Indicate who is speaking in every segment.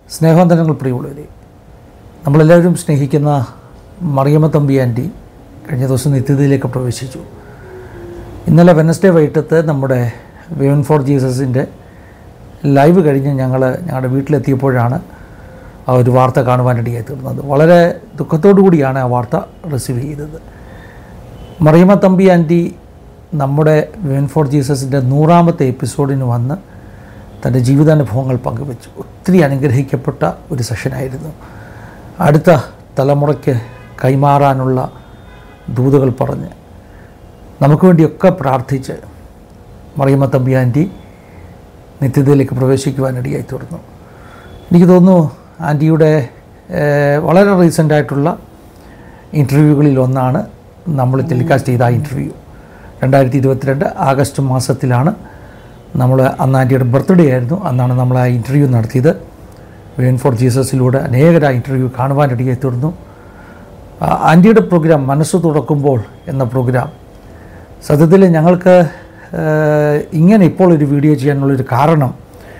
Speaker 1: സ്നേഹവന്ദനങ്ങൾ പ്രിയമുള്ളവരെ നമ്മളെല്ലാവരും സ്നേഹിക്കുന്ന മറിയമ്മ തമ്പി ആൻറ്റി കഴിഞ്ഞ ദിവസം നിത്യതയിലേക്ക് പ്രവേശിച്ചു ഇന്നലെ വെനസ്ഡേ വൈകിട്ടത്ത് നമ്മുടെ വിവൻ ഫോർ ജീസസിൻ്റെ ലൈവ് കഴിഞ്ഞ് ഞങ്ങൾ ഞങ്ങളുടെ വീട്ടിലെത്തിയപ്പോഴാണ് ആ ഒരു വാർത്ത കാണുവാനിടയായി തീർന്നത് വളരെ ദുഃഖത്തോടു കൂടിയാണ് ആ വാർത്ത റിസീവ് ചെയ്തത് മറിയമ്മ തമ്പി ആൻറ്റി നമ്മുടെ വിവൻ ഫോർ ജീസസിൻ്റെ നൂറാമത്തെ എപ്പിസോഡിന് വന്ന് തൻ്റെ ജീവിതാനുഭവങ്ങൾ പങ്കുവച്ചു ഒത്തിരി അനുഗ്രഹിക്കപ്പെട്ട ഒരു സെഷനായിരുന്നു അടുത്ത തലമുറയ്ക്ക് കൈമാറാനുള്ള ദൂതുകൾ പറഞ്ഞ് നമുക്ക് വേണ്ടിയൊക്കെ പ്രാർത്ഥിച്ച് മറിയമ്മ തമ്പി ആൻറ്റി നിത്യതയിലേക്ക് പ്രവേശിക്കുവാനിടയായി തീർന്നു എനിക്ക് തോന്നുന്നു ആൻറ്റിയുടെ ഏഹ്, വളരെ റീസെൻ്റായിട്ടുള്ള ഇൻ്റർവ്യൂകളിൽ ഒന്നാണ് നമ്മൾ ടെലികാസ്റ്റ് ചെയ്ത ആ ഇൻ്റർവ്യൂ രണ്ടായിരത്തി ഇരുപത്തിരണ്ട് ആഗസ്റ്റ് മാസത്തിലാണ് നമ്മൾ അന്ന് ആൻറ്റിയുടെ ബർത്ത്ഡേ ആയിരുന്നു അന്നാണ് നമ്മൾ ആ ഇൻ്റർവ്യൂ നടത്തിയത് വേൻ ഫോർ ജീസസിലൂടെ അനേകര ഇൻ്റർവ്യൂ കാണുവാനിടയായി തീർന്നു ആ, ആൻറ്റിയുടെ പ്രോഗ്രാം മനസ്സ് തുറക്കുമ്പോൾ എന്ന പ്രോഗ്രാം സത്യത്തിൽ ഞങ്ങൾക്ക് ഏഹ്, ഇങ്ങനെ ഇപ്പോൾ ഒരു വീഡിയോ ചെയ്യാനുള്ളൊരു കാരണം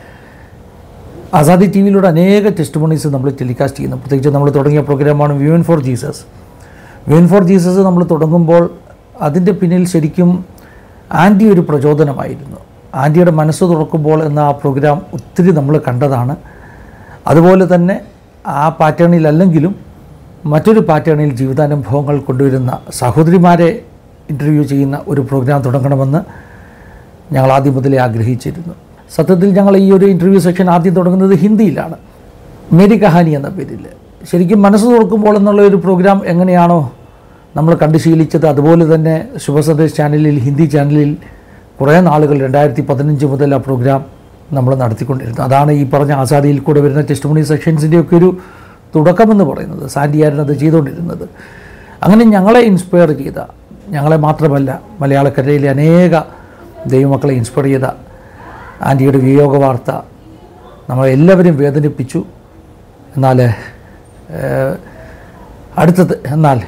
Speaker 1: ആസാദി ടി വിയിലൂടെ അനേക ടെസ്റ്റ് മോണീസ് നമ്മൾ ടെലികാസ്റ്റ് ചെയ്യുന്നു പ്രത്യേകിച്ച് നമ്മൾ തുടങ്ങിയ പ്രോഗ്രാമാണ് women for Jesus women for Jesus നമ്മൾ തുടങ്ങുമ്പോൾ അതിൻ്റെ പിന്നിൽ ശരിക്കും ആൻറ്റി ഒരു പ്രചോദനമായിരുന്നു ആൻറ്റിയുടെ മനസ്സ് തുറക്കുമ്പോൾ എന്ന ആ പ്രോഗ്രാം ഒത്തിരി നമ്മൾ കണ്ടതാണ് അതുപോലെ തന്നെ ആ പാറ്റേണിലല്ലെങ്കിലും മറ്റൊരു പാറ്റേണിൽ ജീവിതാനുഭവങ്ങൾ കൊണ്ടുവരുന്ന സഹോദരിമാരെ ഇൻ്റർവ്യൂ ചെയ്യുന്ന ഒരു പ്രോഗ്രാം തുടങ്ങണമെന്ന് ഞങ്ങൾ ആദ്യം മുതലേ ആഗ്രഹിച്ചിരുന്നു സത്യത്തിൽ ഞങ്ങൾ ഈ ഒരു ഇൻ്റർവ്യൂ സെക്ഷൻ ആദ്യം തുടങ്ങുന്നത് ഹിന്ദിയിലാണ് മേരി കഹാനി എന്ന പേരിൽ ശരിക്കും മനസ്സ് തുറക്കുമ്പോൾ എന്നുള്ള ഒരു പ്രോഗ്രാം എങ്ങനെയാണോ നമ്മൾ കണ്ടു ശീലിച്ചത് അതുപോലെ തന്നെ ശുഭസന്ദേശ് ചാനലിൽ ഹിന്ദി ചാനലിൽ കുറേ നാളുകൾ രണ്ടായിരത്തി പതിനഞ്ച് മുതൽ ആ പ്രോഗ്രാം നമ്മൾ നടത്തിക്കൊണ്ടിരുന്നത് അതാണ് ഈ പറഞ്ഞ ആസാദിയിൽ കൂടെ വരുന്ന ടെസ്റ്റിമണി സെക്ഷൻസിൻ്റെയൊക്കെ ഒരു തുടക്കമെന്ന് പറയുന്നത് സാൻഡിയായിരുന്നു അത് ചെയ്തുകൊണ്ടിരുന്നത് അങ്ങനെ ഞങ്ങളെ ഇൻസ്പയർ ചെയ്ത ഞങ്ങളെ മാത്രമല്ല മലയാളക്കരയിലെ അനേക ദൈവമക്കളെ ഇൻസ്പയർ ചെയ്ത ആൻറ്റിയുടെ വിയോഗ വാർത്ത നമ്മളെല്ലാവരും വേദനിപ്പിച്ചു എന്നാൽ ഏഹ്, അടുത്തത് എന്നാൽ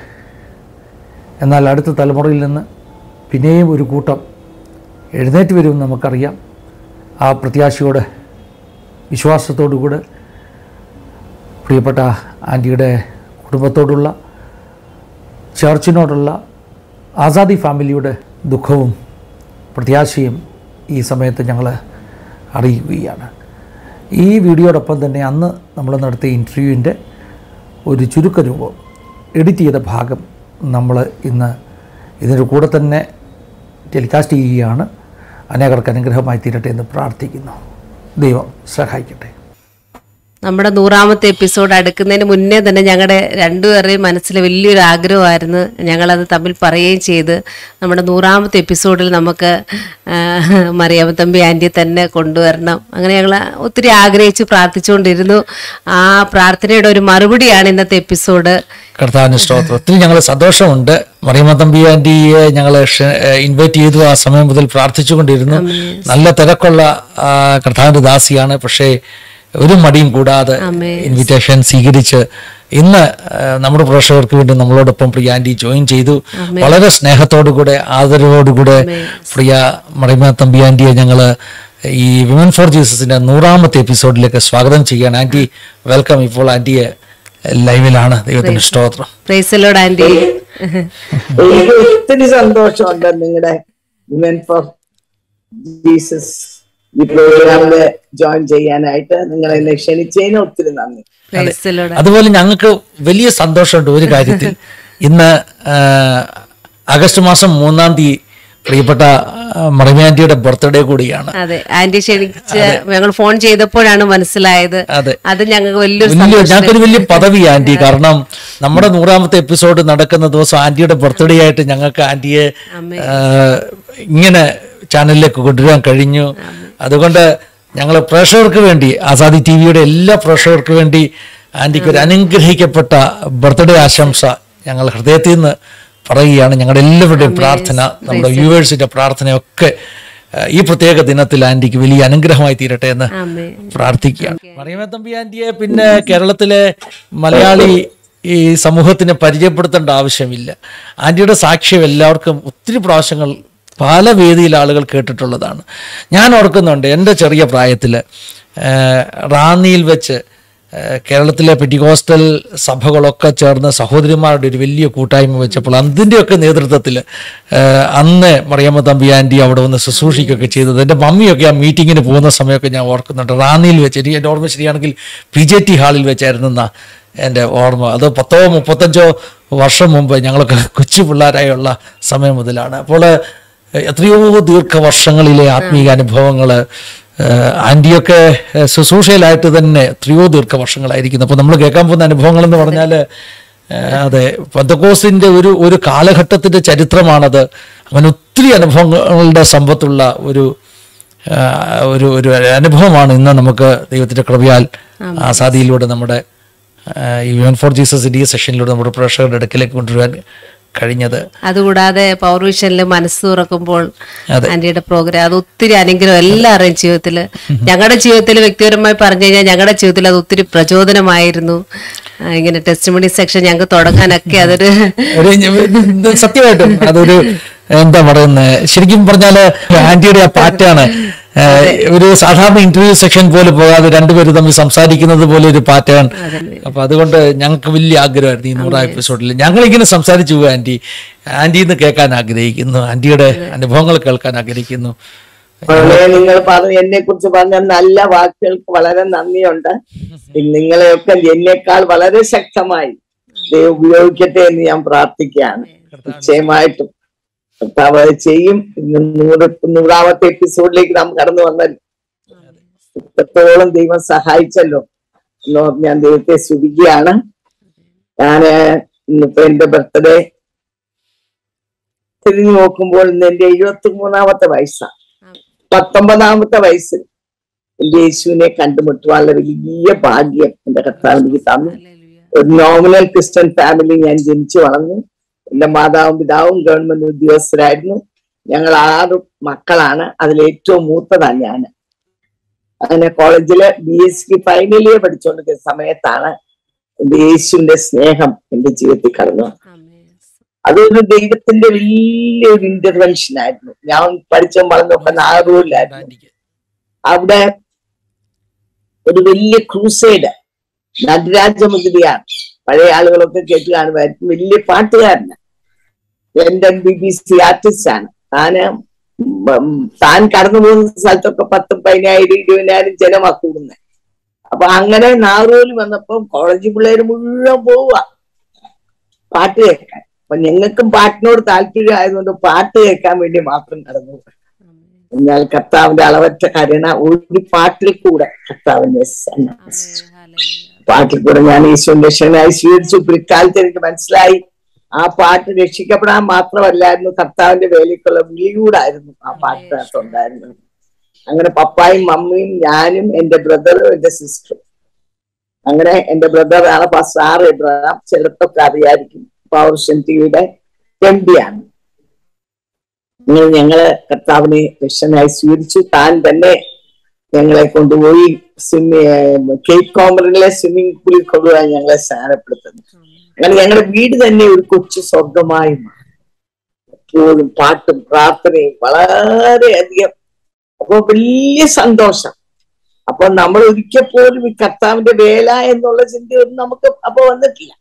Speaker 1: എന്നാൽ അടുത്ത തലമുറയിൽ നിന്ന് പിന്നെയും ഒരു കൂട്ടം എഴുന്നേറ്റ് വരുമെന്ന് നമുക്കറിയാം ആ പ്രത്യാശയോടെ വിശ്വാസത്തോടുകൂടെ പ്രിയപ്പെട്ട ആൻറ്റിയുടെ കുടുംബത്തോടുള്ള ചർച്ചിനോടുള്ള ആസാദി ഫാമിലിയുടെ ദുഃഖവും പ്രത്യാശയും ഈ സമയത്ത് ഞങ്ങൾ അറിയിക്കുകയാണ് ഈ വീഡിയോടൊപ്പം തന്നെ അന്ന് നമ്മൾ നടത്തിയ ഇൻ്റർവ്യൂവിൻ്റെ ഒരു ചുരുക്കരൂപം എഡിറ്റ് ചെയ്ത ഭാഗം നമ്മൾ ഇന്ന് ഇതിൻ്റെ കൂടെ തന്നെ ടെലികാസ്റ്റ് ചെയ്യുകയാണ് അനേകർക്ക് അനുഗ്രഹമായി തീരട്ടെ എന്ന് പ്രാർത്ഥിക്കുന്നു ദൈവം സഹായിക്കട്ടെ
Speaker 2: നമ്മുടെ നൂറാമത്തെ എപ്പിസോഡ് അടുക്കുന്നതിന് മുന്നേ തന്നെ ഞങ്ങളുടെ രണ്ടുപേരുടെയും മനസ്സിൽ വലിയൊരു ആഗ്രഹമായിരുന്നു ഞങ്ങളത് തമ്മിൽ പറയുകയും ചെയ്ത് നമ്മുടെ നൂറാമത്തെ എപ്പിസോഡിൽ നമുക്ക് ആ, മറിയാമ്മ തമ്പി ആൻറ്റിയെ തന്നെ കൊണ്ടുവരണം അങ്ങനെ ഞങ്ങൾ ഒത്തിരി ആഗ്രഹിച്ച് പ്രാർത്ഥിച്ചുകൊണ്ടിരുന്നു ആ പ്രാർത്ഥനയുടെ ഒരു മറുപടിയാണ് ഇന്നത്തെ എപ്പിസോഡ്
Speaker 1: കർത്താവിന് സ്തോത്രം ഒത്തിരി ഞങ്ങൾ സന്തോഷമുണ്ട് മറിയമ്മ തമ്പി ആൻറ്റിയെ ഞങ്ങൾ ഇൻവൈറ്റ് ചെയ്തു ആ സമയം മുതൽ പ്രാർത്ഥിച്ചുകൊണ്ടിരുന്നു നല്ല തിരക്കുള്ള ആ, കർത്താവിന്റെ ദാസിയാണ് പക്ഷേ ഒരു മടിയും കൂടാതെ ഇൻവിറ്റേഷൻ സ്വീകരിച്ച് ഇന്ന് ആ, നമ്മുടെ പ്രേക്ഷകർക്ക് വേണ്ടി നമ്മളോടൊപ്പം പ്രിയ ആൻറ്റി ജോയിൻ ചെയ്തു വളരെ സ്നേഹത്തോടുകൂടെ ആദരവോടുകൂടെ പ്രിയ മറിയമ്മ തമ്പി ആൻറ്റിയെ ഞങ്ങൾ ഈ വിമൻ ഫോർ ജീസസിന്റെ നൂറാമത്തെ എപ്പിസോഡിലേക്ക് സ്വാഗതം ചെയ്യാണ് ആൻറ്റി വെൽക്കം ഇപ്പോൾ ആൻറ്റിയെ ലൈവിലാണ് ദൈവത്തിന്റെ സ്തോത്രം
Speaker 2: പ്രൈസലോട് ആൻറ്റി
Speaker 3: എനിക്ക് ഒത്തിരി സന്തോഷമുണ്ട് നിങ്ങളുടെ വിമൻ ഫോർ ജീസസ് ഈ പ്രോഗ്രാമില് ജോയിൻ ചെയ്യാനായിട്ട് നിങ്ങൾ എന്നെ ക്ഷണിച്ചതിന് ഒത്തിരി നന്ദി
Speaker 2: പ്രൈസലോട്
Speaker 1: അതുപോലെ ഞങ്ങൾക്ക് വലിയ സന്തോഷമുണ്ട് ഒരു കാര്യത്തിൽ ഇന്ന് ആ, ആഗസ്റ്റ് മാസം മൂന്നാം തീയതി പ്രിയപ്പെട്ട മറിമാൻറ്റിയുടെ ബർത്ത്ഡേ കൂടിയാണ്
Speaker 2: അതെ ആന്റി ക്ഷണിച്ച് ഞങ്ങൾ ഫോൺ ചെയ്തപ്പോഴാണ് മനസ്സിലായത്
Speaker 1: അതെ
Speaker 2: അത് ഞങ്ങൾക്ക് വലിയൊരു
Speaker 1: വലിയ
Speaker 2: സന്തോഷം
Speaker 1: ഞങ്ങൾക്കൊരു വലിയ പദവി ആന്റി കാരണം നമ്മുടെ നൂറാമത്തെ എപ്പിസോഡ് നടക്കുന്ന ദിവസം ആന്റിയുടെ ബർത്ത്ഡേ ആയിട്ട് ഞങ്ങൾക്ക് ആന്റിയെ ആ, ഇങ്ങനെ ചാനലിലേക്ക് കൊണ്ടുവരാൻ കഴിഞ്ഞു അതുകൊണ്ട് ഞങ്ങൾ പ്രേക്ഷകർക്ക് വേണ്ടി ആസാദി ടി വിയുടെ എല്ലാ പ്രേക്ഷകർക്ക് വേണ്ടി ആന്റിക്ക് ഒരു അനുഗ്രഹിക്കപ്പെട്ട ബർത്ത്ഡേ ആശംസ ഞങ്ങൾ ഹൃദയത്തിൽ നിന്ന് പറയുകയാണ് ഞങ്ങളുടെ എല്ലാവരുടെയും പ്രാർത്ഥന നമ്മുടെ വ്യൂവേഴ്സിന്റെ പ്രാർത്ഥനയൊക്കെ ആ, ഈ പ്രത്യേക ദിനത്തിൽ ആന്റിക്ക് വലിയ അനുഗ്രഹമായി തീരട്ടെ എന്ന്
Speaker 2: ആമേ
Speaker 1: പ്രാർത്ഥിക്കുകയാണ് മറിയമ തമ്പി ആന്റിയെ പിന്നെ കേരളത്തിലെ മലയാളി ഈ സമൂഹത്തിന് പരിചയപ്പെടുത്തേണ്ട ആവശ്യമില്ല ആന്റിയുടെ സാക്ഷ്യം എല്ലാവർക്കും ഒത്തിരി പ്രാവശ്യങ്ങൾ പല വേദിയിൽ ആളുകൾ കേട്ടിട്ടുള്ളതാണ് ഞാൻ ഓർക്കുന്നുണ്ട് എൻ്റെ ചെറിയ പ്രായത്തിൽ റാന്നിയിൽ വെച്ച് ഏഹ് കേരളത്തിലെ പെറ്റിക്കോസ്റ്റൽ സഭകളൊക്കെ ചേർന്ന് സഹോദരിമാരുടെ ഒരു വലിയ കൂട്ടായ്മ വെച്ചപ്പോൾ അതിൻ്റെയൊക്കെ നേതൃത്വത്തിൽ ഏഹ് അന്ന് മറിയമ്മ തമ്പി ആൻറ്റി അവിടെ വന്ന് ശുശ്രൂഷിക്കുകയൊക്കെ ചെയ്തത് എൻ്റെ മമ്മിയൊക്കെ ആ മീറ്റിങ്ങിന് പോകുന്ന സമയമൊക്കെ ഞാൻ ഓർക്കുന്നുണ്ട് റാന്നിയിൽ വെച്ച് എനിക്ക് എൻ്റെ ഓർമ്മ ശരിയാണെങ്കിൽ പി ജെ ടി ഹാളിൽ വെച്ചായിരുന്നെന്ന എൻ്റെ ഓർമ്മ അത് പത്തോ മുപ്പത്തഞ്ചോ വർഷം മുമ്പ് ഞങ്ങളൊക്കെ കൊച്ചു പിള്ളേരായുള്ള സമയം മുതലാണ് അപ്പോൾ ഏഹ് എത്രയോ ദീർഘവർഷങ്ങളിലെ ആത്മീയ അനുഭവങ്ങൾ ആൻറ്റിയൊക്കെ ഏഹ് ശുശ്രൂഷയിലായിട്ട് തന്നെ എത്രയോ ദീർഘവർഷങ്ങളായിരിക്കുന്നു അപ്പോൾ നമ്മൾ കേൾക്കാൻ പോകുന്ന അനുഭവങ്ങൾ എന്ന് പറഞ്ഞാൽ ഏഹ് അതെ പന്തക്കോസിൻ്റെ ഒരു ഒരു കാലഘട്ടത്തിൻ്റെ ചരിത്രമാണത് അങ്ങനെ ഒത്തിരി അനുഭവങ്ങളുടെ സമ്പത്തുള്ള ഒരു ആഹ് ഒരു ഒരു അനുഭവമാണ് ഇന്ന് നമുക്ക് ദൈവത്തിൻ്റെ കൃപയാൽ ആസാദിയിലൂടെ നമ്മുടെ ആഹ് ഈ വൺ ഫോർ ജീസസ് ഈ സെഷനിലൂടെ നമ്മുടെ പ്രേക്ഷകരുടെ അടുക്കിലേക്ക് കൊണ്ടുവരാൻ കഴിഞ്ഞത്
Speaker 2: അതുകൂടാതെ പവർ വിഷനിൽ മനസ്സ് തുറക്കുമ്പോൾ
Speaker 1: അതെ.
Speaker 2: ആന്റിയുടെ പ്രോഗ്രാം അത് ഒത്തിരി അനുഗ്രഹം എല്ലാവരുടെയും ജീവിതത്തിൽ ഞങ്ങളുടെ ജീവിതത്തിൽ വ്യക്തിപരമായി പറഞ്ഞു കഴിഞ്ഞാൽ ഞങ്ങളുടെ ജീവിതത്തിൽ അത് ഒത്തിരി പ്രചോദനമായിരുന്നു ആ, ഇങ്ങനെ ടെസ്റ്റ് മണി സെക്ഷൻ ഞങ്ങൾക്ക് തുടങ്ങാനൊക്കെ അതൊരു
Speaker 1: ഒരു ഇത് സത്യമായിട്ടും അതൊരു എന്താ പറയുന്നത് ശരിക്കും പറഞ്ഞാല് ആന്റിയുടെ ആ പാറ്റാണ് ഒരു സാധാരണ ഇന്റർവ്യൂ സെക്ഷൻ പോലെ പോകാതെ രണ്ടുപേരും തമ്മിൽ സംസാരിക്കുന്നത് പോലെ ഒരു പാറ്റേൺ അപ്പൊ അതുകൊണ്ട് ഞങ്ങൾക്ക് വലിയ ആഗ്രഹമായിരുന്നു ഈ നൂറാം എപ്പിസോഡിൽ ഞങ്ങൾ ഇങ്ങനെ സംസാരിച്ചു പോകും ആന്റി ആന്റി എന്ന് കേൾക്കാൻ ആഗ്രഹിക്കുന്നു ആന്റിയുടെ അനുഭവങ്ങൾ കേൾക്കാൻ ആഗ്രഹിക്കുന്നു
Speaker 3: വളരെ നിങ്ങൾ പറഞ്ഞു എന്നെ കുറിച്ച് പറഞ്ഞ നല്ല വാക്കുകൾക്ക് വളരെ നന്ദിയുണ്ട് നിങ്ങളെയൊക്കെ എന്നെക്കാൾ വളരെ ശക്തമായി ദൈവം ഉപയോഗിക്കട്ടെ എന്ന് ഞാൻ പ്രാർത്ഥിക്കുകയാണ് നിശ്ചയമായിട്ടും കർത്താവ് അത് ചെയ്യും ഇന്ന് നൂറ് നൂറാമത്തെ എപ്പിസോഡിലേക്ക് നാം കടന്നു വന്നല്ലോ ഇത്രത്തോളം ദൈവം സഹായിച്ചല്ലോ എന്ന് പറഞ്ഞ് ഞാൻ ദൈവത്തെ സ്തുതിക്കുകയാണ് ഞാന് ഇന്നിപ്പോ എന്റെ ബർത്ത്ഡേ തിരിഞ്ഞു നോക്കുമ്പോൾ ഇന്ന് എന്റെ എഴുപത്തി മൂന്നാമത്തെ വയസ്സാണ് പത്തൊമ്പതാമത്തെ വയസ്സിൽ എന്റെ യേശുവിനെ കണ്ടുമുട്ടുവാനുള്ള വലിയ ഭാഗ്യം എന്റെ കർത്താവ് എനിക്ക് തന്നു ഒരു നോമിനൽ ക്രിസ്ത്യൻ ഫാമിലി ഞാൻ ജനിച്ചു വളർന്നു എന്റെ മാതാവും പിതാവും ഗവൺമെന്റ് ഉദ്യോഗസ്ഥരായിരുന്നു ഞങ്ങൾ ആറ് മക്കളാണ് അതിൽ ഏറ്റവും മൂത്തതാണ് ഞാൻ അങ്ങനെ കോളേജില് B S C final year പഠിച്ചുകൊണ്ടിരിക്കുന്ന സമയത്താണ് എന്റെ യേശുവിന്റെ സ്നേഹം എന്റെ ജീവിതത്തിൽ കടന്നു വന്നത്. അതൊരു ദൈവത്തിന്റെ വലിയൊരു ഇന്റർവെൻഷൻ ആയിരുന്നു ഞാൻ പഠിച്ച വളർന്നൊക്കെ നാഗൂരിലായിരുന്നു
Speaker 1: ആന്റിക്ക്
Speaker 3: അവിടെ ഒരു വലിയ ക്രൂസൈഡ് നടരാജമുദ്രയാണ് പഴയ ആളുകളൊക്കെ കേട്ട് കാണുമായിരിക്കും വലിയ പാട്ടുകാരന് London B B C artist ആണ് താന് ഉം താൻ കടന്നു പോകുന്ന സ്ഥലത്തൊക്കെ പത്തും പതിനായിരം ഇരുപതിനായിരം ജനമാ കൂടുന്നത് അപ്പൊ അങ്ങനെ നാറൂരിൽ വന്നപ്പോ കോളേജ് പിള്ളേര് മുഴുവൻ പോവുക പാട്ട് കേൾക്കാൻ അപ്പൊ ഞങ്ങൾക്കും പാട്ടിനോട് താല്പര്യം ആയതുകൊണ്ട് പാട്ട് കേൾക്കാൻ വേണ്ടി മാത്രം കടന്നു പോയി. എന്നാൽ കർത്താവിന്റെ അളവറ്റ കരുണ ഒരു പാട്ടിൽ കൂടെ കർത്താവിനെ സന്ദർശിച്ചു പാട്ടിൽ കൂടെ ഞാൻ ഈശോന്റെ രക്ഷകനായി സ്വീകരിച്ചു പിൽക്കാലത്ത് എനിക്ക് മനസ്സിലായി ആ പാട്ട് രക്ഷിക്കപ്പെടാൻ മാത്രമല്ലായിരുന്നു കർത്താവിന്റെ വേലയ്ക്കുള്ള വിളിയൂടായിരുന്നു ആ പാട്ടിനകത്തുണ്ടായിരുന്നത് അങ്ങനെ പപ്പായും മമ്മിയും ഞാനും എന്റെ ബ്രദറും എന്റെ സിസ്റ്ററും അങ്ങനെ എന്റെ ബ്രദറാണ് ഫസ്റ്റ് ആറ് എബ്രഹാം ചിലത്തൊക്കെ അറിയായിരിക്കും പവർഷൻ ടിവിയുടെ എം ഡി ആണ് അങ്ങനെ ഞങ്ങള് കർത്താവിനെ രക്ഷനായി സ്വീകരിച്ചു താൻ തന്നെ ഞങ്ങളെ കൊണ്ടുപോയി സ്വിമ്മി കേപ്പ് കോമറിലെ സ്വിമ്മിംഗ് പൂളിൽ കൊണ്ടുപോയി ഞങ്ങളെ സ്നാനപ്പെടുത്തുന്നു അങ്ങനെ ഞങ്ങളുടെ വീട് തന്നെ ഒരു കൊച്ചു സ്വർഗമായി മാറി എപ്പോഴും പാട്ടും പ്രാർത്ഥനയും വളരെയധികം അപ്പൊ വലിയ സന്തോഷം അപ്പൊ നമ്മൾ ഒരിക്കൽ പോലും ഈ കർത്താവിന്റെ വേല എന്നുള്ള ചിന്തയൊന്നും നമുക്ക് അപ്പൊ വന്നിട്ടില്ല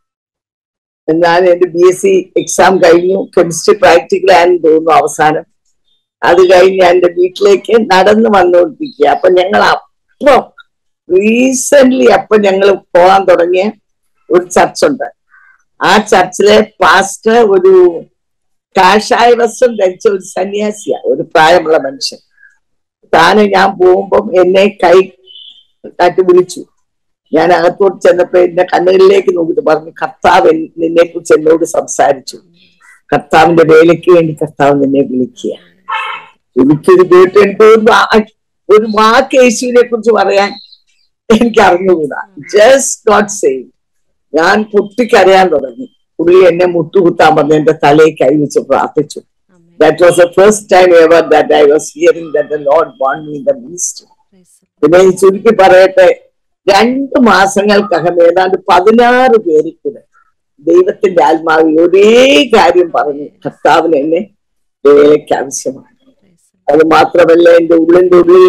Speaker 3: എന്നാൽ എന്റെ ബി എസ് സി എക്സാം കഴിഞ്ഞു കെമിസ്ട്രി പ്രാക്ടിക്കൽ ആണെന്ന് തോന്നുന്നു അവസാനം അത് കഴിഞ്ഞ് ഞാൻ എന്റെ വീട്ടിലേക്ക് നടന്നു വന്നുകൊണ്ടിരിക്കുക അപ്പൊ ഞങ്ങൾ അപ്പൊ റീസെന്റ് അപ്പൊ ഞങ്ങൾ പോകാൻ തുടങ്ങിയ ഒരു ചർച്ചുണ്ട് ആ ചർച്ചിലെ പാസ്റ്റർ ഒരു കാഷായ വസ്ത്രം ധരിച്ച ഒരു സന്യാസിയ ഒരു പ്രായമുള്ള മനുഷ്യൻ താന് ഞാൻ പോകുമ്പം എന്നെ കൈ തട്ടി വിളിച്ചു ഞാൻ അകത്തോട്ട് ചെന്നപ്പോ എന്റെ കണ്ണുകളിലേക്ക് നോക്കിയിട്ട് പറഞ്ഞു കർത്താവ് എൻ- നിന്നെ കുറിച്ച് എന്നോട് സംസാരിച്ചു കർത്താവിന്റെ വേലയ്ക്ക് വേണ്ടി കർത്താവ് നിന്നെ വിളിക്കുക എനിക്കൊരു കേട്ട് എനിക്ക് ഒരു വാ- ഒരു വാക്ക് യേശുവിനെ കുറിച്ച് പറയാൻ എനിക്ക് അറിഞ്ഞുകൂടാ ജസ്റ്റ് ഗോഡ് സേവ് ഞാൻ പൊട്ടിക്കരയാൻ തുടങ്ങി പുള്ളി എന്നെ മുട്ടുകുത്താൻ പറഞ്ഞു എന്റെ തലയിൽ കൈവച്ച് പ്രാർത്ഥിച്ചു that was the first time ever that I was hearing that the lord want me the minister പിന്നെ ഈ ചുരുക്കി പറയട്ടെ രണ്ട് മാസങ്ങൾക്കകം ഏതാണ്ട് പതിനാറ് പേരിൽ കൂടെ ദൈവത്തിന്റെ ആത്മാവ് ഒരേ കാര്യം പറഞ്ഞു കർത്താവിന് എന്നെ വേലയ്ക്ക് ആവശ്യമാണ് അത് മാത്രമല്ല എന്റെ ഉള്ളിന്റെ ഉള്ളിൽ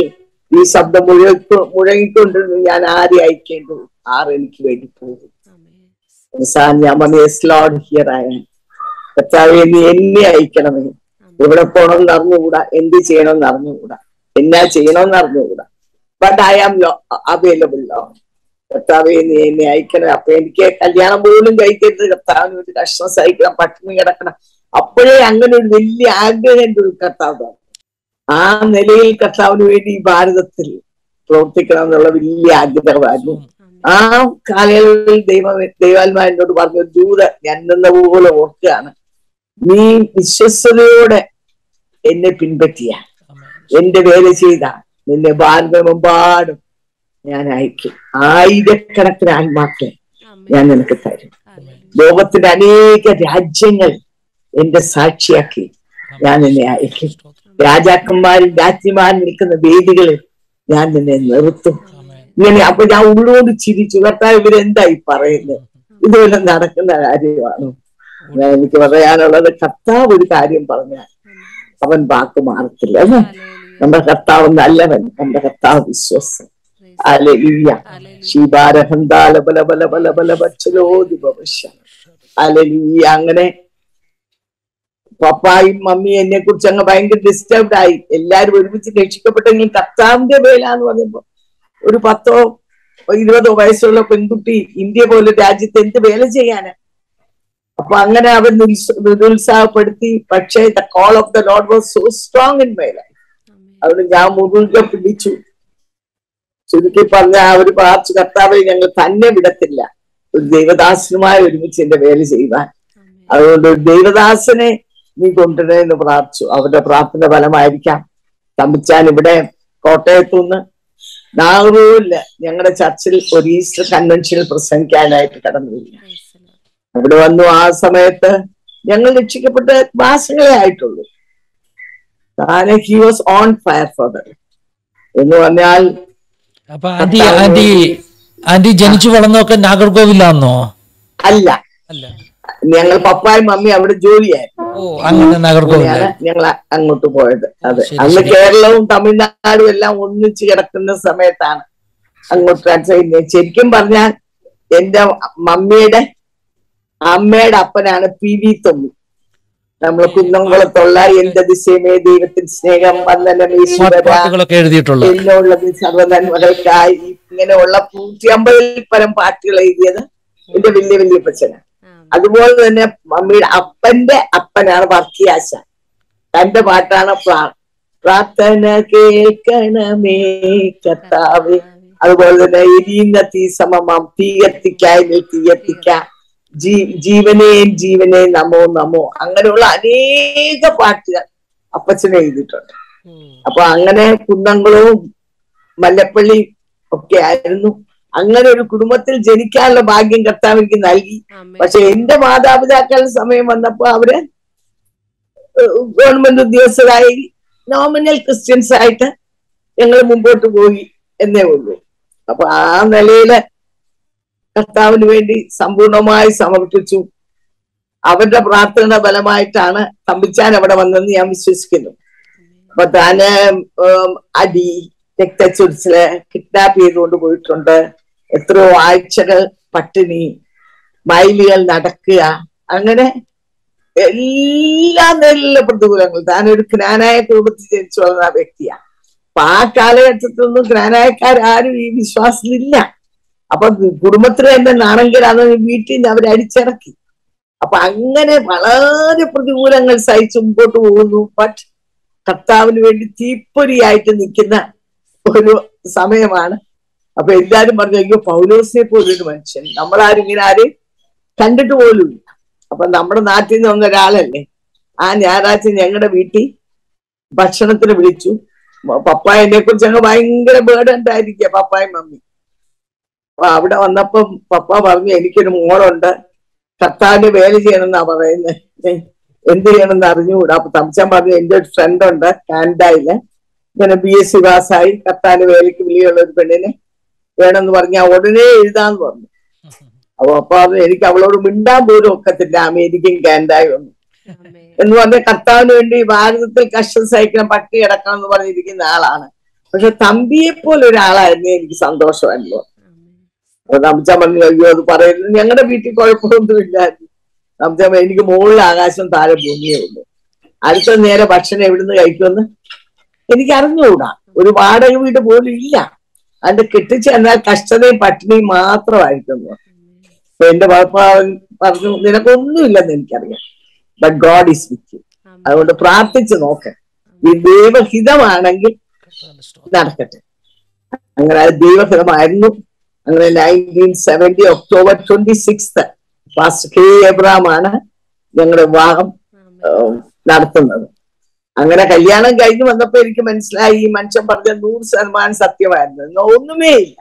Speaker 3: ഈ ശബ്ദം മുഴങ്ങി മുഴങ്ങിക്കൊണ്ടിരുന്ന് ഞാൻ ആരെ അയക്കേണ്ടു ആർ എനിക്ക് വേണ്ടി പോകും അവസാനം ഞാൻ പറഞ്ഞു യെസ് ലോഡ് ഹിയർ ആയ കർത്താവെ നീ എന്നെ അയക്കണമേ എവിടെ പോകണമെന്ന് അറിഞ്ഞുകൂടാ എന്ത് ചെയ്യണമെന്ന് അറിഞ്ഞുകൂടാ എന്നാ ചെയ്യണമെന്ന് അറിഞ്ഞുകൂടാ but I am available lord കർത്താവെ നീ എന്നെ അയക്കണം അപ്പൊ എനിക്ക് കല്യാണം പോലും കഴിക്കരുത് കർത്താവിന് ഒരു കഷ്ണം സഹിക്കണം പട്ടിണി കിടക്കണം അപ്പോഴേ അങ്ങനെ ഒരു വലിയ ആഗ്രഹം എൻ്റെ ഒരു കർത്താവ് ആ നിലയിൽ കർത്താവിന് വേണ്ടി ഈ ഭാരതത്തിൽ പ്രവർത്തിക്കണം എന്നുള്ള വലിയ ആഗ്രഹമായിരുന്നു ആ കാലയളവിൽ ദൈവ ദൈവാത്മാ എന്നോട് പറഞ്ഞ ഒരു ദൂത ഞാൻ നിന്ന പോലെ ഓർക്കുകയാണ് നീ വിശ്വസതയോടെ എന്നെ പിൻപറ്റിയ എന്റെ വേല ചെയ്ത നിന്നെ ഭാരതമെമ്പാടും ഞാൻ അയക്കും ആയിരക്കണക്കിന് ആത്മാക്കളെ ഞാൻ നിനക്ക് തരും ലോകത്തിന്റെ അനേക രാജ്യങ്ങൾ എന്റെ സാക്ഷിയാക്കി ഞാൻ നിന്നെ അയക്കും രാജാക്കന്മാരും രാജ്ഞിമാരും നിൽക്കുന്ന വേദികളിൽ ഞാൻ നിന്നെ നിർത്തും ഇങ്ങനെ അപ്പൊ ഞാൻ ഉള്ളോട് ചിരിച്ചു കർത്താവ് ഇവരെന്തായി പറയുന്നത് ഇതുപോലെ നടക്കുന്ന കാര്യമാണ് ഞാൻ എനിക്ക് പറയാനുള്ളത് കർത്താവ് ഒരു കാര്യം പറഞ്ഞാൽ അവൻ വാക്ക് മാറത്തില്ല അല്ലേ നമ്മുടെ കർത്താവ് നല്ലവൻ നമ്മുടെ കർത്താവ് വിശ്വസം അലലിയ ശിവാരഹന്താല ബല ബല ബല ബല ബച്ചലോതി ഭവിഷ്യ അലലിയ അങ്ങനെ പപ്പായും മമ്മിയും എന്നെ കുറിച്ച് അങ്ങ് ഭയങ്കര ഡിസ്റ്റർബ്ഡ് ആയി എല്ലാരും ഒരുമിച്ച് രക്ഷിക്കപ്പെട്ടെങ്കിൽ കർത്താവിന്റെ വേല എന്ന് പറയുമ്പോ ഒരു പത്തോ ഇരുപതോ വയസ്സുള്ള പെൺകുട്ടി ഇന്ത്യ പോലെ രാജ്യത്ത് എന്ത് വേല ചെയ്യാന് അപ്പൊ അങ്ങനെ അവൻ നിരുത്സ- നിരുത്സാഹപ്പെടുത്തി പക്ഷേ the call of the lord was so strong in my life അതുകൊണ്ട് ഞാൻ മുറുകെ പിടിച്ചു ചുരുക്കി പറഞ്ഞ ആ ഒരു പ്രാർത്ഥന കർത്താവെ ഞങ്ങൾ തന്നെ വിടത്തില്ല ഒരു ദൈവദാസനുമായി ഒരുമിച്ച് എന്റെ വേല ചെയ്യുവാൻ അതുകൊണ്ട് ഒരു ദൈവദാസനെ നീ കൊണ്ടുവരണമെന്ന് പ്രാർത്ഥിച്ചു അവരുടെ പ്രാർത്ഥന ഫലമായിരിക്കാം തമ്മിച്ചാൻ ഇവിടെ കോട്ടയത്തുനിന്ന് നാഗൂരില് ഞങ്ങളുടെ ചർച്ചിൽ ഒരു ഈസ്റ്റർ കൺവെൻഷനിൽ പ്രസംഗിക്കാനായിട്ട് കടന്നു വരിക അവിടെ വന്നു ആ സമയത്ത് ഞങ്ങൾ രക്ഷിക്കപ്പെട്ട് മാസങ്ങളെ ആയിട്ടുള്ളൂ താനെ he was on fire for എന്ന് പറഞ്ഞാൽ
Speaker 1: അപ്പൊ ആന്റി ആന്റി ആന്റി ജനിച്ചു വളർന്നൊക്കെ നാഗർകോവിലാന്നോ
Speaker 3: അല്ല
Speaker 1: അല്ല
Speaker 3: ഞങ്ങൾ പപ്പായും മമ്മി അവിടെ ജോലിയായിരുന്നു
Speaker 1: ഓ അങ്ങനെ നാഗർകോവില
Speaker 3: അങ്ങനെയാണ് ഞങ്ങൾ അങ്ങോട്ട് പോയത് അതെ
Speaker 1: ശരി,
Speaker 3: അന്ന്
Speaker 1: ശരി.
Speaker 3: കേരളവും തമിഴ്നാടും എല്ലാം ഒന്നിച്ച് കിടക്കുന്ന സമയത്താണ് അങ്ങോട്ട് ട്രാൻസ്ഫർ ചെയ്യുന്നത് ശരിക്കും പറഞ്ഞാൽ എന്റെ മമ്മിയുടെ അമ്മയുടെ അപ്പനാണ് പി വി തൊമ്മി നമ്മള് കുന്നംകുളത്തുള്ള എന്റെ ദിശയമേ ദൈവത്തിന് സ്നേഹം വന്ദനമേശ്വര
Speaker 1: പാട്ടുകളൊക്കെ എഴുതിയിട്ടുള്ളത്
Speaker 3: എന്നുള്ളത് സർവ്വനന്മകൾക്കായി ഇങ്ങനെയുള്ള നൂറ്റി അമ്പതിൽ പരം പാട്ടുകൾ എഴുതിയത് എന്റെ വലിയ വലിയ പച്ചനാണ് അതുപോലെ തന്നെ മമ്മിയുടെ അപ്പന്റെ അപ്പനാണ് വർക്കിയാശ തന്റെ പാട്ടാണ് പ്രാ- പ്രാർത്ഥന കേൾക്കണമേ കർത്താവേ അതുപോലെ തന്നെ എരിയുന്ന തീ സമമാം തീ കത്തിക്കായി തീ കത്തിക്ക ജീ ജീവനേ ജീവനേ നമോ നമോ അങ്ങനെയുള്ള അനേക പാട്ടുകൾ അപ്പച്ചൻ എഴുതിയിട്ടുണ്ട് അപ്പൊ അങ്ങനെ കുന്നംകുളവും മല്ലപ്പള്ളി ഒക്കെ ആയിരുന്നു അങ്ങനെ ഒരു കുടുംബത്തിൽ ജനിക്കാനുള്ള ഭാഗ്യം കർത്താവ് എനിക്ക് നൽകി പക്ഷെ എന്റെ മാതാപിതാക്കളുടെ സമയം വന്നപ്പോ അവര് ഗവൺമെന്റ് ഉദ്യോഗസ്ഥരായി നോമിനൽ ക്രിസ്ത്യൻസ് ആയിട്ട് ഞങ്ങൾ മുമ്പോട്ട് പോയി എന്നേ ഉള്ളൂ അപ്പൊ ആ നിലയില് കർത്താവിന് വേണ്ടി സമ്പൂർണമായി സമർപ്പിച്ചു അവരുടെ പ്രാർത്ഥനയുടെ ഫലമായിട്ടാണ് തമ്പിച്ചാൻ അവിടെ വന്നതെന്ന് ഞാൻ വിശ്വസിക്കുന്നു അപ്പൊ താന് ഉം, അടി രക്തച്ചൊരിച്ചില് കിഡ്നാപ്പ് ചെയ്തുകൊണ്ട് പോയിട്ടുണ്ട് എത്രയോ ആഴ്ചകൾ പട്ടിണി മൈലുകൾ നടക്കുക അങ്ങനെ എല്ലാ നിലയിലുള്ള പ്രതികൂലങ്ങൾ താനൊരു ജ്ഞാനായ കുടുംബത്തിൽ ജനിച്ചു വളർന്ന വ്യക്തിയാണ് അപ്പൊ ആ കാലഘട്ടത്തിലൊന്നും ജ്ഞാനായക്കാർ ആരും ഈ വിശ്വാസത്തിലില്ല അപ്പൊ കുടുംബത്തിൽ തന്നെ നാണങ്കരാന്ന് വീട്ടിൽ നിന്ന് അവർ അടിച്ചിറക്കി അപ്പൊ അങ്ങനെ വളരെ പ്രതികൂലങ്ങൾ സഹിച്ച് മുമ്പോട്ട് പോകുന്നു ബട്ട് കർത്താവിന് വേണ്ടി തീപ്പൊരിയായിട്ട് നിൽക്കുന്ന ഒരു സമയമാണ് അപ്പൊ എല്ലാരും പറഞ്ഞു അയ്യോ പൗലോസിനെ പോലൊരു മനുഷ്യൻ നമ്മളാരും ഇങ്ങനെ ആരും കണ്ടിട്ട് പോലും ഇല്ല അപ്പൊ നമ്മുടെ നാട്ടിൽ നിന്ന് വന്ന ഒരാളല്ലേ ആ ഞായറാഴ്ച ഞങ്ങളുടെ വീട്ടിൽ ഭക്ഷണത്തിന് വിളിച്ചു പപ്പായനെ കുറിച്ച് അങ്ങ് ഭയങ്കര ബേർഡൻഡ് ആയിരിക്കുക പപ്പായും മമ്മി അപ്പൊ അവിടെ വന്നപ്പം പപ്പ പറഞ്ഞു എനിക്കൊരു മോളുണ്ട് കർത്താവിന്റെ വേല ചെയ്യണമെന്നാ പറയുന്നത് എന്ത് ചെയ്യണമെന്ന് അറിഞ്ഞുകൂടാ അപ്പൊ തംശൻ പറഞ്ഞു എന്റെ ഒരു ഫ്രണ്ട് ഉണ്ട് കാനഡയില് ഇങ്ങനെ ബി എസ് സി പാസ്സായി കർത്താവിന്റെ വേലയ്ക്ക് വിളിയുള്ള ഒരു പെണ്ണിനെ വേണമെന്ന് പറഞ്ഞാൽ ഉടനെ എഴുതാന്ന് പറഞ്ഞു അപ്പൊ അപ്പൊ പറഞ്ഞു എനിക്ക് അവളോട് മിണ്ടാൻ പോലും ഒക്കത്തില്ല അമേരിക്കൻ കാനഡായി ഒന്നും എന്ന് പറഞ്ഞ കർത്താവിന് വേണ്ടി ഭാരതത്തിൽ കഷ്ടം സഹിക്കണം പട്ടി കിടക്കണം എന്ന് പറഞ്ഞിരിക്കുന്ന ആളാണ് പക്ഷെ തമ്പിയെ പോലെ ഒരാളായിരുന്നു എനിക്ക് സന്തോഷമായിരുന്നു അപ്പൊ നമ്ചാൻ പറഞ്ഞു അയ്യോ അത് പറയുന്നത് ഞങ്ങളുടെ വീട്ടിൽ കുഴപ്പമൊന്നുമില്ലായിരുന്നു നമ്ചാൻ പറഞ്ഞു, എനിക്ക് മുകളിൽ ആകാശം താഴെ ഭൂമിയേ ഉള്ളൂ അടുത്ത നേരെ ഭക്ഷണം എവിടുന്ന് കഴിക്കുമെന്ന് എനിക്ക് അറിഞ്ഞുകൂടാ ഒരു വാടക വീട് പോലും ഇല്ല അതിന്റെ കെട്ടിച്ച് എന്നാൽ കഷ്ടതയും പട്ടിണിയും മാത്രമായിരിക്കുന്നു അപ്പൊ എന്റെ ഭർത്താവ് പറഞ്ഞു നിനക്കൊന്നുമില്ലെന്ന് എനിക്കറിയാം but God is with you അതുകൊണ്ട് പ്രാർത്ഥിച്ച് നോക്ക് ഈ ദൈവഹിതമാണെങ്കിൽ നടക്കട്ടെ അങ്ങനെ അത് ദൈവഹിതമായിരുന്നു അങ്ങനെ nineteen seventy October twenty six ഫാസ്റ്റ് കെ എബ്രാം ആണ് ഞങ്ങളുടെ വിവാഹം ഏഹ്, നടത്തുന്നത് അങ്ങനെ കല്യാണം കഴിഞ്ഞ് വന്നപ്പോ എനിക്ക് മനസ്സിലായി ഈ മനുഷ്യൻ പറഞ്ഞ നൂറ് ശതമാനം സത്യമായിരുന്നു എന്നാ ഒന്നുമേ ഇല്ല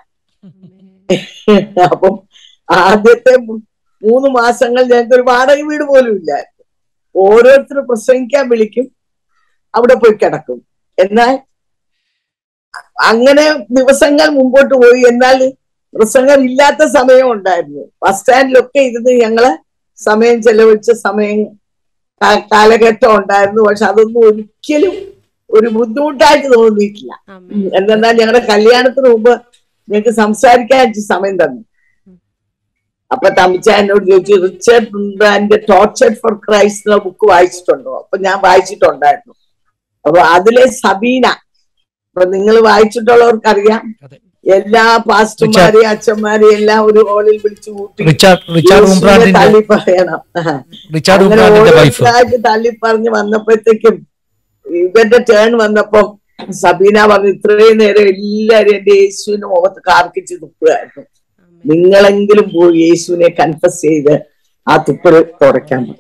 Speaker 3: അപ്പം ആദ്യത്തെ മൂ- മൂന്ന് മാസങ്ങൾ ഞങ്ങൾക്ക് ഒരു വാടക വീട് പോലും ഇല്ലായിരുന്നു ഓരോരുത്തർ പ്രസംഗിക്കാൻ വിളിക്കും അവിടെ പോയി കിടക്കും എന്നാൽ അങ്ങനെ ദിവസങ്ങൾ മുമ്പോട്ട് പോയി എന്നാൽ പ്രസംഗം ഇല്ലാത്ത സമയം ഉണ്ടായിരുന്നു ബസ് സ്റ്റാൻഡിലൊക്കെ ഇരുന്ന് ഞങ്ങള് സമയം ചെലവഴിച്ച സമയം കാ- കാലഘട്ടം ഉണ്ടായിരുന്നു പക്ഷെ അതൊന്നും ഒരിക്കലും ഒരു ബുദ്ധിമുട്ടായിട്ട് തോന്നിയിട്ടില്ല എന്തെന്നാൽ ഞങ്ങളുടെ കല്യാണത്തിന് മുമ്പ് ഞങ്ങൾക്ക് സംസാരിക്കാൻ ഇച്ചിരി സമയം തന്നു അപ്പൊ തമിച്ച എന്നോട് ചോദിച്ചു Richard Wurmbrand tortured for Christ എന്ന ബുക്ക് വായിച്ചിട്ടുണ്ടോ അപ്പൊ ഞാൻ വായിച്ചിട്ടുണ്ടായിരുന്നു അപ്പൊ അതിലെ സബീന അപ്പൊ നിങ്ങൾ വായിച്ചിട്ടുള്ളവർക്കറിയാം
Speaker 1: അതെ.
Speaker 3: എല്ലാ പാസ്റ്റർമാരെയും അച്ഛന്മാരെയും എല്ലാം ഒരു ഹോളിൽ വിളിച്ചു കൂട്ടി
Speaker 1: റിച്ചാർഡ് റിച്ചാർഡ്
Speaker 3: യേശുവിനെ
Speaker 1: ഉംബ്രാന്റിന്റെ
Speaker 3: തള്ളി പറയണം
Speaker 1: റിച്ചാർഡ്
Speaker 3: അങ്ങനെ
Speaker 1: ഉംബ്രാന്റിന്റെ വൈഫ്
Speaker 3: ഓരോരുത്തരായിട്ട് തള്ളി പറഞ്ഞ് വന്നപ്പോഴത്തേക്കും ഇവരുടെ ടേൺ വന്നപ്പോ സബീന പറഞ്ഞു ഇത്രയും നേരം എല്ലാരും എന്റെ യേശുവിന്റെ മുഖത്ത് കാർക്കിച്ച് തുപ്പുകയായിരുന്നു നിങ്ങളെങ്കിലും പോയി യേശുവിനെ കൺഫസ് ചെയ്ത് ആ തുപ്പൽ തുടയ്ക്കാൻ പറഞ്ഞു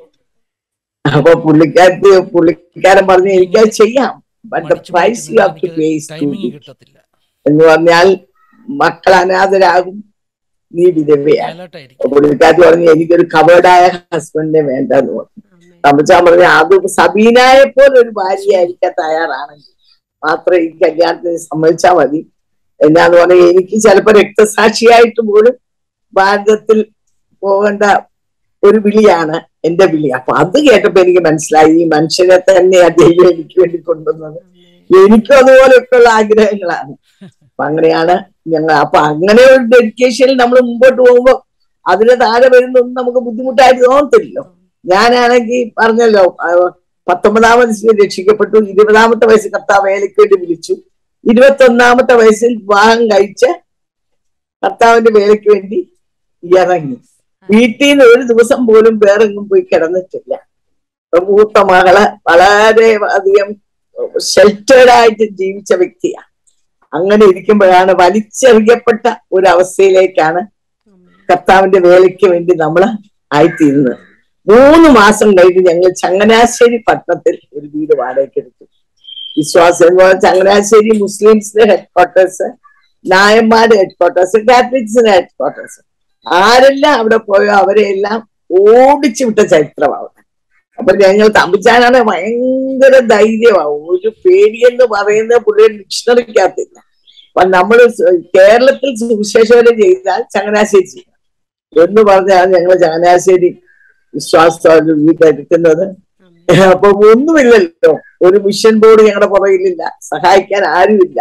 Speaker 3: അപ്പൊ പുള്ളിക്കാരത്തി പുള്ളിക്കാരൻ പറഞ്ഞു എനിക്കത് ചെയ്യാം but the price you have to pay
Speaker 1: timing കിട്ടത്തില്ല
Speaker 3: എന്ന് പറഞ്ഞാൽ മക്കൾ അനാഥരാകും നീ വിധവയാണ്
Speaker 1: കാലാട്ടായിരിക്കും
Speaker 3: പുള്ളിക്കാരത്തി പറഞ്ഞു എനിക്കൊരു കവേർഡായ ഹസ്ബൻഡിനെ വേണ്ടെന്ന് പറഞ്ഞു തമിച്ചാൻ പറഞ്ഞു അത് സബീനായെ പോലെ ഒരു ഭാര്യയായിരിക്കാൻ തയ്യാറാണെങ്കിൽ മാത്രമേ ഈ കല്യാണത്തിന് സമ്മതിച്ചാൽ മതി എന്നാന്ന് പറഞ്ഞാൽ എനിക്ക് ചിലപ്പോ രക്തസാക്ഷിയായിട്ട് പോലും ഭാരതത്തിൽ പോകേണ്ട ഒരു വിളിയാണ് എന്റെ വിളി അപ്പൊ അത് കേട്ടപ്പോ എനിക്ക് മനസ്സിലായി ഈ മനുഷ്യനെ തന്നെ ദൈവം എനിക്ക് വേണ്ടി കൊണ്ടുവന്നത് എനിക്കും അതുപോലെയൊക്കെയുള്ള ആഗ്രഹങ്ങളാണ് അപ്പൊ അങ്ങനെയാണ് ഞങ്ങൾ അപ്പൊ അങ്ങനെ ഒരു ഡെഡിക്കേഷനിൽ നമ്മൾ മുമ്പോട്ട് പോകുമ്പോ അതിന് താഴെ വരുന്നൊന്നും നമുക്ക് ബുദ്ധിമുട്ടായിട്ട് തോന്നത്തില്ലല്ലോ ഞാനാണെങ്കിൽ പറഞ്ഞല്ലോ ആ, പത്തൊമ്പതാം വയസ്സിൽ രക്ഷിക്കപ്പെട്ടു ഇരുപതാമത്തെ വയസ്സിൽ കർത്താവ് വേലയ്ക്ക് വേണ്ടി വിളിച്ചു ഇരുപത്തി ഒന്നാമത്തെ വയസ്സിൽ വിവാഹം കഴിച്ച് കർത്താവിന്റെ വേലയ്ക്ക് വേണ്ടി ഇറങ്ങി വീട്ടിൽ നിന്ന് ഒരു ദിവസം പോലും വേറെങ്ങും പോയി കിടന്നിട്ടില്ല അപ്പൊ മൂത്ത മകള് വളരെ അധികം ഷെൽറ്റേഡ് ആയിട്ട് ജീവിച്ച വ്യക്തിയാണ് അങ്ങനെ ഇരിക്കുമ്പോഴാണ് വലിച്ചെറിയപ്പെട്ട ഒരു അവസ്ഥയിലേക്കാണ് കർത്താവിന്റെ വേലയ്ക്ക് വേണ്ടി നമ്മൾ ആയിത്തീരുന്നത് മൂന്ന് മാസം കഴിഞ്ഞ് ഞങ്ങൾ ചങ്ങനാശ്ശേരി പട്ടണത്തിൽ ഒരു വീട് വാടകയ്ക്ക് എടുത്തു വിശ്വാസം എന്ന് പറഞ്ഞാൽ ചങ്ങനാശ്ശേരി മുസ്ലിംസിന്റെ ഹെഡ് ക്വാർട്ടേഴ്സ് നായന്മാരുടെ ഹെഡ് ക്വാർട്ടേഴ്സ് കാത്തലിക്സിന്റെ ഹെഡ് ക്വാർട്ടേഴ്സ് ആരെല്ലാം അവിടെ പോയോ അവരെ എല്ലാം ഓടിച്ചു വിട്ട ചരിത്രമാണ് അപ്പൊ ഞങ്ങൾ തമ്പിച്ചാനാണ് ഭയങ്കര ധൈര്യമാവും ഒരു പേടിയെന്ന് പറയുന്നത് പുള്ളിയുടെ ഡിക്ഷണറിക്കകത്തില്ല അപ്പൊ നമ്മൾ കേരളത്തിൽ സുവിശേഷവരെ ചെയ്താൽ ചങ്ങനാശ്ശേരി ചെയ്യണം എന്ന് പറഞ്ഞാൽ ഞങ്ങൾ ചങ്ങനാശ്ശേരി വിശ്വാസത്തോടെ വീട്ടെടുക്കുന്നത് അപ്പൊ ഒന്നുമില്ലല്ലോ ഒരു മിഷൻ ബോർഡ് ഞങ്ങളുടെ പുറകിലില്ല സഹായിക്കാൻ ആരുമില്ല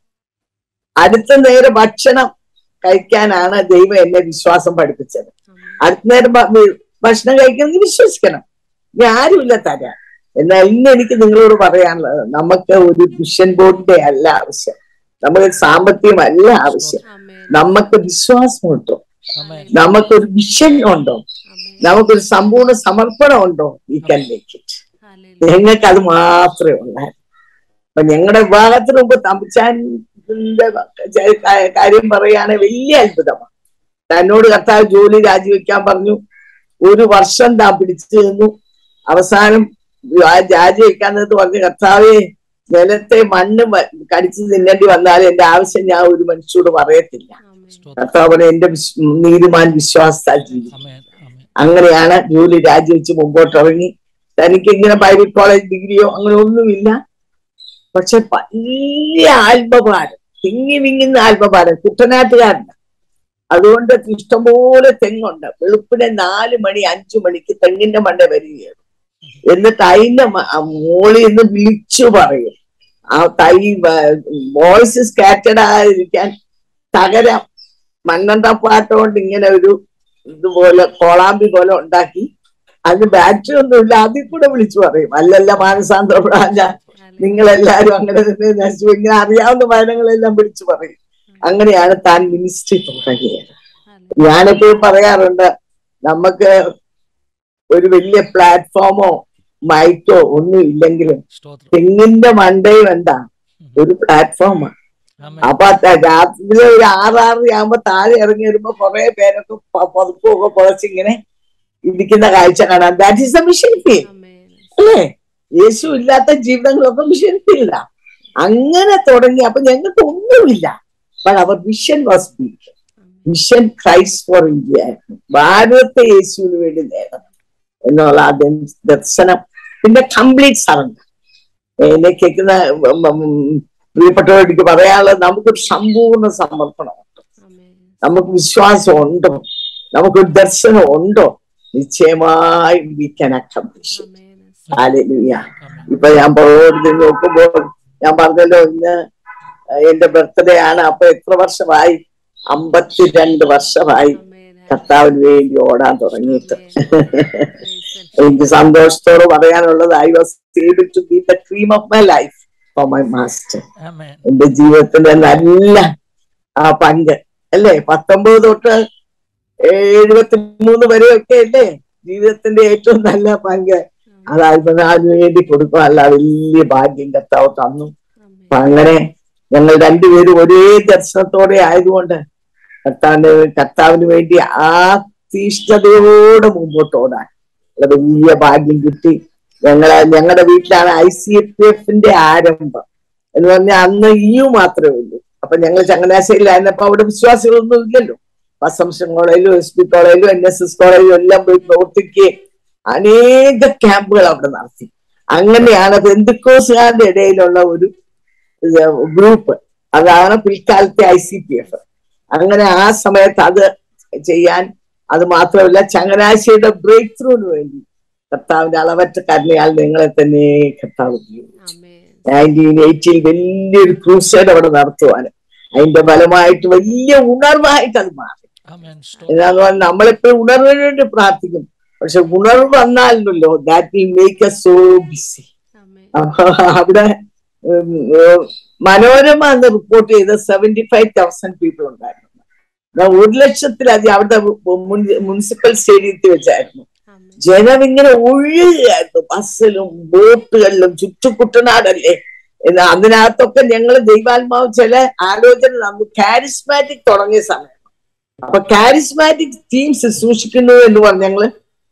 Speaker 3: അടുത്ത നേരെ ഭക്ഷണം കഴിക്കാനാണ് ദൈവം എന്നെ വിശ്വാസം പഠിപ്പിച്ചത് അടുത്ത നേരം ഭ- വി- ഭക്ഷണം കഴിക്കണമെങ്കിൽ വിശ്വസിക്കണം ഇനി ആരുമില്ല തരാൻ എന്നാൽ ഇന്ന് എനിക്ക് നിങ്ങളോട് പറയാനുള്ളത് നമുക്ക് ഒരു മിഷൻ ബോർഡിന്റെ അല്ല ആവശ്യം നമുക്ക് സാമ്പത്തികമല്ല ആവശ്യം നമുക്ക് വിശ്വാസം ഉണ്ടോ
Speaker 1: ആമേൻ.
Speaker 3: നമുക്കൊരു വിഷൻ ഉണ്ടോ നമുക്കൊരു സമ്പൂർണ്ണ സമർപ്പണം ഉണ്ടോ ഈ കൻ മേക്ക് ഇറ്റ് ഞങ്ങൾക്ക് അത് മാത്രമേ ഉള്ളായിരുന്നു അപ്പൊ ഞങ്ങളുടെ വിവാഹത്തിന് മുമ്പ് തമ്പിച്ചാന്റെ കാര്യം പറയുകയാണെങ്കിൽ വലിയ അത്ഭുതമാണ് തന്നോട് കർത്താവ് ജോലി രാജിവെക്കാൻ പറഞ്ഞു ഒരു വർഷം താൻ പിടിച്ചു നിന്നു അവസാനം രാ- രാജിവെക്കാൻ നേരത്ത് പറഞ്ഞു കർത്താവെ നിലത്തെ മണ്ണ് വ- കടിച്ചു തിന്നേണ്ടി വന്നാലും എന്റെ ആവശ്യം ഞാൻ ഒരു മനുഷ്യരോട് പറയത്തില്ല
Speaker 1: സ്തോത്രം.
Speaker 3: കർത്താവ് പറഞ്ഞു, എന്റെ വിശ്- നീതിമാൻ വിശ്വാസത്താൽ ജീവിക്കും
Speaker 1: ആമേൻ. ആമേൻ.
Speaker 3: അങ്ങനെയാണ് ജോലി രാജിവെച്ച് മുമ്പോട്ട് ഇറങ്ങി തനിക്ക് ഇങ്ങനെ ബൈബിൾ കോളേജ് ഡിഗ്രിയോ അങ്ങനെ ഒന്നുമില്ല പക്ഷെ വലിയ ആത്മഭാരം തിങ്ങി വിങ്ങുന്ന ആത്മഭാരം കുട്ടനാട്ടുകാരന് അതുകൊണ്ട് ഇഷ്ടംപോലെ തെങ്ങുണ്ട് വെളുപ്പിനെ നാല് മണി അഞ്ചു മണിക്ക് തെങ്ങിന്റെ മണ്ട വരികയാണ് എന്നിട്ട് അതിന്റെ മ- ആ മോളിൽ നിന്ന് വിളിച്ചു പറയും ആ തൈ വോയിസ് സ്കാറ്റഡ് ആയിരിക്കാൻ തകരം മണ്ണണ്ടപ്പാട്ട കൊണ്ട് ഇങ്ങനെ ഒരു ഇതുപോലെ കോളാമ്പി പോലെ ഉണ്ടാക്കി അതിന് ബാറ്ററി ഒന്നുമില്ല അതിൽ കൂടെ വിളിച്ചു പറയും അല്ലല്ല മാനസാന്തരപ്പെടാൻ ഞാൻ നിങ്ങളെല്ലാരും അങ്ങനെ തന്നെ നശിച്ചു ഇങ്ങനെ അറിയാവുന്ന മരണങ്ങളെല്ലാം വിളിച്ചു പറയും അങ്ങനെയാണ് താൻ മിനിസ്ട്രി തുടങ്ങിയത് ഞാനെപ്പോഴും പറയാറുണ്ട് നമുക്ക് ഒരു വലിയ പ്ലാറ്റ്ഫോമോ മൈക്കോ ഒന്നും ഇല്ലെങ്കിലും
Speaker 1: സ്തോത്രം
Speaker 3: തെങ്ങിന്റെ മണ്ടയും എന്താ ഒരു പ്ലാറ്റ്ഫോമാണ്
Speaker 1: ആമേൻ.
Speaker 3: അപ്പൊ ത- രാത്രി ഒരു ആറാറര ആകുമ്പോ താഴെ ഇറങ്ങി വരുമ്പോ കുറെ പേരൊക്കെ പ- പുതപ്പൊക്കെ പുതച്ചിങ്ങനെ ഇരിക്കുന്ന കാഴ്ച കാണാം that is a mission field അല്ലേ യേശു ഇല്ലാത്ത ജീവിതങ്ങളൊക്കെ മിഷൻ ഫീൽഡാ അങ്ങനെ തുടങ്ങി അപ്പൊ ഞങ്ങൾക്ക് ഒന്നുമില്ല but our vision was big mission Christ for India ആയിരുന്നു ഭാരതത്തെ യേശുവിന് വേണ്ടി നേടണം എന്നുള്ള ആദ്യ ദർശനം പിന്നെ കംപ്ലീറ്റ് സറണ്ടർ എന്നെ കേൾക്കുന്ന ഉം, ഉം, പ്രിയപ്പെട്ടവർക്ക് പറയാനുള്ളത് നമുക്കൊരു സമ്പൂർണ്ണ സമർപ്പണമുണ്ട് നമുക്ക് വിശ്വാസം ഉണ്ടോ നമുക്കൊരു ദർശനം ഉണ്ടോ നിശ്ചയമായി വി കൻ അക്കംപ്ലിഷ് ഹാലലുയ ഇപ്പൊ ഞാൻ പുറകോട്ട് നോക്കുമ്പോൾ ഞാൻ പറഞ്ഞല്ലോ ഇന്ന് എന്റെ ബർത്ത്ഡേ ആണ് അപ്പൊ എത്ര വർഷമായി അമ്പത്തിരണ്ട് വർഷമായി കർത്താവിന് വേണ്ടി ഓടാൻ തുടങ്ങിയിട്ട് എനിക്ക് സന്തോഷത്തോട് പറയാനുള്ളത് I was able to be the cream of my life for my master
Speaker 1: amen.
Speaker 3: എന്റെ ജീവിതത്തിന്റെ നല്ല ആ പങ്ക് അല്ലേ പത്തൊമ്പത് തൊട്ട് എഴുപത്തി മൂന്ന് വരെയൊക്കെ അല്ലേ ജീവിതത്തിന്റെ ഏറ്റവും നല്ല പങ്ക് അത് അത്ഭുതത്തിന് വേണ്ടി കൊടുക്കും അല്ല വലിയ ഭാഗ്യം കർത്താവ് തന്നു അപ്പൊ അങ്ങനെ ഞങ്ങൾ രണ്ടുപേരും ഒരേ ദർശനത്തോടെ ആയതുകൊണ്ട് കർത്താവിന് കർത്താവിന് വേണ്ടി ആ തീഷ്ണതയോടെ മുമ്പോട്ട് ഓടാൻ ഉള്ള വലിയ ഭാഗ്യം കിട്ടി ഞങ്ങളെ ഞങ്ങളുടെ വീട്ടിലാണ് ഐ സി എഫ് എഫിന്റെ ആരംഭം എന്ന് പറഞ്ഞാൽ അന്ന് ഇയു മാത്രമേ ഉള്ളൂ അപ്പൊ ഞങ്ങൾ ചങ്ങനാശ്ശേരിയിലായിരുന്നപ്പോ അവിടെ വിശ്വാസികളൊന്നും ഇല്ലല്ലോ അസംഷൻ കോളേജിലും എസ് പി കോളേജിലും എൻ എസ് എസ് കോളേജിലും എല്ലാം പോയി പ്രവർത്തിക്കുകയും അനേക ക്യാമ്പുകൾ അവിടെ നടത്തി അങ്ങനെയാണ് ബന്ധുക്കോസുകാരുടെ ഇടയിലുള്ള ഒരു ഗ്രൂപ്പ് അതാണ് പിൽക്കാലത്തെ ഐ സി പി എഫ് അങ്ങനെ ആ സമയത്ത് അത് ചെയ്യാൻ അത് മാത്രമല്ല ചങ്ങനാശ്ശേരിയുടെ ബ്രേക്ക് ത്രൂവിന് വേണ്ടി കർത്താവിന്റെ അളവറ്റ കരുണയാൽ നിങ്ങളെ തന്നെ കർത്താവ് ഉപയോഗിച്ചു നയൻറ്റീൻ എയ്റ്റിയിൽ വലിയൊരു ക്രൂസൈഡ് അവിടെ നടത്തുവാന് അതിന്റെ ഫലമായിട്ട് വലിയ ഉണർവായിട്ട് അത് മാറി
Speaker 1: ആമേൻ. സ്തോത്രം.
Speaker 3: എന്നാന്ന് പറഞ്ഞാൽ നമ്മളെപ്പോഴും ഉണർവിന് വേണ്ടി പ്രാർത്ഥിക്കും പക്ഷെ ഉണർവ് വന്നാലുണ്ടല്ലോ that will make a so busy അപ്പൊ അവിടെ ഉം, ഉം, മനോരമ എന്ന് റിപ്പോർട്ട് ചെയ്ത സെവന്റി ഫൈവ് തൗസൻഡ് പീപ്പിൾ ഉണ്ടായിരുന്നു എന്നാ ഒരു ലക്ഷത്തിലധികം അവിടുത്തെ മുനിസിപ്പൽ സ്റ്റേഡിയത്തിൽ വെച്ചായിരുന്നു ജനം ഇങ്ങനെ ഒഴുകുകയായിരുന്നു ബസ്സിലും ബോട്ടുകളിലും ചുറ്റുകുട്ടനാടല്ലേ എന്ന് അതിനകത്തൊക്കെ ഞങ്ങൾ ദൈവാത്മാവ് ചില ആലോചന നമുക്ക് കാരിസ്മാറ്റിക് തുടങ്ങിയ സമയം അപ്പൊ കാരിസ്മാറ്റിക് ടീംസ് സൂക്ഷിക്കുന്നു എന്ന് പറഞ്ഞ് ഞങ്ങള്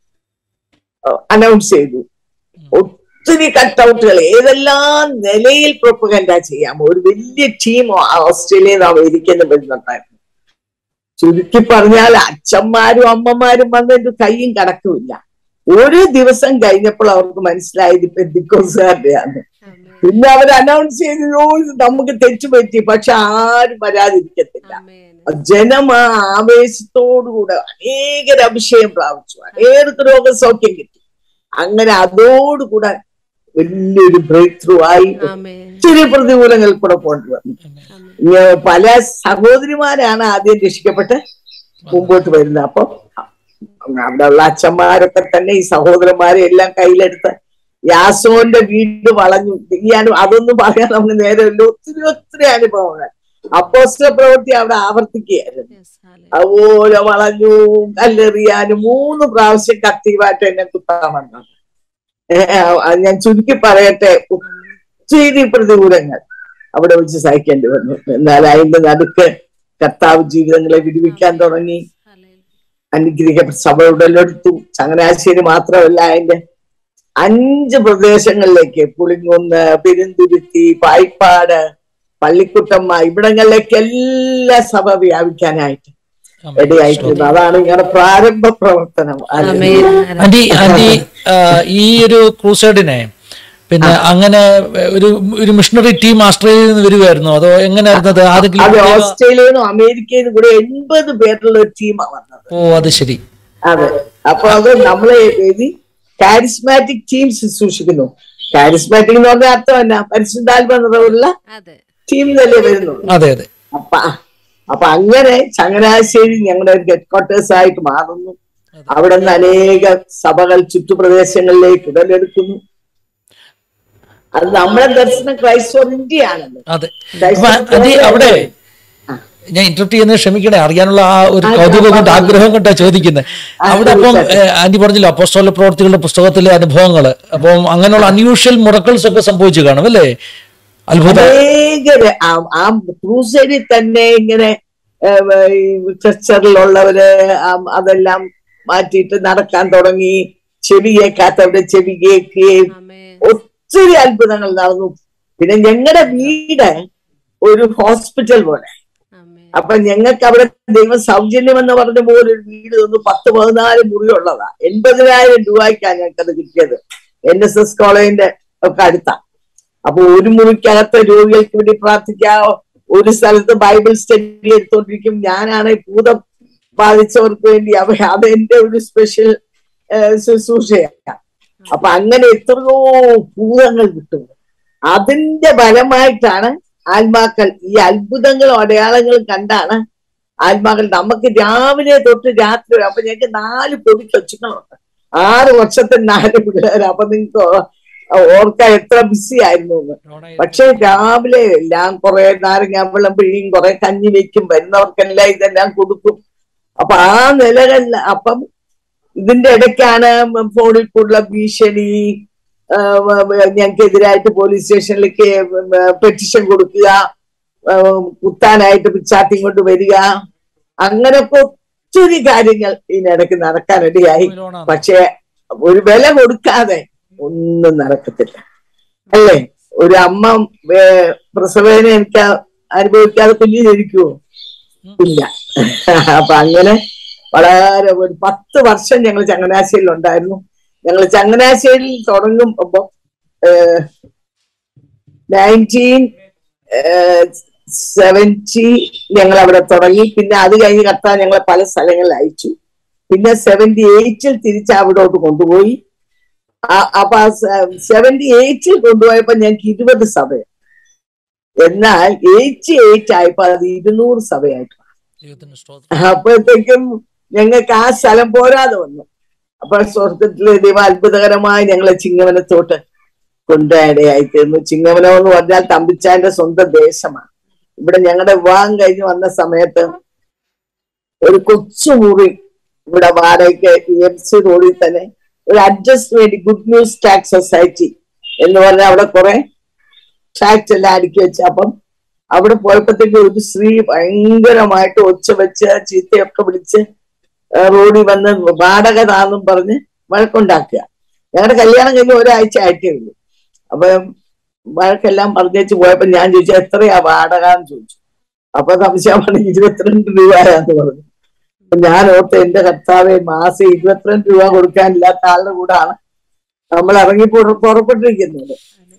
Speaker 3: അനൗൺസ് ചെയ്തു ഒത്തിരി കട്ടൗട്ടുകൾ ഏതെല്ലാം നിലയിൽ പ്രൊപ്പഗൻഡ ചെയ്യാമോ ഒരു വലിയ ടീം ഓസ്ട്രേലിയയിൽ നിന്ന് അമേരിക്കയിൽ വരുന്നുണ്ടായിരുന്നു ചുരുക്കി പറഞ്ഞാൽ അച്ഛന്മാരും അമ്മമാരും വന്ന് എന്റെ കൈയും കടക്കുമില്ല ഒരു ദിവസം കഴിഞ്ഞപ്പോൾ അവർക്ക് മനസ്സിലായത് ഇപ്പൊ എന്തിക്കോസുകാരുടെയാണ് പിന്നെ അവർ അനൗൺസ് ചെയ്തു "ഓ, ഇത് നമുക്ക് തെറ്റുപറ്റി പക്ഷെ ആരും വരാതിരിക്കത്തില്ല ജനം ആ ആവേശത്തോടുകൂടെ അനേകർ അഭിഷേകം പ്രാപിച്ചു അനേകർക്ക് രോഗസൗഖ്യം കിട്ടി അങ്ങനെ അതോടുകൂടെ വലിയൊരു ബ്രേക്ക് ത്രൂ ആയി ഒത്തിരി പ്രതികൂലങ്ങൾ കൂടെ കൊണ്ടുവന്നു ഇങ്ങനെ പല സഹോദരിമാരാണ് ആദ്യം രക്ഷിക്കപ്പെട്ട് മുമ്പോട്ട് വരുന്നത് അപ്പൊ അവിടെയുള്ള അച്ഛന്മാരൊക്കെ തന്നെ ഈ സഹോദരന്മാരെ എല്ലാം കയ്യിലെടുത്ത് യാസോന്റെ വീട് വളഞ്ഞു ഈ അനു അതൊന്നും പറയാൻ നമുക്ക് നേരമില്ല ഒത്തിരി ഒത്തിരി അനുഭവങ്ങൾ അപ്പോസ്റ്റ പ്രവൃത്തി അവിടെ ആവർത്തിക്കുകയായിരുന്നു അതുപോലെ വളഞ്ഞു കല്ലെറിയാനും മൂന്ന് പ്രാവശ്യം കത്തിവായിട്ട് എന്നെ കുത്താൻ വന്നത് ഏഹ് ഞാൻ ചുരുക്കി പറയട്ടെ ഒത്തിരി പ്രതികൂലങ്ങൾ അവിടെ വെച്ച് സഹിക്കേണ്ടി വന്നു എന്നാൽ അതിന്റെ നടുക്ക് കർത്താവ് ജീവിതങ്ങളെ വിടുവിക്കാൻ തുടങ്ങി അനുഗ്രഹിക്കപ്പെട്ട സഭ ഉടലെടുത്തു ചങ്ങനാശ്ശേരി മാത്രമല്ല അതിന്റെ അഞ്ച് പ്രദേശങ്ങളിലേക്ക് പുളിങ്കുന്ന് പെരുന്തുരുത്തി പായിപ്പാട് പള്ളിക്കുട്ടമ്മ ഇവിടങ്ങളിലേക്ക് എല്ലാ സഭ വ്യാപിക്കാനായിട്ട്
Speaker 1: ആമേൻ.
Speaker 3: ഇടയായിട്ടുണ്ട് അതാണ് ഞങ്ങളുടെ പ്രാരംഭ പ്രവർത്തനം
Speaker 2: ആമേൻ.
Speaker 1: ആന്റി ആന്റി ആ, ഈ ഒരു ക്രൂസൈഡിനെ പിന്നെ അങ്ങനെ ഒരു ഒരു മിഷണറി ടീം ആസ്ട്രേലിയയിൽ നിന്ന് വരുമായിരുന്നോ അതോ എങ്ങനെയായിരുന്നു അത്
Speaker 3: അത്
Speaker 1: ആരെങ്കിലും പ്രത്യേക-
Speaker 3: ഓസ്ട്രേലിയയിൽ നിന്നും അമേരിക്കയിൽ നിന്നും കൂടെ എൺപത് പേരുള്ള ഒരു ടീമാണ് വന്നത്
Speaker 1: ഓ അത് ശരി
Speaker 3: അതെ അപ്പൊ അത് നമ്മളെ എഴുതി കാരിസ്മാറ്റിക് ടീം ശുശ്രൂഷിക്കുന്നു കാരിസ്മാറ്റിക് എന്ന് പറഞ്ഞ അർത്ഥം എന്നാ പരിശുദ്ധാത്മ നിറവുള്ള
Speaker 2: അതെ
Speaker 3: ടീം തന്നെ വരുന്നുള്ളൂ
Speaker 1: അതെ അതെ
Speaker 3: അപ്പ അപ്പൊ അങ്ങനെ ചങ്ങനാശ്ശേരി ഞങ്ങളുടെ ഒരു ഹെഡ് ക്വാർട്ടേഴ്സ് ആയിട്ട് മാറുന്നു അവിടെ നിന്ന് അനേക സഭകൾ ചുറ്റുപ്രദേശങ്ങളിലേക്ക് ഉടലെടുക്കുന്നു അത് നമ്മുടെ ദർശനം ക്രൈസ്റ്റ് ഫോർ ഇന്ത്യ ആണല്ലോ
Speaker 1: അതെ
Speaker 3: ക്രൈസ്റ്റ്
Speaker 1: അപ്പൊ
Speaker 3: ഫോർ
Speaker 1: ആന്റി
Speaker 3: ഇന്ത്യ
Speaker 1: അവിടെ
Speaker 3: ആ.
Speaker 1: ഞാൻ ഇന്റർപ്റ്റ് ചെയ്യുന്നത് ക്ഷമിക്കണേ അറിയാനുള്ള ആ ഒരു
Speaker 3: ആ,
Speaker 1: കൗതുകം കൊണ്ട്
Speaker 3: പറഞ്ഞോ.
Speaker 1: ആഗ്രഹം കൊണ്ടാ ചോദിക്കുന്നത്
Speaker 3: ആ,
Speaker 1: അവിടെ അപ്പം
Speaker 3: തീർച്ചയായിട്ടും.
Speaker 1: ഏഹ്, ആന്റി പറഞ്ഞില്ല അപ്പോസ്തോല പ്രവർത്തികളുടെ പുസ്തകത്തിലെ അനുഭവങ്ങൾ അപ്പം അങ്ങനെയുള്ള അൺയൂഷ്വൽ മുറക്കൾസ് ഒക്കെ സംഭവിച്ചു കാണും അല്ലേ അത്ഭുതം
Speaker 3: അനേകര് ആ- ആ ക്രൂസൈഡിൽ തന്നെ ഇങ്ങനെ സ്ട്രക്ചറിലുള്ളവര് അതെല്ലാം മാറ്റിയിട്ട് നടക്കാൻ തുടങ്ങി ചെവി കേൾക്കാത്തവരുടെ ചെവി കേൾക്കുകയും
Speaker 2: ആമേ
Speaker 3: ഒത്തിരി അത്ഭുതങ്ങൾ നടന്നു പിന്നെ ഞങ്ങളുടെ വീട് ഒരു ഹോസ്പിറ്റൽ പോലെ
Speaker 2: ആമേ
Speaker 3: അപ്പൊ ഞങ്ങൾക്ക് അവിടെ ദൈവം സൗജന്യം എന്ന് പറഞ്ഞ പോലെ ഒരു വീട് തന്നു പത്ത് പതിനാല് മുറിയുള്ളതാ എൺപതിനായിരം രൂപയ്ക്കാണ് ഞങ്ങൾക്കത് കിട്ടിയത് എൻ എസ് എസ് കോളേജിന്റെ ഒക്കെ അടുത്താ അപ്പൊ ഒരു മുറിക്കകത്ത് രോഗികൾക്ക് വേണ്ടി പ്രാർത്ഥിക്കാം ഒരു സ്ഥലത്ത് ബൈബിൾ സ്റ്റഡി എടുത്തോണ്ടിരിക്കും ഞാനാണ് ഭൂതം ബാധിച്ചവർക്ക് വേണ്ടി അവ അത് എന്റെ ഒരു സ്പെഷ്യൽ ശുശ്രൂഷയാണ് അപ്പൊ അങ്ങനെ എത്രയോ ഭൂതങ്ങൾ കിട്ടും അതിന്റെ ഫലമായിട്ടാണ് ആത്മാക്കൾ ഈ അത്ഭുതങ്ങളും അടയാളങ്ങളും കണ്ടാണ് ആത്മാക്കൾ നമുക്ക് രാവിലെ തൊട്ട് രാത്രി വരെ അപ്പൊ ഞങ്ങൾക്ക് നാല് പൊടി കൊച്ചുങ്ങളുണ്ട് ആറ് വർഷത്തിന് നാല് പിള്ളേർ അപ്പൊ നിങ്ങൾക്ക് ഓർക്കാൻ എത്ര ബിസി ആയിരുന്നു എന്ന് പക്ഷെ രാവിലെ എല്ലാം കുറെ നാരങ്ങ വെള്ളം പിഴിയും കുറെ കഞ്ഞി വെക്കും വരുന്നവർക്കെല്ലാം ഇതെല്ലാം കൊടുക്കും അപ്പൊ ആ നിലകളിൽ അപ്പം ഇതിന്റെ ഇടയ്ക്കാണ് ഫോണിൽ കൂടുള്ള ഭീഷണി ഞങ്ങൾക്കെതിരായിട്ട് പോലീസ് സ്റ്റേഷനിലേക്ക് പെറ്റിഷൻ കൊടുക്കുക ആ, കുത്താനായിട്ട് പിച്ചാത്തി കൊണ്ട് വരിക അങ്ങനൊക്കെ ഒത്തിരി കാര്യങ്ങൾ ഇതിനിടയ്ക്ക് നടക്കാനിടയായി പക്ഷെ ഒരു വില കൊടുക്കാതെ ഒന്നും നടക്കത്തില്ല അല്ലേ ഒരു അമ്മ വേ- പ്രസവേദന എനിക്ക് അനുഭവിക്കാതെ കുഞ്ഞു ജനിക്കുവോ ഇല്ല അപ്പൊ അങ്ങനെ വളരെ ഒരു പത്ത് വർഷം ഞങ്ങൾ ചങ്ങനാശ്ശേരിയിൽ ഉണ്ടായിരുന്നു ഞങ്ങൾ ചങ്ങനാശ്ശേരിയിൽ തുടങ്ങുമ്പോ നയൻറ്റീൻ സെവൻറ്റി ഞങ്ങൾ അവിടെ തുടങ്ങി പിന്നെ അത് കഴിഞ്ഞ് കത്താൻ ഞങ്ങളെ പല സ്ഥലങ്ങളിൽ അയച്ചു പിന്നെ സെവന്റി എയ്റ്റിൽ തിരിച്ച് അവിടോട്ട് കൊണ്ടുപോയി ആ- അപ്പൊ സെവന്റി എയ്റ്റിൽ കൊണ്ടുപോയപ്പോ ഞങ്ങൾക്ക് ഇരുപത് സഭ എന്നാൽ എയ്റ്റി എയ്റ്റ് ആയപ്പോ അത് ഇരുന്നൂറ് സഭയായിട്ട്
Speaker 1: ദൈവത്തിന് സ്തോത്രം
Speaker 3: അപ്പോഴത്തേക്കും ഞങ്ങൾക്ക് ആ സ്ഥലം പോരാതെ വന്നു അപ്പൊ സ്വർഗത്തിലെ ദൈവം അത്ഭുതകരമായി ഞങ്ങളെ ചിങ്ങവനത്തോട്ട് കൊണ്ടുപോയിടയായി തീർന്നു ചിങ്ങവനം എന്ന് പറഞ്ഞാൽ തമ്പിച്ചാന്റെ സ്വന്തം ദേശമാണ് ഇവിടെ ഞങ്ങളുടെ വിവാഹം കഴിഞ്ഞ് വന്ന സമയത്ത് ഒരു കൊച്ചുമുറി ഇവിടെ വാടകയ്ക്ക് എം സി റോഡിൽ തന്നെ ഒരു അഡ്ജസ്റ്റ് വേണ്ടി ഗുഡ് ന്യൂസ് ടാക്സ് സൊസൈറ്റി എന്ന് പറഞ്ഞാൽ അവിടെ കുറെ ട്രാക്ട് എല്ലാം അടുക്കി വെച്ച് അപ്പം അവിടെ പോയപ്പോഴത്തേക്ക് ഒരു സ്ത്രീ ഭയങ്കരമായിട്ട് ഒച്ച വെച്ച് ചീത്തയൊക്കെ വിളിച്ച് ആ, റോഡിൽ വന്ന് വാടക താന്നും പറഞ്ഞ് വഴക്കുണ്ടാക്കുക ഞങ്ങളുടെ കല്യാണം കഴിഞ്ഞ് ഒരാഴ്ച ആയിട്ടേ ഉള്ളൂ അപ്പൊ വഴക്കെല്ലാം പറഞ്ഞേച്ച് പോയപ്പോ ഞാൻ ചോദിച്ചു എത്രയാ വാടക എന്ന് ചോദിച്ചു അപ്പൊ സംശയം പറഞ്ഞു ഇരുപത്തിരണ്ട് രൂപയാന്ന് പറഞ്ഞു അപ്പൊ ഞാൻ ഓർത്ത് എന്റെ കർത്താവെ മാസം ഇരുപത്തിരണ്ട് രൂപ കൊടുക്കാനില്ലാത്ത ആളുടെ കൂടാണ് നമ്മൾ ഇറങ്ങി പുറ- പുറപ്പെട്ടിരിക്കുന്നത്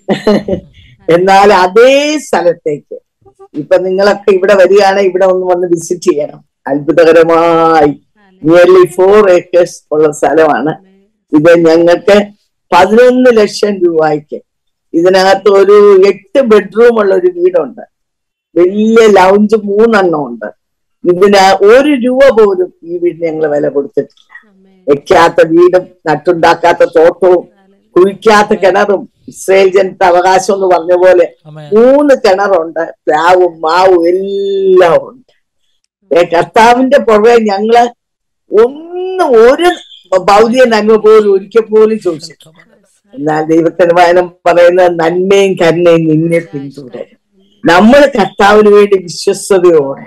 Speaker 3: എന്നാൽ അതേ സ്ഥലത്തേക്ക് ഇപ്പൊ നിങ്ങളൊക്കെ ഇവിടെ വരികയാണെങ്കിൽ ഇവിടെ ഒന്ന് വന്ന് വിസിറ്റ് ചെയ്യണം അത്ഭുതകരമായി നിയർലി ഫോർ ഏക്കേഴ്സ് ഉള്ള സ്ഥലമാണ് ഇത് ഞങ്ങൾക്ക് പതിനൊന്ന് ലക്ഷം രൂപയ്ക്ക് ഇതിനകത്ത് ഒരു എട്ട് ബെഡ്റൂം ഉള്ള ഒരു വീടുണ്ട് വലിയ ലൗഞ്ച് മൂന്നെണ്ണം ഉണ്ട് ഇതിന് ഒരു രൂപ പോലും ഈ വീടിന് ഞങ്ങൾ വില കൊടുത്തിട്ടില്ല വെക്കാത്ത വീടും നട്ടുണ്ടാക്കാത്ത തോട്ടവും കുഴിക്കാത്ത കിണറും ഇസ്രയേൽ ജനത്തെ അവകാശം എന്ന് പറഞ്ഞ പോലെ
Speaker 1: ആമേൻ
Speaker 3: മൂന്ന് കിണറുണ്ട് പ്ലാവും മാവും എല്ലാം ഉണ്ട് ഏ, കർത്താവിന്റെ പുറകെ ഞങ്ങള് ഒന്നും ഒരു ഭൗതിക നന്മ പോലും ഒരിക്കൽ പോലും ചോദിച്ചിട്ടില്ല എന്നാൽ ദൈവത്തിന് വചനം പറയുന്ന നന്മയും കരുണയും നിന്നെ പിന്തുടരും നമ്മൾ കർത്താവിന് വേണ്ടി വിശ്വസ്തയോടെ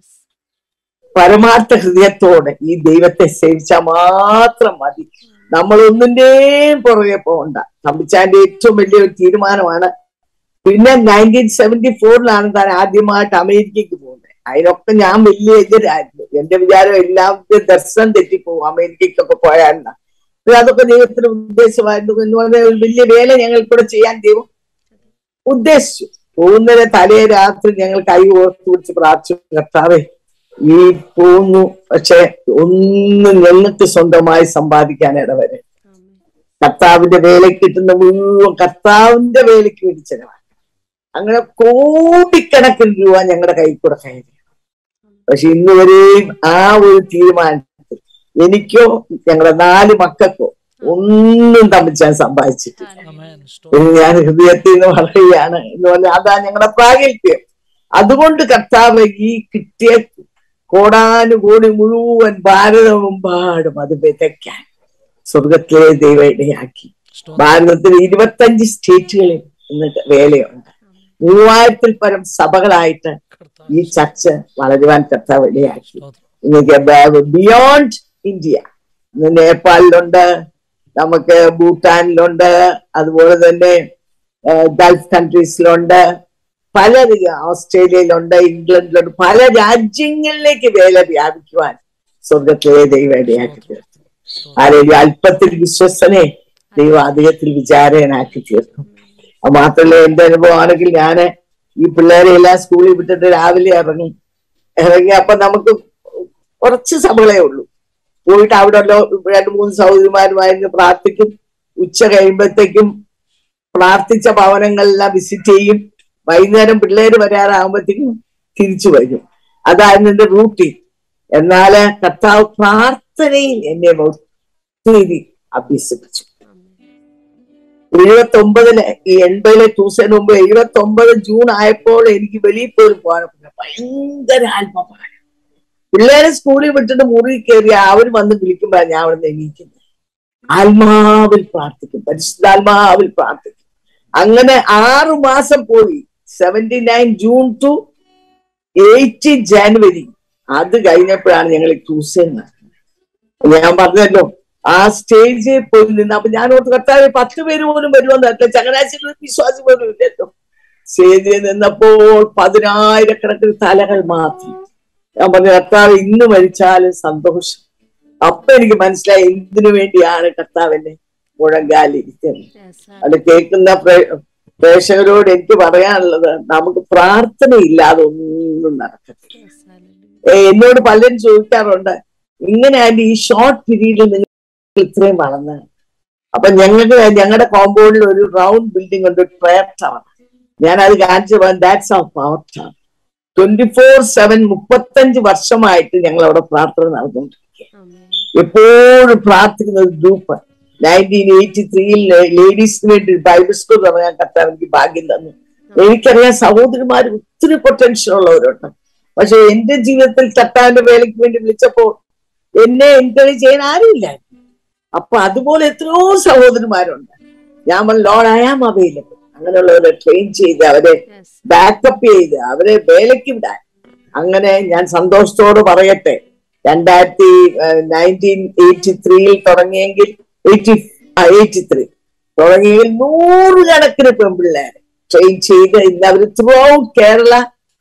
Speaker 3: പരമാർത്ഥ ഹൃദയത്തോടെ ഈ ദൈവത്തെ സേവിച്ചാൽ മാത്രം മതി നമ്മൾ ഒന്നിന്റെയും പുറകെ പോകണ്ട തമ്പിച്ചാന്റെ ഏറ്റവും വലിയൊരു തീരുമാനമാണ് പിന്നെ നയൻറ്റീൻ സെവന്റി ഫോറിലാണ് താൻ ആദ്യമായിട്ട് അമേരിക്കയ്ക്ക് പോകുന്നത് അതിനൊക്കെ ഞാൻ വലിയ എതിരായിരുന്നു എന്റെ വിചാരം എല്ലാവരും ദർശനം തെറ്റിപ്പോകും അമേരിക്കയ്ക്കൊക്കെ പോയാലെന്നാ പിന്നെ അതൊക്കെ ദൈവത്തിന് ഉദ്ദേശമായിരുന്നു എന്ന് പറഞ്ഞാൽ ഒരു വലിയ വേല ഞങ്ങൾ കൂടെ ചെയ്യാൻ ദൈവം ഉദ്ദേശിച്ചു പോകുന്നതിന് തലേ രാത്രി ഞങ്ങൾ കൈ ഓർത്ത് പിടിച്ച് പ്രാർത്ഥിച്ചു കർത്താവേ ഈ പോകുന്നു പക്ഷെ ഒന്നും ഞങ്ങൾക്ക് സ്വന്തമായി സമ്പാദിക്കാൻ ഇടവരെ കർത്താവിന്റെ വേലയ്ക്ക് കിട്ടുന്ന മുഴുവൻ കർത്താവിന്റെ വേലയ്ക്ക് വേണ്ടി ചെലവാക്കണം അങ്ങനെ കോടിക്കണക്കിന് രൂപ ഞങ്ങളുടെ കൈ കൂടെ കയറി പക്ഷെ ഇന്ന് വരെയും ആ ഒരു തീരുമാനത്തിൽ എനിക്കോ ഞങ്ങളുടെ നാല് മക്കൾക്കോ ഒന്നും തമ്മിൽ ഞാൻ സമ്പാദിച്ചിട്ടില്ല ഇത് ഞാൻ ഹൃദയത്തിൽ നിന്ന് പറയുകയാണ് എന്ന് പറഞ്ഞാൽ അതാ ഞങ്ങളുടെ പ്രാഗൽഭ്യം അതുകൊണ്ട് കർത്താവ് ഈ കിട്ടിയ കോടാനുകോടി മുഴുവൻ ഭാരതമെമ്പാടും അത് വിതയ്ക്കാൻ സ്വർഗത്തിലെ ദൈവം ഇടയാക്കി ഭാരതത്തിൽ ഇരുപത്തഞ്ച് സ്റ്റേറ്റുകളിൽ ഇന്ന് വേലയുണ്ട് മൂവായിരത്തിൽ പരം സഭകളായിട്ട് ഈ ചർച്ച് വളരുവാൻ കർത്താവ് ഇടയാക്കി ഇന്ന് ബിയോണ്ട് ഇന്ത്യ ഇന്ന് നേപ്പാളിലുണ്ട് നമുക്ക് ഭൂട്ടാനിലുണ്ട് അതുപോലെ തന്നെ ഗൾഫ് കൺട്രീസിലുണ്ട് പല ഓസ്ട്രേലിയയിലുണ്ട് ഇംഗ്ലണ്ടിലുണ്ട് പല രാജ്യങ്ങളിലേക്ക് വേല വ്യാപിക്കുവാൻ സ്വർഗത്തിലെ ദൈവം ഇടയാക്കി തീർത്തു ആരെങ്കിലും അല്പത്തിൽ വിശ്വസനെ ദൈവം അധികത്തിൽ വിചാരനാക്കി തീർക്കും അത് മാത്രമല്ല എന്റെ അനുഭവമാണെങ്കിൽ ഞാന് ഈ പിള്ളേരെ എല്ലാം സ്കൂളിൽ വിട്ടിട്ട് രാവിലെ ഇറങ്ങി ഇറങ്ങി അപ്പൊ നമുക്ക് കുറച്ച് സഭകളേ ഉള്ളൂ പോയിട്ട് അവിടെ ഉള്ള രണ്ട് മൂന്ന് സഹോദരിമാരുമായിരുന്നു പ്രാർത്ഥിക്കും ഉച്ച കഴിയുമ്പോഴത്തേക്കും പ്രാർത്ഥിച്ച ഭവനങ്ങളെല്ലാം വിസിറ്റ് ചെയ്യും വൈകുന്നേരം പിള്ളേര് വരാറാകുമ്പോഴത്തേക്കും തിരിച്ചു വരും അതായിരുന്നു എന്റെ റൂട്ടീൻ എന്നാല് കർത്താവ് പ്രാർത്ഥനയിൽ എന്നെ ഒത്തിരി അഭ്യസിപ്പിച്ചു എഴുപത്തി ഒമ്പതില് ഈ എൺപതിലെ ടൂസിന് മുമ്പ് എഴുപത്തി ഒമ്പത് ജൂൺ ആയപ്പോൾ എനിക്ക് വെളിയിൽ പോലും പോകാൻ പറ്റില്ല ഭയങ്കര ആത്മഭാരം പിള്ളേരെ സ്കൂളിൽ വിട്ടിട്ട് മുറി കയറി അവർ വന്ന് വിളിക്കുമ്പോഴാണ് ഞാൻ അവിടെ നിന്ന് എണീക്കുന്നത് ആത്മാവിൽ പ്രാർത്ഥിക്കും പരിശുദ്ധാത്മാവിൽ പ്രാർത്ഥിക്കും അങ്ങനെ ആറു മാസം പോയി seventy nine June two eight January അത് കഴിഞ്ഞപ്പോഴാണ് ഞങ്ങൾ ട്യൂഷൻ ഞാൻ പറഞ്ഞല്ലോ ആ സ്റ്റേജിൽ പോയി നിന്ന് അപ്പൊ ഞാൻ ഓർത്ത് കർത്താവ് പത്ത് പേര് പോലും വരുമെന്ന് അറിയില്ല ചങ്ങനാശ്ശേരി വിശ്വാസം പോലും ഇല്ലല്ലോ സ്റ്റേജിൽ നിന്നപ്പോൾ പതിനായിരക്കണക്കിന് തലകൾ മാത്രം ഞാൻ പറഞ്ഞു കർത്താവ് ഇന്ന് മരിച്ചാലും സന്തോഷം അപ്പൊ എനിക്ക് മനസ്സിലായി എന്തിനു വേണ്ടിയാണ് കർത്താവിനെ മുഴങ്കാലിരിക്കുന്നത് അത് കേൾക്കുന്ന പ്രേക്ഷകരോട് എനിക്ക് പറയാനുള്ളത് നമുക്ക് പ്രാർത്ഥനയില്ലാതെ ഒന്നും നടക്കത്തില്ല എന്നോട് പലരും ചോദിക്കാറുണ്ട് ഇങ്ങനെയായിട്ട് ഈ ഷോർട്ട് പീരീഡിൽ നിങ്ങൾ ഇത്രയും വളർന്ന് അപ്പൊ ഞങ്ങൾക്ക് ഞങ്ങളുടെ കോമ്പൗണ്ടിൽ ഒരു റൗണ്ട് ബിൽഡിംഗ് ഉണ്ട് പ്രയർ ടവർ ഞാൻ അത് കാണിച്ചു പോകാൻ that's of power tower twenty four seven മുപ്പത്തഞ്ച് വർഷമായിട്ട് ഞങ്ങൾ അവിടെ പ്രാർത്ഥന നടന്നുകൊണ്ടിരിക്കുക എപ്പോഴും പ്രാർത്ഥിക്കുന്ന ഒരു ഗ്രൂപ്പ് നയൻറ്റീൻ എയ്റ്റി ത്രീയിൽ ലേഡീസിന് വേണ്ടി ബൈബിൾ സ്കൂൾ തുടങ്ങാൻ കർത്താവ് എനിക്ക് ഭാഗ്യം തന്നു എനിക്കറിയാം സഹോദരിമാർ ഒത്തിരി പൊട്ടൻഷ്യൽ ഉള്ളവരുണ്ട് പക്ഷെ എന്റെ ജീവിതത്തിൽ കർത്താവിന്റെ വേലയ്ക്ക് വേണ്ടി വിളിച്ചപ്പോൾ എന്നെ എൻകറേജ് ചെയ്യാൻ ആരുമില്ല അപ്പൊ അതുപോലെ എത്രയോ സഹോദരിമാരുണ്ട് ഞാൻ ലോഡ് ഐ ആം അവൈലബിൾ അങ്ങനെയുള്ളവരെ ട്രെയിൻ ചെയ്ത് അവരെ ബാക്കപ്പ് ചെയ്ത് അവരെ വേലയ്ക്ക് വിടാൻ അങ്ങനെ ഞാൻ സന്തോഷത്തോട് പറയട്ടെ രണ്ടായിരത്തി നയൻറ്റീൻ എയ്റ്റി ത്രീയിൽ തുടങ്ങിയെങ്കിൽ എയ്റ്റി എയ്റ്റി ത്രീ തുടങ്ങിയെങ്കിൽ നൂറുകണക്കിന് പെൺപിള്ളേരെ ട്രെയിൻ ചെയ്ത് ഇന്ന് അവർ ത്രൂ ഔട്ട് കേരള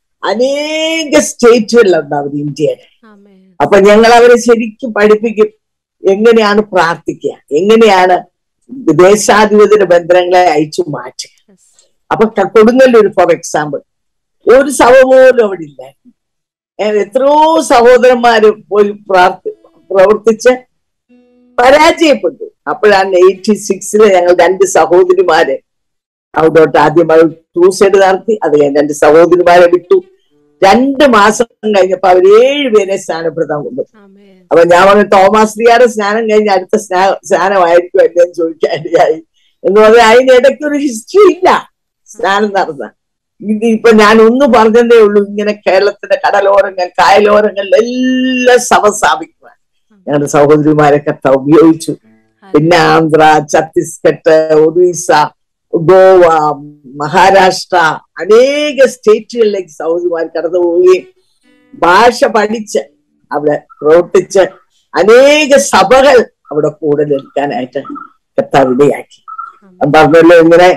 Speaker 3: അനേക സ്റ്റേറ്റുകളിലുണ്ട് അവർ ഇന്ത്യയിൽ അപ്പൊ ഞങ്ങൾ അവരെ ശരിക്കും പഠിപ്പിക്കും എങ്ങനെയാണ് പ്രാർത്ഥിക്കുക എങ്ങനെയാണ് ദേശാധിപതിയുടെ ബന്ധനങ്ങളെ അയച്ചു മാറ്റുക അപ്പൊ കൊടുങ്ങല്ലൂർ ഫോർ എക്സാമ്പിൾ ഒരു സഭ പോലും അവിടെ ഇല്ല എത്രയോ സഹോദരന്മാര് പോയി പ്രാർത്ഥി പ്രവർത്തിച്ച് പരാജയപ്പെട്ടു അപ്പോഴാണ് എയ്റ്റി സിക്സില് ഞങ്ങൾ രണ്ട് സഹോദരിമാരെ അവിടോട്ട് ആദ്യമായി ക്രൂസൈഡ് നടത്തി അത് കഴിഞ്ഞ് രണ്ട് സഹോദരിമാരെ വിട്ടു രണ്ട് മാസം കഴിഞ്ഞപ്പോ അവർ ഏഴുപേരെ സ്നാനപ്പെടുത്താൻ കൊണ്ടുവന്നു അപ്പൊ ഞാൻ പറഞ്ഞു തോമസ് ലിയാടെ സ്നാനം കഴിഞ്ഞ് അടുത്ത സ്നാ സ്നാനമായിരിക്കും എന്നെ ചോദിക്കാനിടയായി എന്ന് പറഞ്ഞാൽ അതിനിടയ്ക്ക് ഒരു ഹിസ്റ്ററി ഇല്ല സ്നാനം നടന്ന ഇത് ഇപ്പൊ ഞാൻ ഒന്ന് പറഞ്ഞതേ ഉള്ളൂ ഇങ്ങനെ കേരളത്തിന്റെ കടലോരങ്ങൾ കായലോരങ്ങളിൽ എല്ലാം സഭ സ്ഥാപിക്കുവാൻ ഞങ്ങളുടെ സഹോദരിമാരെ കർത്ത ഉപയോഗിച്ചു പിന്നെ ആന്ധ്ര ഛത്തീസ്ഗഡ് ഒറീസ ഗോവ മഹാരാഷ്ട്ര അനേക സ്റ്റേറ്റുകളിലേക്ക് സഹോദരിമാർ കടന്നു പോവുകയും ഭാഷ പഠിച്ച് അവിടെ പ്രവർത്തിച്ച് അനേക സഭകൾ അവിടെ കൂടെ നിൽക്കാനായിട്ട് കർത്താവ് ഇടയാക്കി പറഞ്ഞല്ലോ ഇങ്ങനെ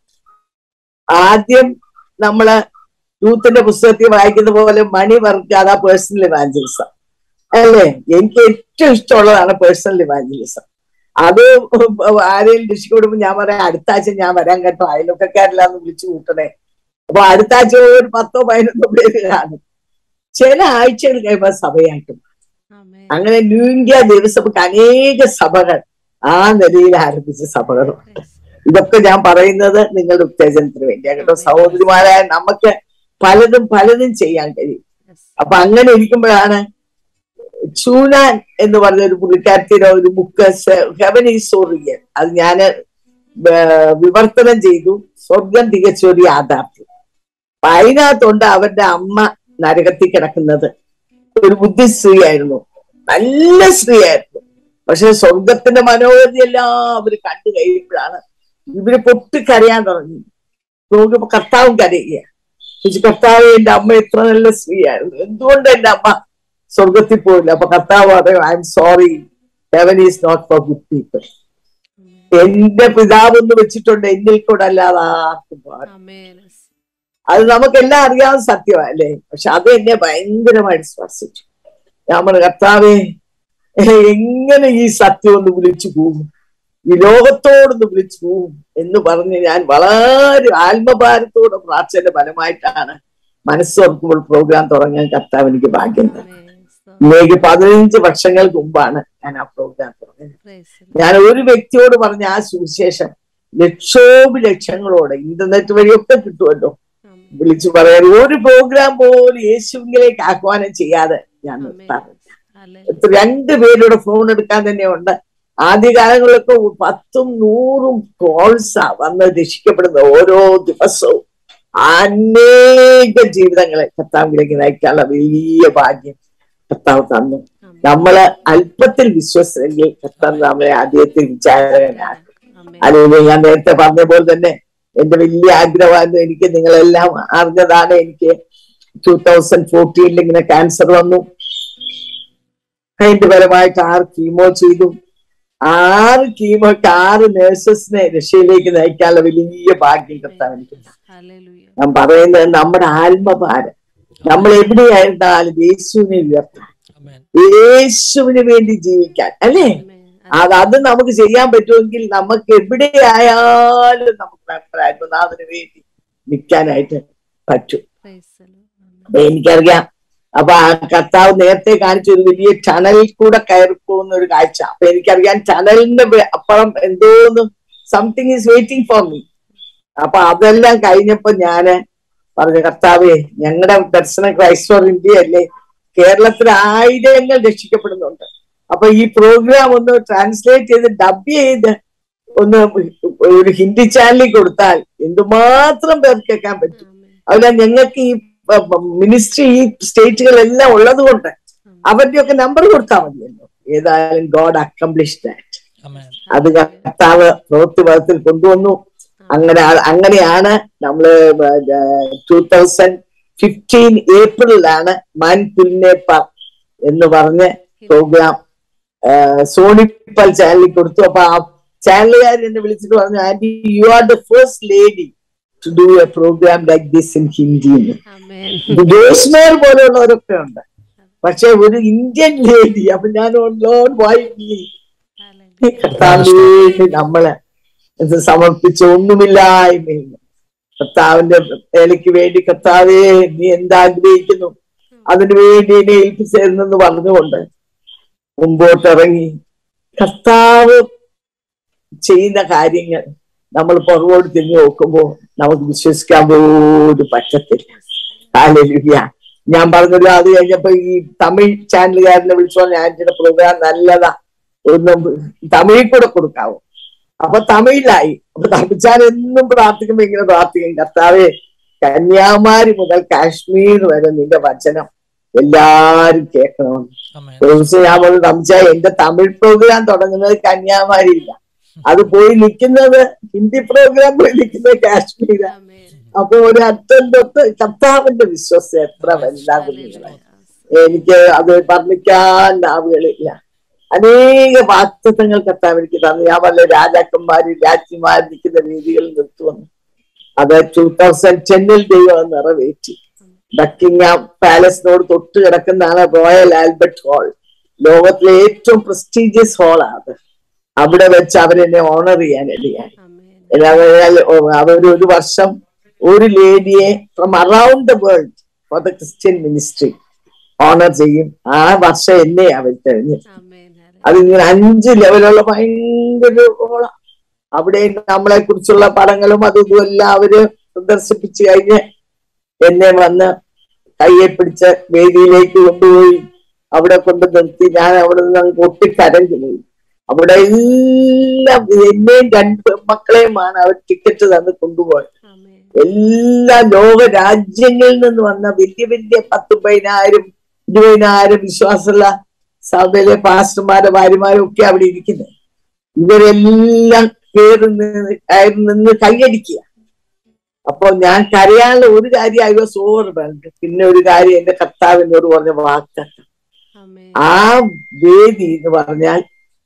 Speaker 3: ആദ്യം നമ്മള് യൂത്തിന്റെ പുസ്തകത്തിൽ വായിക്കുന്ന പോലെ മണി വർക്ക് അതാ പേഴ്സണൽ ഇവാഞ്ചലിസം അല്ലേ എനിക്ക് ഏറ്റവും ഇഷ്ടമുള്ളതാണ് പേഴ്സണൽ ഇവാഞ്ചലിസം അത് ആരെയും രക്ഷിക്കപ്പെടുമ്പോ ഞാൻ പറയാം അടുത്ത ആഴ്ച ഞാൻ വരാൻ കേട്ടോ അയൽവക്കക്കാരില്ലാന്ന് വിളിച്ചു കൂട്ടണേ അപ്പൊ അടുത്ത ആഴ്ച ഒരു പത്തോ പതിനൊന്നോ പേര് കാണും ചില ആഴ്ചകൾ കഴിയുമ്പോൾ സഭയായിട്ട് അങ്ങനെ ന്യൂ ഇന്ത്യ ദേവസഭയ്ക്ക് അനേക സഭകൾ ആ നിലയിൽ ആരംഭിച്ച സഭകളും ഇതൊക്കെ ഞാൻ പറയുന്നത് നിങ്ങളുടെ ഉത്തേജനത്തിന് വേണ്ടിയാണ് കേട്ടോ സഹോദരിമാരായ നമുക്ക് പലതും പലതും ചെയ്യാൻ കഴിയും അപ്പൊ അങ്ങനെ ഇരിക്കുമ്പോഴാണ് ചൂനാൻ എന്ന് പറഞ്ഞ ഒരു പുള്ളിക്കാരത്തിയുടെ ഒരു book heaven is so real അത് ഞാന് വേ- വിവർത്തനം ചെയ്തു സ്വർഗം തികച്ചൊരു യാഥാർത്ഥ്യം അപ്പൊ അതിനകത്തുണ്ട് അവരുടെ അമ്മ നരകത്തിൽ കിടക്കുന്നത് ഒരു ബുദ്ധി സ്ത്രീയായിരുന്നു നല്ല സ്ത്രീയായിരുന്നു പക്ഷെ സ്വർഗത്തിന്റെ മനോഹരിയെല്ലാം അവര് കണ്ടു കഴിയുമ്പോഴാണ് ഇവര് പൊട്ടിക്കരയാൻ തുടങ്ങി നോക്കിയപ്പോ കർത്താവും കരയുക ചേച്ചി കർത്താവ് എന്റെ അമ്മ എത്ര നല്ല സ്ത്രീയായിരുന്നു എന്തുകൊണ്ട് എന്റെ അമ്മ സ്വർഗത്തിൽ പോയില്ല അപ്പൊ കർത്താവ് പറയും I am sorry heaven is not for good people എന്റെ പിതാവ് എന്ന് വെച്ചിട്ടുണ്ട് എന്നിൽ കൂടെ അല്ലാതെ ആർക്കും പാടില്ല.
Speaker 2: ആമേൻ
Speaker 3: അത് നമുക്കെല്ലാം അറിയാവുന്ന സത്യമാണ് അല്ലേ പക്ഷെ അത് എന്നെ ഭയങ്കരമായിട്ട് സ്പർശിച്ചു ഞാൻ പറഞ്ഞു കർത്താവേ എങ്ങനെ ഈ സത്യം ഒന്ന് വിളിച്ചു പോകും ഈ ലോകത്തോടൊന്ന് വിളിച്ചു പോകും എന്ന് പറഞ്ഞ് ഞാൻ വളരെ ആത്മഭാരത്തോടെ പ്രാർത്ഥന ഫലമായിട്ടാണ് മനസ്സോർക്കുമ്പോൾ പ്രോഗ്രാം തുടങ്ങാൻ കർത്താവ് എനിക്ക് ഭാഗ്യം തന്നു ഇന്നേക്ക് പതിനഞ്ച് വർഷങ്ങൾക്ക് മുമ്പാണ് ഞാൻ ആ പ്രോഗ്രാം തുടങ്ങിയത് ഞാൻ ഒരു വ്യക്തിയോട് പറഞ്ഞ ആ സുവിശേഷം ലക്ഷോപ ലക്ഷങ്ങളോടെ ഇന്റർനെറ്റ് വഴിയൊക്കെ കിട്ടുമല്ലോ വിളിച്ചു പറയാൻ ഒരു പ്രോഗ്രാം പോലും യേശുവിലേക്ക് ആഹ്വാനം ചെയ്യാതെ ഞാൻ നിർത്താറില്ല ഇപ്പൊ രണ്ട് പേരുടെ ഫോൺ എടുക്കാൻ തന്നെ ഉണ്ട് ആദ്യകാലങ്ങളിലൊക്കെ പത്തും നൂറും കോൾസാ വന്ന് രക്ഷിക്കപ്പെടുന്ന ഓരോ ദിവസവും അനേക ജീവിതങ്ങളെ കർത്താവിലേക്ക് നയിക്കാനുള്ള വലിയ ഭാഗ്യം കർത്താവ് തന്നു നമ്മള് അല്പത്തിൽ വിശ്വസിച്ചെങ്കിൽ കർത്താവ് നമ്മളെ ആദ്യത്തിൽ വിചാരകനാണ് അല്ലെങ്കിൽ ഞാൻ നേരത്തെ പറഞ്ഞ പോലെ തന്നെ എന്റെ വലിയ ആഗ്രഹമായിരുന്നു എനിക്ക് നിങ്ങളെല്ലാം അറിഞ്ഞതാണ് എനിക്ക് ടൂ തൗസൻഡ് ഫോർട്ടീനിൽ ഇങ്ങനെ ക്യാൻസർ വന്നു അതിന്റെ പരമായിട്ട് ആറ് കീമോ ചെയ്തു ആറ് കീമോക്ക് ആറ് നേഴ്സസിനെ രക്ഷയിലേക്ക് നയിക്കാനുള്ള വലിയ ഭാഗ്യം കർത്താവ് എനിക്ക് തന്നു. ഞാൻ പറയുന്നത് നമ്മുടെ ആത്മഭാരം നമ്മൾ എവിടെയായിരുന്നാലും യേശുവിനെ ഉയർത്താൻ യേശുവിന് വേണ്ടി ജീവിക്കാൻ അല്ലേ അത് അത് നമുക്ക് ചെയ്യാൻ പറ്റുമെങ്കിൽ നമുക്ക് എവിടെയായാലും നമുക്ക് നമ്മുടെ ആത്മനാഥന് വേണ്ടി നിൽക്കാനായിട്ട് പറ്റും അപ്പൊ എനിക്കറിയാം അപ്പൊ ആ കർത്താവ് നേരത്തെ കാണിച്ച ഒരു വലിയ ടണലിൽ കൂടെ കയറി പോകുന്ന ഒരു കാഴ്ച അപ്പൊ എനിക്കറിയാം ടണലിന്റെ വെ- അപ്പുറം എന്തോന്ന് something is waiting for me അപ്പൊ അതെല്ലാം കഴിഞ്ഞപ്പോ ഞാന് പറഞ്ഞു കർത്താവേ ഞങ്ങളുടെ ദർശന ക്രൈസ്തവർ ഇന്ത്യ അല്ലേ കേരളത്തിൽ ആയിരങ്ങൾ രക്ഷിക്കപ്പെടുന്നുണ്ട് അപ്പൊ ഈ പ്രോഗ്രാം ഒന്ന് ട്രാൻസ്ലേറ്റ് ചെയ്ത് ഡബ് ചെയ്ത് ഒന്ന് ഒരു ഹിന്ദി ചാനലിൽ കൊടുത്താൽ എന്തുമാത്രം പേർ കേൾക്കാൻ പറ്റും അതുപോലെ ഞങ്ങൾക്ക് ഈ മിനിസ്ട്രി ഈ സ്റ്റേറ്റുകളെല്ലാം ഉള്ളത് കൊണ്ട് അവരുടെയൊക്കെ നമ്പർ കൊടുത്താൽ മതിയല്ലോ ഏതായാലും ഗോഡ് അക്കംപ്ലിഷ് ദാറ്റ് അത് കർത്താവ് പ്രവൃത്തി പദത്തിൽ കൊണ്ടുവന്നു അങ്ങനെ ആ- അങ്ങനെയാണ് നമ്മള് ടൂ തൗസൻഡ് ഫിഫ്റ്റീൻ ഏപ്രിലാണ് മാൻ പുല്ലേപ്പ എന്ന് പറഞ്ഞ് പ്രോഗ്രാം സോണിപ്പൽ ചാനലിൽ കൊടുത്തു അപ്പൊ ആ ചാനലുകാർ എന്നെ വിളിച്ചിട്ട് പറഞ്ഞു aunty you are the first lady to do a program like this in Hindi വിദേശമേർ പോലെയുള്ളവരൊക്കെ ഉണ്ട് പക്ഷെ ഒരു ഇന്ത്യൻ ലേഡി അപ്പൊ ഞാൻ ലോൺ വായി കർത്താവിന് വേണ്ടി നമ്മള് ഇത് സമർപ്പിച്ച ഒന്നുമില്ലായ്മയിൽ കർത്താവിന്റെ വേലയ്ക്ക് വേണ്ടി കർത്താവേ നീ എന്താഗ്രഹിക്കുന്നു അതിനു വേണ്ടി എന്നെ ഏൽപ്പിച്ചിരുന്നെന്ന് പറഞ്ഞുകൊണ്ട് മുമ്പോട്ടിറങ്ങി കർത്താവ് ചെയ്യുന്ന കാര്യങ്ങൾ നമ്മൾ പുറകോട്ട് തിരിഞ്ഞു നോക്കുമ്പോൾ നമുക്ക് വിശ്വസിക്കാൻ പോലും പറ്റത്തില്ല ഹാലലുയ ഞാൻ പറഞ്ഞല്ലോ അത് കഴിഞ്ഞപ്പോ ഈ തമിഴ് ചാനലുകാരനെ വിളിച്ചോ ആന്റിയുടെ പ്രോഗ്രാം നല്ലതാ ഒന്ന് തമിഴിൽ കൂടെ കൊടുക്കാവോ അപ്പൊ തമിഴിലായി അപ്പൊ തമിഴ്ചാൻ എന്നും പ്രാർത്ഥിക്കുമ്പോ ഇങ്ങനെ പ്രാർത്ഥിക്കും കർത്താവേ കന്യാകുമാരി മുതൽ കാശ്മീർ വരെ നിന്റെ വചനം എല്ലാരും കേൾക്കണമെന്ന് ഒരു ദിവസം ഞാൻ പറഞ്ഞു തമിഴ്ച എന്റെ തമിഴ് പ്രോഗ്രാം തുടങ്ങുന്നത് കന്യാകുമാരിയില്ല അത് പോയി നിൽക്കുന്നത് ഹിന്ദി പ്രോഗ്രാം പോയി നിൽക്കുന്നത് കാശ്മീരാ അപ്പൊ ഒരു അറ്റം തൊട്ട് കർത്താവിന്റെ വിശ്വാസം എത്ര വലുതാകുന്നില്ല എനിക്ക് അത് വർണ്ണിക്കാൻ നാവുകളില്ല അനേക വാക്തത്വങ്ങൾ കർത്താവ് എനിക്ക് തന്നു ഞാൻ വല്ല രാജാക്കന്മാര് രാജ്ഞിമാര് നിൽക്കുന്ന രീതികളിൽ നിർത്തുവന്നു അത് ടൂ തൗസൻഡ് ടെന്നിൽ ദൈവം നിറവേറ്റി ബക്കിംഗാം പാലസിനോട് തൊട്ട് കിടക്കുന്നതാണ് റോയൽ ആൽബർട്ട് ഹാൾ ലോകത്തിലെ ഏറ്റവും പ്രസ്റ്റീജിയസ് ഹാളാണ് അത് അവിടെ വെച്ച് അവരെന്നെ ഓണർ ചെയ്യാൻ ഇടയായി അവർ ഒരു വർഷം ഒരു ലേഡിയെ from around the world for the Christian ministry honour ചെയ്യും ആ വർഷം എന്നെ അവർ തെരഞ്ഞെടുത്തു അതിങ്ങനെ അഞ്ച് ലെവലുള്ള ഭയങ്കര ഹോളാ അവിടെ നമ്മളെ കുറിച്ചുള്ള പടങ്ങളും അതും ഇതും എല്ലാം അവര് പ്രദർശിപ്പിച്ചു കഴിഞ്ഞ് എന്നെ വന്ന് കയ്യെ പിടിച്ച് വേദിയിലേക്ക് കൊണ്ടുപോയി അവിടെ കൊണ്ട് നിർത്തി ഞാൻ അവിടെ നിന്ന് അങ്ങ് പൊട്ടിക്കരഞ്ഞു പോയി അവിടെ എല്ലാം എന്നെയും രണ്ട് മക്കളെയുമാണ് അവർ ടിക്കറ്റ് തന്ന് കൊണ്ടുപോയത്
Speaker 2: ആമേൻ.
Speaker 3: എല്ലാ ലോക രാജ്യങ്ങളിൽ നിന്ന് വന്ന വലിയ വലിയ പത്ത് പതിനായിരം ഇരുപതിനായിരം വിശ്വാസമുള്ള സഭയിലെ പാസ്റ്റർമാരെ ഭാര്യമാരും ഒക്കെ അവിടെ ഇരിക്കുന്നത് ഇവരെല്ലാം കയറി നിന്ന് കയറി നിന്ന് കൈയടിക്കുക അപ്പൊ ഞാൻ കരയാനുള്ള ഒരു കാര്യം ഐ വാസ് ഓവർ പിന്നെ ഒരു കാര്യം എന്റെ കർത്താവിനോട് പറഞ്ഞ വാക്ക്
Speaker 2: ആമേൻ.
Speaker 3: ആ വേദി എന്ന് പറഞ്ഞാൽ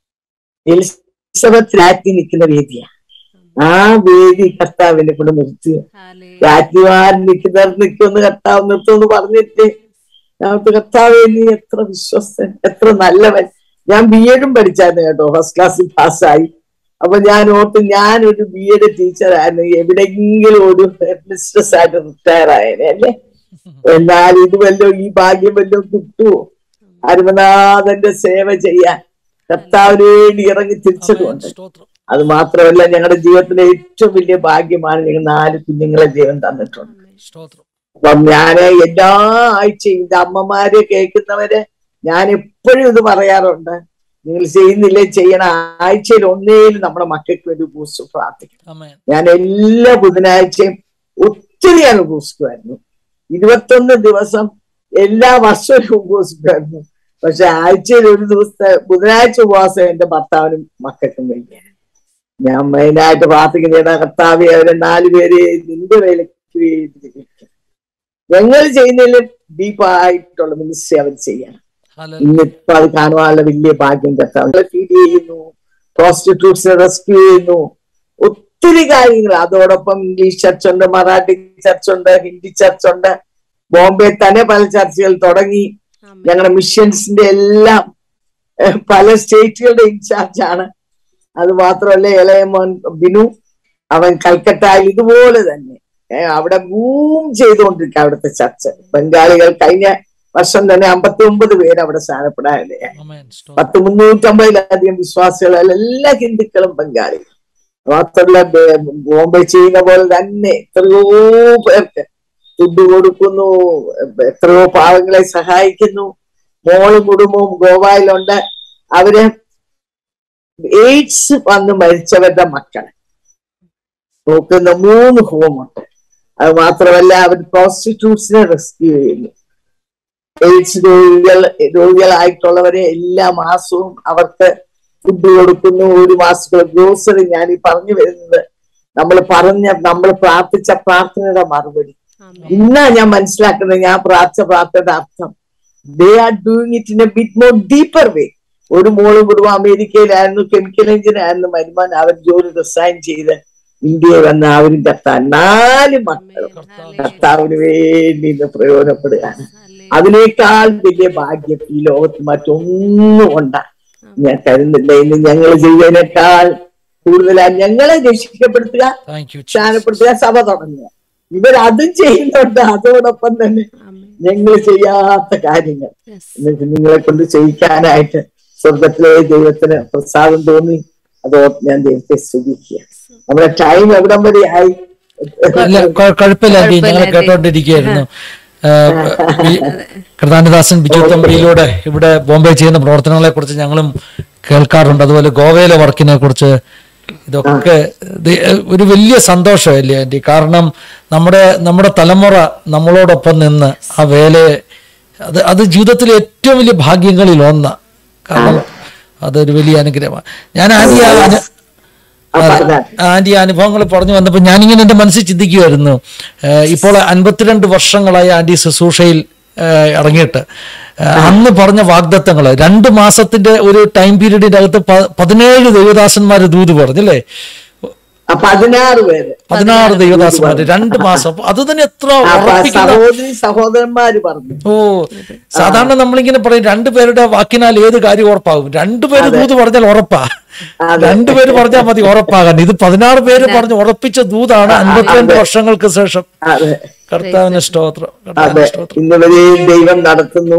Speaker 3: എലിസബത്ത് രാജ്ഞി നിൽക്കുന്ന വേദിയാ ആ വേദി കർത്താവിനെ കൊണ്ട് നിർത്തി
Speaker 2: ഹാലേ.
Speaker 3: രാജ്ഞിമാർ നിൽക്കുന്നവർ നിൽക്കുമെന്ന് കർത്താവ് നിർത്തുമെന്ന് പറഞ്ഞിട്ട് ഞങ്ങൾക്ക് കർത്താവെ നീ എത്ര വിശ്വസ്തൻ എത്ര നല്ലവൻ ഞാൻ ബി എഡും പഠിച്ചായിരുന്നു കേട്ടോ ഫസ്റ്റ് ക്ലാസ്സിൽ പാസ്സായി അപ്പൊ ഞാൻ ഓർത്ത് ഞാനൊരു ബി എഡ് ടീച്ചറായിരുന്നു എവിടെയെങ്കിലും ഒരു മിസ്ട്രസ് ആയിട്ട് റിട്ടയർ ആയേനെ അല്ലേ എന്നാൽ ഇത് വല്ലോ ഈ ഭാഗ്യം വല്ലോ കിട്ടുമോ അരുമനാഥന്റെ സേവ ചെയ്യാൻ കർത്താവിന് വേണ്ടി ഇറങ്ങി തിരിച്ചതുകൊണ്ട്
Speaker 1: സ്തോത്രം
Speaker 3: അത് മാത്രമല്ല ഞങ്ങളുടെ ജീവിതത്തിലെ ഏറ്റവും വലിയ ഭാഗ്യമാണ് ഞങ്ങൾ നാല് കുഞ്ഞുങ്ങളെ ദൈവം തന്നിട്ടുണ്ട്
Speaker 1: സ്തോത്രം
Speaker 3: അപ്പം ഞാൻ എല്ലാ ആഴ്ചയും ഇത് അമ്മമാര് കേൾക്കുന്നവര് ഞാൻ എപ്പോഴും ഇത് പറയാറുണ്ട് നിങ്ങൾ ചെയ്യുന്നില്ലേ ചെയ്യണം ആഴ്ചയിൽ ഒന്നേലും നമ്മുടെ മക്കൾക്ക് വേണ്ടി ബൂസ്റ്റ് പ്രാർത്ഥിക്കണം
Speaker 1: ആമേൻ
Speaker 3: ഞാൻ എല്ലാ ബുധനാഴ്ചയും ഒത്തിരി അനുഭവിക്കുമായിരുന്നു ഇരുപത്തൊന്ന് ദിവസം എല്ലാ വർഷവും ഉപവസിക്കുമായിരുന്നു പക്ഷെ ആഴ്ചയിൽ ഒരു ദിവസത്തെ ബുധനാഴ്ച ഉപവാസം എന്റെ ഭർത്താവിനും മക്കൾക്കും വേണ്ടിയാണ് ഞാൻ മെയിനായിട്ട് പ്രാർത്ഥിക്കുന്ന കർത്താവെ അവരെ നാലുപേരെ നിന്റെ വേലയ്ക്ക് വേണ്ടി നിൽക്കും. ഞങ്ങൾ ചെയ്യുന്നതിലും ഡീപ്പായിട്ടുള്ള മിനിസ്ട്രി അവർ ചെയ്യണം
Speaker 1: ഹല്ലേലൂയ.
Speaker 3: ഇന്നിപ്പോ അത് കാണുവാനുള്ള വലിയ ഭാഗ്യം കർത്താവ് ഫീഡ് ചെയ്യുന്നു പ്രോസ്റ്റിറ്റ്യൂട്ട്സിനെ റെസ്ക്യൂ ചെയ്യുന്നു ഒത്തിരി കാര്യങ്ങൾ അതോടൊപ്പം ഇംഗ്ലീഷ് ചർച്ച് ഉണ്ട് മറാഠി ചർച്ച് ഉണ്ട് ഹിന്ദി ചർച്ച് ഉണ്ട് ബോംബെ തന്നെ പല ചർച്ചുകൾ തുടങ്ങി
Speaker 2: ആമേൻ.
Speaker 3: ഞങ്ങളുടെ മിഷൻസിന്റെ എല്ലാം ഏഹ്, പല സ്റ്റേറ്റുകളുടെ ഇൻചാർജ് ആണ് അത് മാത്രമല്ല ഇളയമോൻ ബിനു അവൻ കൽക്കട്ടയിൽ ഇതുപോലെ തന്നെ ഏഹ്, അവിടെ ബൂം ചെയ്തുകൊണ്ടിരിക്കുക അവിടുത്തെ ചർച്ച് ബംഗാളികൾ കഴിഞ്ഞ വർഷം തന്നെ അമ്പത്തി ഒമ്പത് പേര് അവിടെ സ്ഥാനപ്പെടാനിടയായി
Speaker 1: ആമേൻ സ്തോത്രം
Speaker 3: പത്ത് മുന്നൂറ്റമ്പതിലധികം വിശ്വാസികൾ എല്ലാ ഹിന്ദുക്കളും ബംഗാളികൾ മാത്രമല്ല ബേ- ബോംബെ ചെയ്യുന്ന പോലെ തന്നെ എത്രയോ പേർക്ക് ഫുഡ് കൊടുക്കുന്നു എത്രയോ പാവങ്ങളെ സഹായിക്കുന്നു മോളും കുടുംബവും ഗോവയിലുണ്ട് അവര് എയ്ഡ്സ് വന്ന് മരിച്ചവരുടെ മക്കളെ നോക്കുന്ന മൂന്ന് ഹോമുണ്ട് അത് മാത്രമല്ല അവർ പ്രോസ്റ്റിറ്റ്യൂട്ട്സിനെ റെസ്ക്യൂ ചെയ്യുന്നു എയ്ഡ്സ് രോഗികൾ രോഗികളായിട്ടുള്ളവരെ എല്ലാ മാസവും അവർക്ക് ഫുഡ് കൊടുക്കുന്നു ഒരു മാസത്തെ ഗ്രോസറി ഞാൻ ഈ പറഞ്ഞു വരുന്നത് നമ്മൾ പറഞ്ഞ നമ്മൾ പ്രാർത്ഥിച്ച പ്രാർത്ഥനയുടെ മറുപടി
Speaker 2: ആമേൻ.
Speaker 3: ഇന്നാ ഞാൻ മനസ്സിലാക്കുന്നത് ഞാൻ പ്രാർത്ഥിച്ച പ്രാർത്ഥനയുടെ അർത്ഥം they are doing it in a bit more deeper way ഒരു മോളും കുടുംബം അമേരിക്കയിലായിരുന്നു കെമിക്കൽ എഞ്ചിനീയർ ആയിരുന്നു മരുമാൻ അവർ ജോലി റിസൈൻ ചെയ്ത് ഇന്ത്യയിൽ വന്ന് അവരും കത്താൻ നാല് മക്കളും
Speaker 2: ആമേൻ.
Speaker 3: കർത്താവിന് വേണ്ടി ഇന്ന് പ്രയോജനപ്പെടുകയാണ്
Speaker 2: ഹല്ലേലൂയ.
Speaker 3: അതിനേക്കാൾ വലിയ ഭാഗ്യം ഈ ലോകത്ത് മറ്റൊന്നും ഉണ്ടാ ഞാൻ കരുന്നില്ല ഇന്ന് ഞങ്ങൾ ചെയ്തതിനേക്കാൾ കൂടുതലായി ഞങ്ങളെ രക്ഷിക്കപ്പെടുത്തുക
Speaker 1: താങ്ക് യു
Speaker 3: സ്ഥാനപ്പെടുത്തുക സഭ തുടങ്ങുക ഇവരതും ചെയ്യുന്നുണ്ട് അതോടൊപ്പം തന്നെ
Speaker 2: ആമേൻ.
Speaker 3: ഞങ്ങൾ ചെയ്യാത്ത കാര്യങ്ങൾ
Speaker 2: Yes.
Speaker 3: എന്നിട്ട് നിങ്ങളെ കൊണ്ട് ചെയ്യിക്കാനായിട്ട് സ്വർഗത്തിലെ ദൈവത്തിന് പ്രസാദം തോന്നി അതോർത്ത് ഞാൻ ദൈവത്തെ സ്തുതിക്കുക നമ്മുടെ ടൈം എവിടം വരെ ആയി
Speaker 1: അല്ല കൊ- കുഴപ്പമില്ല ആന്റി ഞങ്ങൾ
Speaker 2: കുഴപ്പമില്ല,
Speaker 1: കേട്ടോണ്ടിരിക്കുകയായിരുന്നു കൃതാനദാസൻ ബിജു തമ്പിയിലൂടെ ഇവിടെ ബോംബെ ചെയ്യുന്ന പ്രവർത്തനങ്ങളെ കുറിച്ച് ഞങ്ങളും കേൾക്കാറുണ്ട് അതുപോലെ ഗോവയിലെ വർക്കിനെ കുറിച്ച് ഇതൊക്കെ ദി- ഒരു വലിയ സന്തോഷമല്ലേ ആന്റി കാരണം നമ്മുടെ നമ്മുടെ തലമുറ നമ്മളോടൊപ്പം നിന്ന് ആ വേലയെ അത് അത് ജീവിതത്തിലെ ഏറ്റവും വലിയ ഭാഗ്യങ്ങളിൽ ഒന്ന് കാരണം അതൊരു വലിയ അനുഗ്രഹമാണ് ഞാൻ ആന്റി ആ അനു-
Speaker 3: ആ, പറഞ്ഞാൽ.
Speaker 1: ആന്റി അനുഭവങ്ങൾ പറഞ്ഞു വന്നപ്പോൾ ഞാനിങ്ങനെ എൻ്റെ മനസ്സിൽ ചിന്തിക്കുമായിരുന്നു ഏഹ് ഇപ്പോൾ അൻപത്തിരണ്ട് വർഷങ്ങളായി ആന്റി ശുശ്രൂഷയിൽ ഏഹ് ഇറങ്ങിയിട്ട് ഏഹ് അന്ന് പറഞ്ഞ വാഗ്ദത്തങ്ങൾ രണ്ട് മാസത്തിന്റെ ഒരു ടൈം പീരീഡിന്റെ അകത്ത് പ- പതിനേഴ് ദൈവദാസന്മാര് ദൂത് പറഞ്ഞല്ലേ
Speaker 3: ആ പതിനാറ് പേര്
Speaker 1: പതിനാറ് ദൈവദാസന്മാര് രണ്ട് മാസം അപ്പൊ അത് തന്നെ എത്ര
Speaker 3: ആ പ-
Speaker 1: ഉറപ്പിക്കുന്ന
Speaker 3: സഹോദരി സഹോദരന്മാര് പറഞ്ഞു
Speaker 1: ഓ സാധാരണ നമ്മളിങ്ങനെ പറയും രണ്ടുപേരുടെ വാക്കിനാൽ ഏത് കാര്യം ഉറപ്പാകും രണ്ടുപേര് ദൂത് പറഞ്ഞാൽ ഉറപ്പാ
Speaker 3: അതെ.
Speaker 1: രണ്ടുപേര് പറഞ്ഞാൽ മതി ഉറപ്പാകാൻ ഇത് പതിനാറ് പേര് പറഞ്ഞ് ഉറപ്പിച്ച ദൂതാണ് അൻപത്തിരണ്ട് വർഷങ്ങൾക്ക് ശേഷം
Speaker 3: അതെ
Speaker 1: കർത്താവിന് സ്തോത്രം
Speaker 3: അതെ
Speaker 1: കർത്താവിന് സ്തോത്രം
Speaker 3: ഇന്നുവരെയും ദൈവം നടത്തുന്നു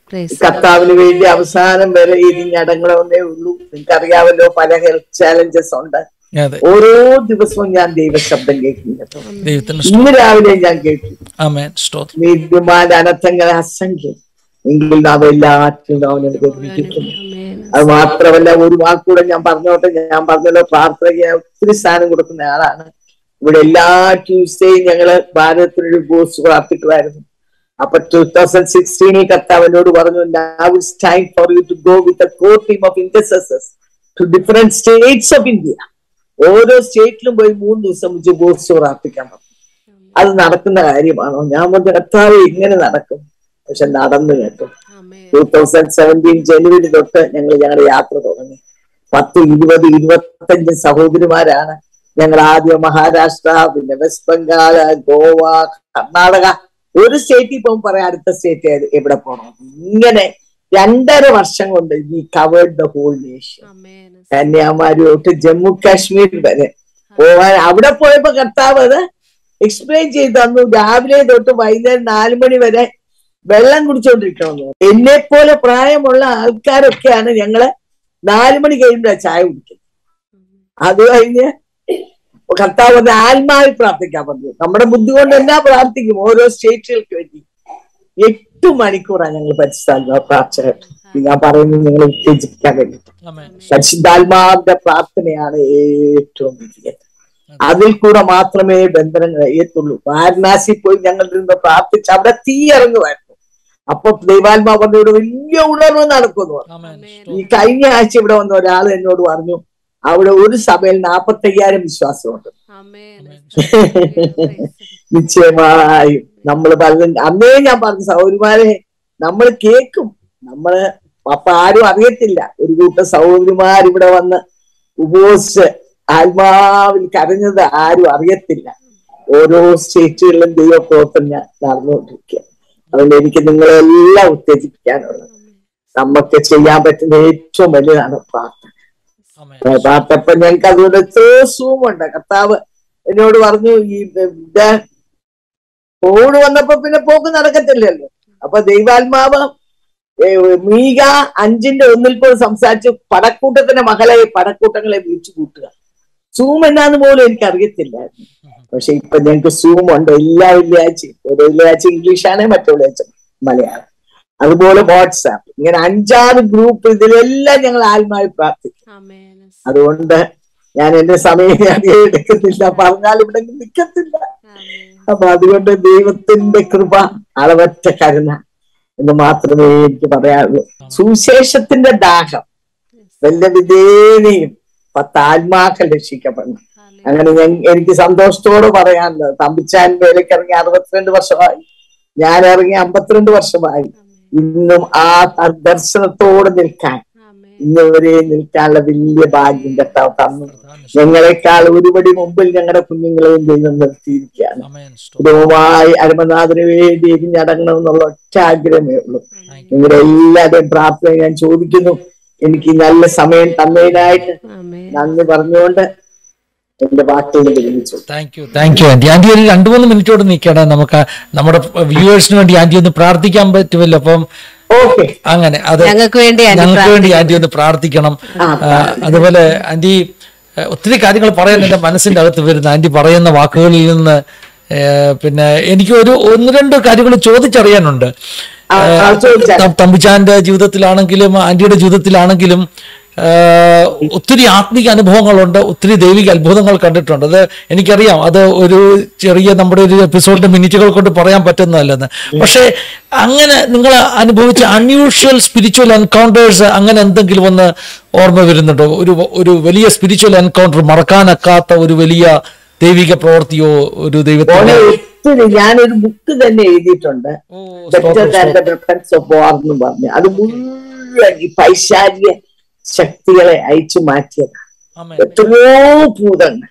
Speaker 2: Praise
Speaker 3: കർത്താവിന് വേണ്ടി അവസാനം വരെ ഇരിഞ്ഞടങ്ങണമെന്നേ ഉള്ളൂ നിങ്ങൾക്കറിയാമല്ലോ പല ഹെൽത്ത് ചാലഞ്ചസ് ഉണ്ട്
Speaker 1: അതെ
Speaker 3: ഓരോ ദിവസവും ഞാൻ ദൈവശബ്ദം കേൾക്കും കേട്ടോ
Speaker 1: ദൈവത്തിന്
Speaker 3: ഇന്ന് രാവിലെ ഞാൻ കേട്ടു
Speaker 1: ആമേൻ സ്തോത്രം
Speaker 3: നീതിമാന്റെ അനർത്ഥങ്ങൾ അസംഖ്യം എങ്കിൽ നാം എല്ലാറ്റിലും അവനെ ഗർഭിക്കുന്നു
Speaker 2: Amen.
Speaker 3: അത് മാത്രമല്ല ഒരു വാക്കൂടെ ഞാൻ പറഞ്ഞോട്ടെ ഞാൻ പറഞ്ഞല്ലോ പ്രാർത്ഥനയ്ക്ക് ഒത്തിരി സ്ഥാനം കൊടുക്കുന്ന ആളാണ് ഇവിടെ എല്ലാ ട്യൂസ്ഡേയും ഞങ്ങള് ഭാരതത്തിനൊരു ബോസ് പ്രാർത്ഥിക്കുമായിരുന്നു അപ്പൊ ടൂ തൗസൻഡ് സിക്സ്റ്റീനിൽ കർത്താവിനോട് പറഞ്ഞു now it's time for you to go with a core team of intercessors to different states of India ഓരോ സ്റ്റേറ്റിലും പോയി മൂന്ന് ദിവസം വെച്ച് ബോസ് പ്രാർത്ഥിക്കാൻ പറഞ്ഞു അത് നടക്കുന്ന കാര്യമാണോ ഞാൻ പറഞ്ഞു കർത്താവ് ഇങ്ങനെ നടക്കും പക്ഷെ നടന്നു കേട്ടോ
Speaker 2: Amen.
Speaker 3: Two thousand seventeen January തൊട്ട് ഞങ്ങൾ ഞങ്ങളുടെ യാത്ര തുടങ്ങി പത്ത് ഇരുപത് ഇരുപത്തഞ്ച് സഹോദരിമാരാണ് ഞങ്ങൾ ആദ്യം മഹാരാഷ്ട്ര പിന്നെ വെസ്റ്റ് ബംഗാൾ ഗോവ കർണാടക ഒരു സ്റ്റേറ്റിൽ പോകുമ്പോൾ പറയാം അടുത്ത സ്റ്റേറ്റ് എവിടെ പോകണം ഇങ്ങനെ രണ്ടര വർഷം കൊണ്ട് ഈ covered the whole nation
Speaker 2: Amen.
Speaker 3: Kanyakumari തൊട്ട് ജമ്മു കാശ്മീർ വരെ പോകാൻ അവിടെ പോയപ്പോ കർത്താവ് അത് എക്സ്പ്ലെയിൻ ചെയ്ത് തന്നു രാവിലെ തൊട്ട് വൈകുന്നേരം നാലു മണി വരെ വെള്ളം കുടിച്ചോണ്ടിരിക്കണമെന്ന് എന്നെ പോലെ പ്രായമുള്ള ആൾക്കാരൊക്കെയാണ് ഞങ്ങള് നാലു മണി കഴിയുമ്പോഴാണ് ചായ കുടിക്കുന്നത് അത് കഴിഞ്ഞ് കർത്താവ് പറഞ്ഞ ആത്മാവിൽ പ്രാർത്ഥിക്കാൻ പറഞ്ഞു നമ്മുടെ ബുദ്ധി കൊണ്ട് എന്നാ പ്രാർത്ഥിക്കും ഓരോ സ്റ്റേറ്റുകൾക്ക് വേണ്ടി എട്ട് മണിക്കൂറാണ് ഞങ്ങൾ പരിശുദ്ധാത്മാ പ്രാർത്ഥന ഞാൻ പറയുന്നത് നിങ്ങൾ ഉത്തേജിപ്പിക്കാൻ വേണ്ടി
Speaker 1: ആമേൻ
Speaker 3: പരിശുദ്ധാത്മാവിന്റെ പ്രാർത്ഥനയാണ് ഏറ്റവും വലിയത് അതിൽ കൂടെ മാത്രമേ ബന്ധനങ്ങൾ എത്തുള്ളൂ വാരണാസി പോയി ഞങ്ങൾ നിന്ന് പ്രാർത്ഥിച്ച് അവിടെ തീ ഇറങ്ങുമായിരുന്നു അപ്പൊ ദൈവാത്മാ പറഞ്ഞോട് വലിയ ഉണർവ് നടക്കുന്നു പറഞ്ഞു.
Speaker 1: ആമേൻ
Speaker 3: ഈ കഴിഞ്ഞ ആഴ്ച ഇവിടെ വന്ന ഒരാൾ എന്നോട് പറഞ്ഞു അവിടെ ഒരു സഭയിൽ നാപ്പത്തയ്യായിരം വിശ്വാസമുണ്ട്
Speaker 2: Amen.
Speaker 3: നിശ്ചയമായും നമ്മൾ പലതും അന്നേ ഞാൻ പറഞ്ഞു സൗകര്യമാരെ നമ്മൾ കേൾക്കും നമ്മള് അപ്പൊ ആരും അറിയത്തില്ല ഒരു കൂട്ടം സഹോദരിമാർ ഇവിടെ വന്ന് ഉപയോഗിച്ച് ആത്മാവിൽ കരഞ്ഞത് ആരും അറിയത്തില്ല ഓരോ സ്റ്റേറ്റുകളിലും ദൈവപ്രവർത്തനം ഞാൻ നടന്നുകൊണ്ടിരിക്കുക അതുകൊണ്ട് എനിക്ക് നിങ്ങളെല്ലാം ഉത്തേജിപ്പിക്കാനുള്ളത് നമുക്ക് ചെയ്യാൻ പറ്റുന്ന ഏറ്റവും വലിയതാണ് പ്രാർത്ഥന
Speaker 1: ആമേൻ
Speaker 3: പ്രാർത്ഥപ്പ ഞങ്ങൾക്ക് അതുകൊണ്ട് എത്രയോ സൂമുണ്ട് കർത്താവ് എന്നോട് പറഞ്ഞു ഈ ഇത് കോവിഡ് വന്നപ്പോ പിന്നെ പോക്ക് നടക്കത്തില്ലല്ലോ അപ്പൊ ദൈവാത്മാവ് ഏ, മീക അഞ്ചിന്റെ ഒന്നിൽ പോലും സംസാരിച്ച് പടക്കൂട്ടത്തിന്റെ മകളെ പടക്കൂട്ടങ്ങളെ വിളിച്ചു കൂട്ടുക സൂം എന്നാന്ന് പോലും എനിക്ക് അറിയത്തില്ലായിരുന്നു പക്ഷെ ഇപ്പൊ ഞങ്ങൾക്ക് സൂം ഉണ്ട് എല്ലാ വെള്ളിയാഴ്ചയും ഒരു വെള്ളിയാഴ്ച ഇംഗ്ലീഷാണ് മറ്റു വെള്ളിയാഴ്ച മലയാളം അതുപോലെ വാട്സാപ്പ് ഇങ്ങനെ അഞ്ചാറ് ഗ്രൂപ്പ് ഇതിലെല്ലാം ഞങ്ങൾ ആത്മാവിൽ പ്രാർത്ഥിക്കും
Speaker 2: Amen.
Speaker 3: അതുകൊണ്ട് ഞാൻ എന്റെ സമയം ഞാൻ എടുക്കത്തില്ല പറഞ്ഞാൽ ഇവിടെ നിൽക്കത്തില്ല
Speaker 2: Amen.
Speaker 3: അപ്പൊ അതുകൊണ്ട് ദൈവത്തിന്റെ കൃപ അളവറ്റ കരുണ എന്ന് മാത്രമേ എനിക്ക് പറയാനുള്ളൂ സുവിശേഷത്തിന്റെ ദാഹം വല്ല വിധേനയും പത്ത് ആത്മാക്കൾ രക്ഷിക്കപ്പെടണം അങ്ങനെ ഞാൻ എനിക്ക് സന്തോഷത്തോടെ പറയാനുള്ളത് തമ്പിച്ചാൻ വേലയ്ക്ക് ഇറങ്ങി അറുപത്തിരണ്ട് വർഷമായി ഞാൻ ഇറങ്ങി അമ്പത്തിരണ്ട് വർഷമായി ഇന്നും ആ ദർശനത്തോടെ നിൽക്കാൻ
Speaker 2: Amen.
Speaker 3: ഇന്ന് വരെ നിൽക്കാനുള്ള വലിയ ഭാഗ്യം കർത്താവ് തന്നു ഞങ്ങളെക്കാൾ ഒരുപടി മുമ്പിൽ ഞങ്ങളുടെ കുഞ്ഞുങ്ങളെയും ദൈവം നിർത്തിയിരിക്കുകയാണ്
Speaker 1: ആമേൻ സ്തോത്രം
Speaker 3: കുടുംബമായി അരുമനാഥന് വേണ്ടി എരിഞ്ഞടങ്ങണമെന്നുള്ള ഒറ്റ ആഗ്രഹമേ ഉള്ളൂ നിങ്ങളുടെ എല്ലാവരുടെയും പ്രാർത്ഥന ഞാൻ ചോദിക്കുന്നു എനിക്ക് ഈ നല്ല സമയം തന്നതിനായിട്ട്
Speaker 2: Amen.
Speaker 3: നന്ദി പറഞ്ഞുകൊണ്ട് എന്റെ വാക്കുകൾ വിരമിച്ചു
Speaker 1: thank you thank you aunty aunty ഒരു രണ്ടു മൂന്ന് മിനിറ്റോട് നിൽക്കണേ നമുക്ക് നമ്മുടെ വ്യൂവേഴ്സിന് വേണ്ടി ആന്റി ഒന്ന് പ്രാർത്ഥിക്കാൻ പറ്റുമല്ലോ അപ്പം
Speaker 3: ഓക്കെ
Speaker 1: അങ്ങനെ അത്
Speaker 2: ഞങ്ങൾക്ക് വേണ്ടി ആന്റി
Speaker 1: ഞങ്ങൾക്ക് വേണ്ടി ആന്റി ഒന്ന് പ്രാർത്ഥിക്കണം
Speaker 3: ആ,
Speaker 1: ആ, അതുപോലെ ആന്റി ഏ, ഒത്തിരി കാര്യങ്ങൾ പറയാൻ എന്റെ മനസ്സിന്റെ അകത്ത് വരുന്ന ആന്റി പറയുന്ന വാക്കുകളിൽ നിന്ന് ഏ, പിന്നെ എനിക്ക് ഒരു ഒന്ന് രണ്ട് കാര്യങ്ങൾ ചോദിച്ചറിയാനുണ്ട്
Speaker 3: ആ, ആ, ചോദിച്ചാൽ
Speaker 1: ത- തമ്പിച്ചാന്റെ ജീവിതത്തിലാണെങ്കിലും ആന്റിയുടെ ജീവിതത്തിലാണെങ്കിലും ആ, ഒത്തിരി ആത്മീക അനുഭവങ്ങളുണ്ട് ഒത്തിരി ദൈവിക അത്ഭുതങ്ങൾ കണ്ടിട്ടുണ്ട് അത് എനിക്കറിയാം അത് ഒരു ചെറിയ നമ്മുടെ ഒരു എപ്പിസോഡിന്റെ മിനിറ്റുകൾ കൊണ്ട് പറയാൻ പറ്റുന്നതല്ലെന്ന് പക്ഷേ അങ്ങനെ നിങ്ങൾ അനുഭവിച്ച അൺയൂഷ്വൽ സ്പിരിച്വൽ എൻകൗണ്ടേഴ്സ് അങ്ങനെ എന്തെങ്കിലും ഒന്ന് ഓർമ്മ വരുന്നുണ്ടോ ഒരു ഒരു വലിയ സ്പിരിച്വൽ എൻകൗണ്ടർ മറക്കാനൊക്കാത്ത ഒരു വലിയ ദൈവിക പ്രവൃത്തിയോ ഒരു ദൈവത്തിന്റെ
Speaker 3: മോനെ ഒത്തിരി ഞാനൊരു ബുക്ക് തന്നെ എഴുതിയിട്ടുണ്ട്
Speaker 1: oh,
Speaker 3: better than the weapons of war എന്ന് പറഞ്ഞു അത് മുഴുവൻ ഈ പൈശാചിക ശക്തികളെ അയച്ചു മാറ്റിയതാണ്
Speaker 1: ആമേൻ.
Speaker 3: എത്രയോ ഭൂതങ്ങൾ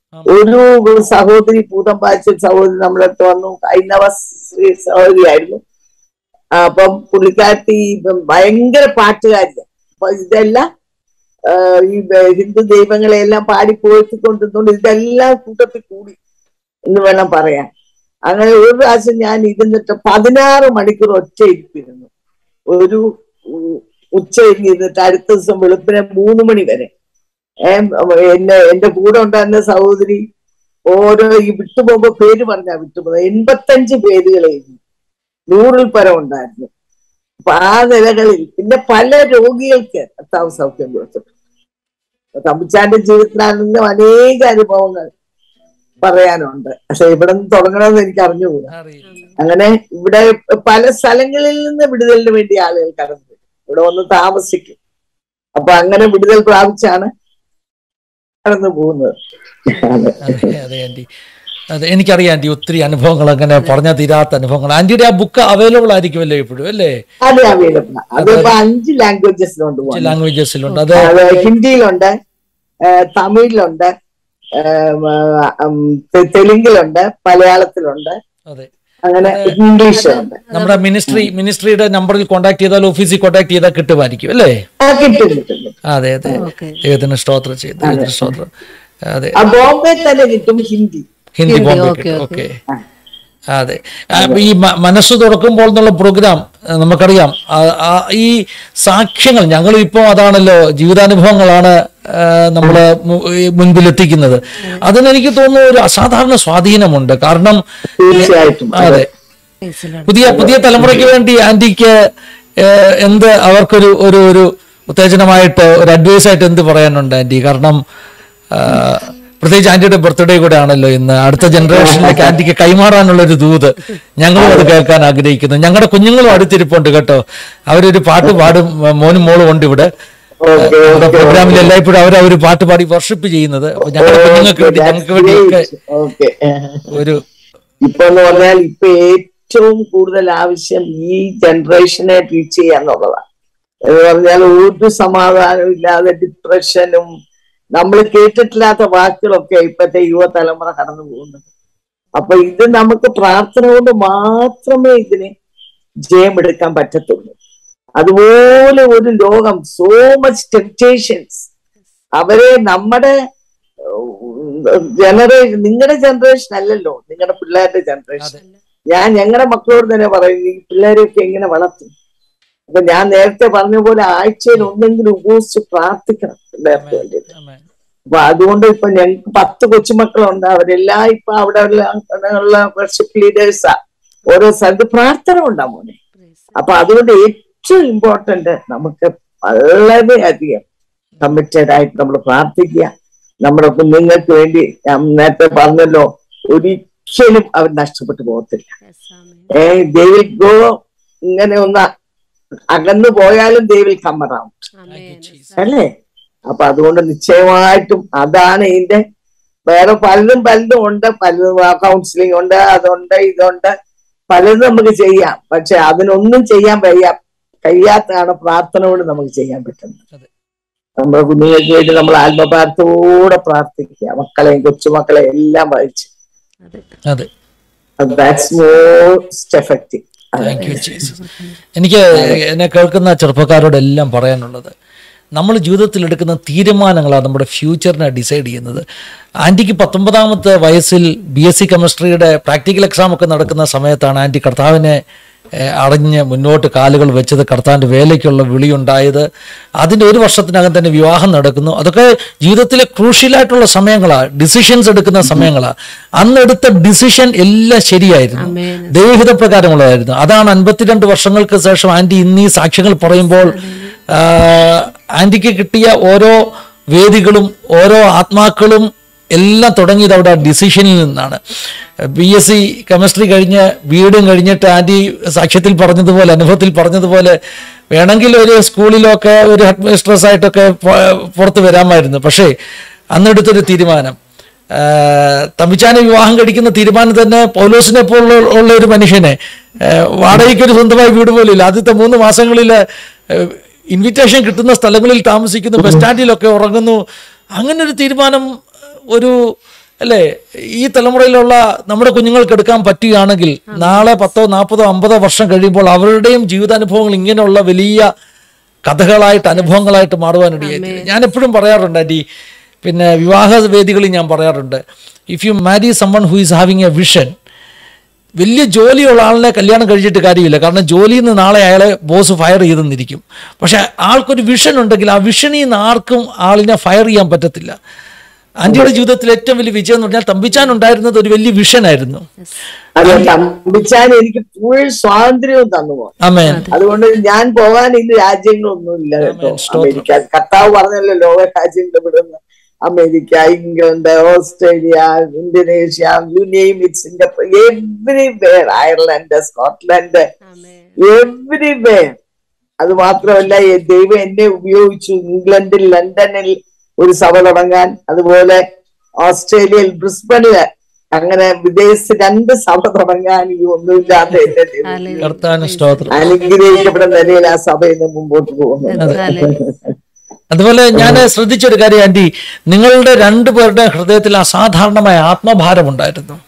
Speaker 3: ഒരു സഹോദരി ഭൂതം ബാധിച്ച സഹോദരി നമ്മളെ അടുത്ത് വന്നു ഹൈന്ദവ സ്ത്രീ സഹോദരിയായിരുന്നു ആ, അപ്പം പുള്ളിക്കാരത്തി ഇപ്പം ഭയങ്കര പാട്ടുകാരിയാണ് അപ്പൊ ഇതെല്ലാം ആ, ഈ ബ- ഹിന്ദു ദൈവങ്ങളെ എല്ലാം പാടി പോയിക്കൊണ്ടിരുന്നോണ്ട് ഇതെല്ലാം കൂട്ടത്തിൽ കൂടി എന്ന് വേണം പറയാൻ അങ്ങനെ ഒരു പ്രാവശ്യം ഞാൻ ഇരുന്നിട്ട് പതിനാറ് മണിക്കൂർ ഒറ്റ ഇരിപ്പിരുന്നു ഒരു ഉ- ഉച്ചയിൽ ഇരുന്നിട്ട് അടുത്ത ദിവസം വെളുപ്പിനെ മൂന്ന് മണി വരെ ഏ, എന്നെ എന്റെ കൂടെ ഉണ്ടായിരുന്ന സഹോദരി ഓരോ ഈ വിട്ടുപോകുമ്പോ പേര് പറഞ്ഞാ വിട്ടുപോകുന്നത് എൺപത്തഞ്ച് പേരുകളെ എഴുതി നൂറിൽ പരം ഉണ്ടായിരുന്നു അപ്പൊ ആ നിലകളിൽ പിന്നെ പല രോഗികൾക്ക് കർത്താവ് സൗഖ്യം കൊടുത്തിട്ടുണ്ട് തമ്പിച്ചാന്റെ ജീവിതത്തിലാണെങ്കിലും അനേക അനുഭവങ്ങൾ പറയാനുണ്ട് പക്ഷെ ഇവിടെ നിന്ന് തുടങ്ങണമെന്ന് എനിക്ക് അറിഞ്ഞുകൂടാ അങ്ങനെ ഇവിടെ പല സ്ഥലങ്ങളിൽ നിന്ന് വിടുതലിന് വേണ്ടി ആളുകൾ കടന്നു വരും. ഇവിടെ വന്ന് താമസിക്കും അപ്പൊ അങ്ങനെ വിടുതൽ പ്രാപിച്ചാണ് കടന്നു പോകുന്നത് അതെ.
Speaker 1: അതെ അതെ ആൻറ്റി അതെ എനിക്കറിയാം ആൻറ്റി ഒത്തിരി അനുഭവങ്ങൾ അങ്ങനെ പറഞ്ഞാൽ തീരാത്ത അനുഭവങ്ങൾ ആൻറ്റിയുടെ ആ ബുക്ക് അവൈലബിൾ ആയിരിക്കുമല്ലോ ഇപ്പോഴും അല്ലേ
Speaker 3: അതെ അവൈലബിൾ അതിപ്പോ അഞ്ച് ലാംഗ്വേജസിലുണ്ട്
Speaker 1: ചില ലാംഗ്വേജസിലുണ്ട് അത്
Speaker 3: അത് ഹിന്ദിയിലുണ്ട് ആ, തമിഴിലുണ്ട് ആ, ഉം, തെ- തെലുങ്കിലുണ്ട് മലയാളത്തിലുണ്ട്
Speaker 1: അതെ
Speaker 3: അങ്ങനെ ഇംഗ്ലീഷിലുണ്ട്
Speaker 1: നമ്മുടെ മിനിസ്ട്രി മിനിസ്ട്രിയുടെ നമ്പറിൽ കോൺടാക്ട് ചെയ്താൽ ഓഫീസിൽ കോൺടാക്ട് ചെയ്താൽ കിട്ടുമായിരിക്കും അല്ലേ
Speaker 3: ആ കിട്ടും കിട്ടും കിട്ടും.
Speaker 1: അതെ അതെ
Speaker 2: ഓക്കെ
Speaker 1: ദൈവത്തിന് സ്തോത്രം ചെയ്തു ദൈവത്തിന് സ്തോത്രം അതെ
Speaker 3: ആ ബോംബെ തന്നെ കിട്ടും ഹിന്ദി
Speaker 1: ഹിന്ദി ബോംബെ
Speaker 2: ഓക്കെ,
Speaker 1: കിട്ടും ഓക്കെ അതെ ആ, ഈ മ- മനസ്സ് തുറക്കുമ്പോൾ എന്നുള്ള പ്രോഗ്രാം ആ, നമുക്കറിയാം ആ, ആ, ഈ സാക്ഷ്യങ്ങൾ ഞങ്ങൾ ഇപ്പോൾ അതാണല്ലോ ജീവിതാനുഭവങ്ങളാണ് ആ, നമ്മള് മു- ഈ മുൻപിലെത്തിക്കുന്നത് അതിനെനിക്ക് തോന്നുന്നു ഒരു അസാധാരണ സ്വാധീനമുണ്ട് കാരണം
Speaker 3: തീർച്ചയായിട്ടും
Speaker 1: അതെ പുതിയ പുതിയ തലമുറയ്ക്ക് വേണ്ടി ആന്റിക്ക് ഏഹ്, എന്ത് അവർക്കൊരു ഒരു ഒരു ഉത്തേജനമായിട്ട് ഒരു അഡ്വൈസ് ആയിട്ട് എന്ത് പറയാനുണ്ട് ആന്റി കാരണം ആ, പ്രത്യേകിച്ച് ആന്റിയുടെ ബർത്ത്ഡേ കൂടെ ആണല്ലോ ഇന്ന് അടുത്ത ജനറേഷനിലേക്ക് ആന്റിക്ക് കൈമാറാനുള്ള ഒരു ദൂത് ഞങ്ങളും അത് കേൾക്കാൻ ആഗ്രഹിക്കുന്നു ഞങ്ങളുടെ കുഞ്ഞുങ്ങളും അടുത്തിരിപ്പുണ്ട് കേട്ടോ അവരൊരു പാട്ട് പാടും മോനും മോളും ഉണ്ട് ഇവിടെ
Speaker 3: ഓക്കെ
Speaker 1: നമ്മുടെ പ്രോഗ്രാമിൽ എല്ലായ്പ്പോഴും അവർ ഒരു പാട്ട് പാടി വർഷിപ്പ് ചെയ്യുന്നത് അപ്പൊ ഞങ്ങളുടെ കുഞ്ഞുങ്ങൾക്ക് വേണ്ടി ഞങ്ങൾക്ക് വേണ്ടിയൊക്കെ
Speaker 3: ഓക്കെ
Speaker 1: ഒരു
Speaker 3: ഇപ്പൊ എന്ന് പറഞ്ഞാൽ ഇപ്പൊ ഏറ്റവും കൂടുതൽ ആവശ്യം ഈ ജനറേഷനെ ടീച്ച് ചെയ്യാന്നുള്ളതാണ് എന്ന് പറഞ്ഞാൽ ഒരു സമാധാനവും ഇല്ലാതെ ഡിപ്രഷനും നമ്മൾ കേട്ടിട്ടില്ലാത്ത വാക്കുകളൊക്കെ ഇപ്പോഴത്തെ യുവതലമുറ കടന്നു പോകുന്നത് അപ്പൊ ഇത് നമുക്ക് പ്രാർത്ഥന കൊണ്ട് മാത്രമേ ഇതിന് ജയമെടുക്കാൻ പറ്റത്തുള്ളൂ അതുപോലെ ഒരു ലോകം സോ മച്ച് ടെംപ്റ്റേഷൻസ് അവരെ നമ്മുടെ ജനറേഷൻ നിങ്ങളുടെ ജനറേഷൻ അല്ലല്ലോ നിങ്ങളുടെ പിള്ളേരുടെ ജനറേഷൻ ഞാൻ ഞങ്ങളുടെ മക്കളോട് തന്നെ പറയും ഈ പിള്ളേരെയൊക്കെ എങ്ങനെ വളർത്തും അപ്പൊ ഞാൻ നേരത്തെ പറഞ്ഞ പോലെ ആഴ്ചയിൽ ഒന്നെങ്കിലും ഉപയോഗിച്ച് പ്രാർത്ഥിക്കണം പിള്ളേർക്ക് വേണ്ടിയിട്ട്
Speaker 1: ആമേൻ.
Speaker 3: അപ്പൊ അതുകൊണ്ട് ഇപ്പൊ ഞങ്ങൾക്ക് പത്ത് കൊച്ചുമക്കളുണ്ട് അവരെല്ലാം ഇപ്പൊ അവിടെ ഉള്ള ഉള്ള വർഷിപ്പ് ലീഡേഴ്സാ ഓരോ സ്ഥലത്ത് പ്രാർത്ഥന ഉണ്ടാ മോനെ അപ്പൊ അതുകൊണ്ട് ഏറ്റവും ഇമ്പോർട്ടന്റ് നമുക്ക് വളരെയധികം കമ്മിറ്റഡ് ആയിട്ട് നമ്മൾ പ്രാർത്ഥിക്കുക നമ്മുടെ കുഞ്ഞുങ്ങൾക്ക് വേണ്ടി ഞാൻ നേരത്തെ പറഞ്ഞല്ലോ ഒരിക്കലും അവർ നഷ്ടപ്പെട്ടു പോകത്തില്ല ഏ ദേവിൽ ഗോ ഇങ്ങനെ ഒന്ന് അകന്നു പോയാലും ദേവിൽ കമ്മറാവും അല്ലേ അപ്പൊ അതുകൊണ്ട് നിശ്ചയമായിട്ടും അതാണ് ഇതിന്റെ വേറെ പലതും പലതും ഉണ്ട് പലതും കൗൺസിലിംഗ് ഉണ്ട് അതുണ്ട് ഇതുണ്ട് പലതും നമുക്ക് ചെയ്യാം പക്ഷെ അതിനൊന്നും ചെയ്യാൻ വയ്യ കഴിയാത്തതാണ് പ്രാർത്ഥന കൊണ്ട് നമുക്ക് ചെയ്യാൻ പറ്റുന്നത്
Speaker 1: അതെ.
Speaker 3: നമ്മുടെ കുഞ്ഞുങ്ങൾക്ക് വേണ്ടി നമ്മൾ ആത്മഭാരത്തോടെ പ്രാർത്ഥിക്കുക മക്കളെയും കൊച്ചുമക്കളെയും എല്ലാം വഹിച്ച്
Speaker 1: അതെ
Speaker 3: that's most effective
Speaker 1: thank you Jesus എനിക്ക് എന്നെ കേൾക്കുന്ന ചെറുപ്പക്കാരോടെല്ലാം പറയാനുള്ളത് നമ്മൾ ജീവിതത്തിൽ എടുക്കുന്ന തീരുമാനങ്ങളാണ് നമ്മുടെ ഫ്യൂച്ചറിനെ ഡിസൈഡ് ചെയ്യുന്നത് ആൻറ്റിക്ക് പത്തൊമ്പതാമത്തെ വയസ്സിൽ ബി എസ് സി കെമിസ്ട്രിയുടെ പ്രാക്ടിക്കൽ എക്സാം ഒക്കെ നടക്കുന്ന സമയത്താണ് ആൻറ്റി കർത്താവിനെ ഏഹ്, അറിഞ്ഞ് മുന്നോട്ട് കാലുകൾ വെച്ചത് കർത്താവിൻ്റെ വേലയ്ക്കുള്ള വിളിയുണ്ടായത് അതിൻ്റെ ഒരു വർഷത്തിനകം തന്നെ വിവാഹം നടക്കുന്നു അതൊക്കെ ജീവിതത്തിലെ ക്രൂഷ്യലായിട്ടുള്ള സമയങ്ങളാണ് ഡിസിഷൻസ് എടുക്കുന്ന സമയങ്ങളാണ് അന്നെടുത്ത ഡിസിഷൻ എല്ലാം ശരിയായിരുന്നു ദൈവഹിത പ്രകാരമുള്ളതായിരുന്നു അതാണ് അൻപത്തിരണ്ട് വർഷങ്ങൾക്ക് ശേഷം ആന്റി ഇന്ന് ഈ സാക്ഷ്യങ്ങൾ പറയുമ്പോൾ ആ, ആന്റിക്ക് കിട്ടിയ ഓരോ വേദികളും ഓരോ ആത്മാക്കളും എല്ലാം തുടങ്ങിയത് അവിടെ ഡിസിഷനിൽ നിന്നാണ് ബി എസ് സി കെമിസ്ട്രി കഴിഞ്ഞ് ബിഎഡും കഴിഞ്ഞിട്ട് ആന്റി സാക്ഷ്യത്തിൽ പറഞ്ഞതുപോലെ അനുഭവത്തിൽ പറഞ്ഞതുപോലെ വേണമെങ്കിൽ ഒരു സ്കൂളിലൊക്കെ ഒരു ഹെഡ് മിസ്ട്രസ് ആയിട്ടൊക്കെ പോ- പുറത്ത് വരാമായിരുന്നു പക്ഷേ അന്നെടുത്തൊരു തീരുമാനം ആഹ് തമ്പിച്ചാനെ വിവാഹം കഴിക്കുന്ന തീരുമാനം തന്നെ പൗലോസിനെ പോലുള്ള ഉള്ള ഒരു മനുഷ്യനെ ആഹ് വാടകയ്ക്ക് ഒരു സ്വന്തമായി വീട് പോലും ഇല്ല ആദ്യത്തെ മൂന്ന് മാസങ്ങളിൽ ഇൻവിറ്റേഷൻ കിട്ടുന്ന സ്ഥലങ്ങളിൽ താമസിക്കുന്നു ബസ് സ്റ്റാൻഡിലൊക്കെ ഉറങ്ങുന്നു അങ്ങനെ ഒരു തീരുമാനം ഒരു അല്ലേ ഈ തലമുറയിലുള്ള നമ്മുടെ കുഞ്ഞുങ്ങൾക്ക് എടുക്കാൻ പറ്റുകയാണെങ്കിൽ നാളെ പത്തോ നാൽപ്പതോ അമ്പതോ വർഷം കഴിയുമ്പോൾ അവരുടെയും ജീവിതാനുഭവങ്ങൾ ഇങ്ങനെയുള്ള വലിയ കഥകളായിട്ട് അനുഭവങ്ങളായിട്ട് മാറുവാനിടയായി ഞാൻ എപ്പോഴും പറയാറുണ്ട് ആൻറ്റി പിന്നെ വിവാഹ വേദികളിൽ ഞാൻ പറയാറുണ്ട് if you marry someone who is having a vision വലിയ ജോലിയുള്ള ആളിനെ കല്യാണം കഴിച്ചിട്ട് കാര്യമില്ല കാരണം ജോലിയിൽ നിന്ന് നാളെ അയാളെ ബോസ് ഫയർ ചെയ്തെന്നിരിക്കും പക്ഷെ ആൾക്കൊരു വിഷൻ ഉണ്ടെങ്കിൽ ആ വിഷനിൽ നിന്ന് ആർക്കും ആളിനെ ഫയർ ചെയ്യാൻ പറ്റത്തില്ല ആന്റിയുടെ ജീവിതത്തിൽ ഏറ്റവും വലിയ വിജയം എന്ന് പറഞ്ഞാൽ തമ്പിച്ചാൻ ഉണ്ടായിരുന്നത് ഒരു വലിയ വിഷനായിരുന്നു
Speaker 3: അത് തമ്പിച്ചാൻ എനിക്ക് ഫുൾ സ്വാതന്ത്ര്യവും തന്നു പോയി
Speaker 1: അമേൻ
Speaker 3: അതുകൊണ്ട് ഞാൻ പോകാൻ ഇന്ന് രാജ്യങ്ങളൊന്നും ഇല്ല കേട്ടോ
Speaker 1: സ്തോത്രം.
Speaker 3: അമേരിക്ക കർത്താവ് പറഞ്ഞല്ലോ ലോക രാജ്യങ്ങൾ വിടുന്ന America England Australia Indonesia you name it Singapore everywhere Ireland Scotland everywhere അത് മാത്രമല്ല ഈ ദൈവം എന്നെ ഉപയോഗിച്ചു ഇംഗ്ലണ്ടിൽ ലണ്ടനിൽ ഒരു സഭ തുടങ്ങാൻ അതുപോലെ ഓസ്ട്രേലിയയിൽ ബ്രിസ്ബണില് അങ്ങനെ വിദേശത്ത് രണ്ട് സഭ തുടങ്ങാൻ ഈ ഒന്നുമില്ലാതെ എന്നെ ദൈവം
Speaker 1: കർത്താവിന് സ്തോത്രം
Speaker 3: അനുഗ്രഹിക്കപ്പെടുന്ന നിലയിൽ ആ സഭ ഇന്ന് മുമ്പോട്ട് പോകുന്നത്
Speaker 1: അതുപോലെ ഞാൻ ശ്രദ്ധിച്ചൊരു കാര്യം ആന്റി നിങ്ങളുടെ രണ്ടുപേരുടെ ഹൃദയത്തിൽ അസാധാരണമായ ആത്മഭാരമുണ്ടായിരുന്നു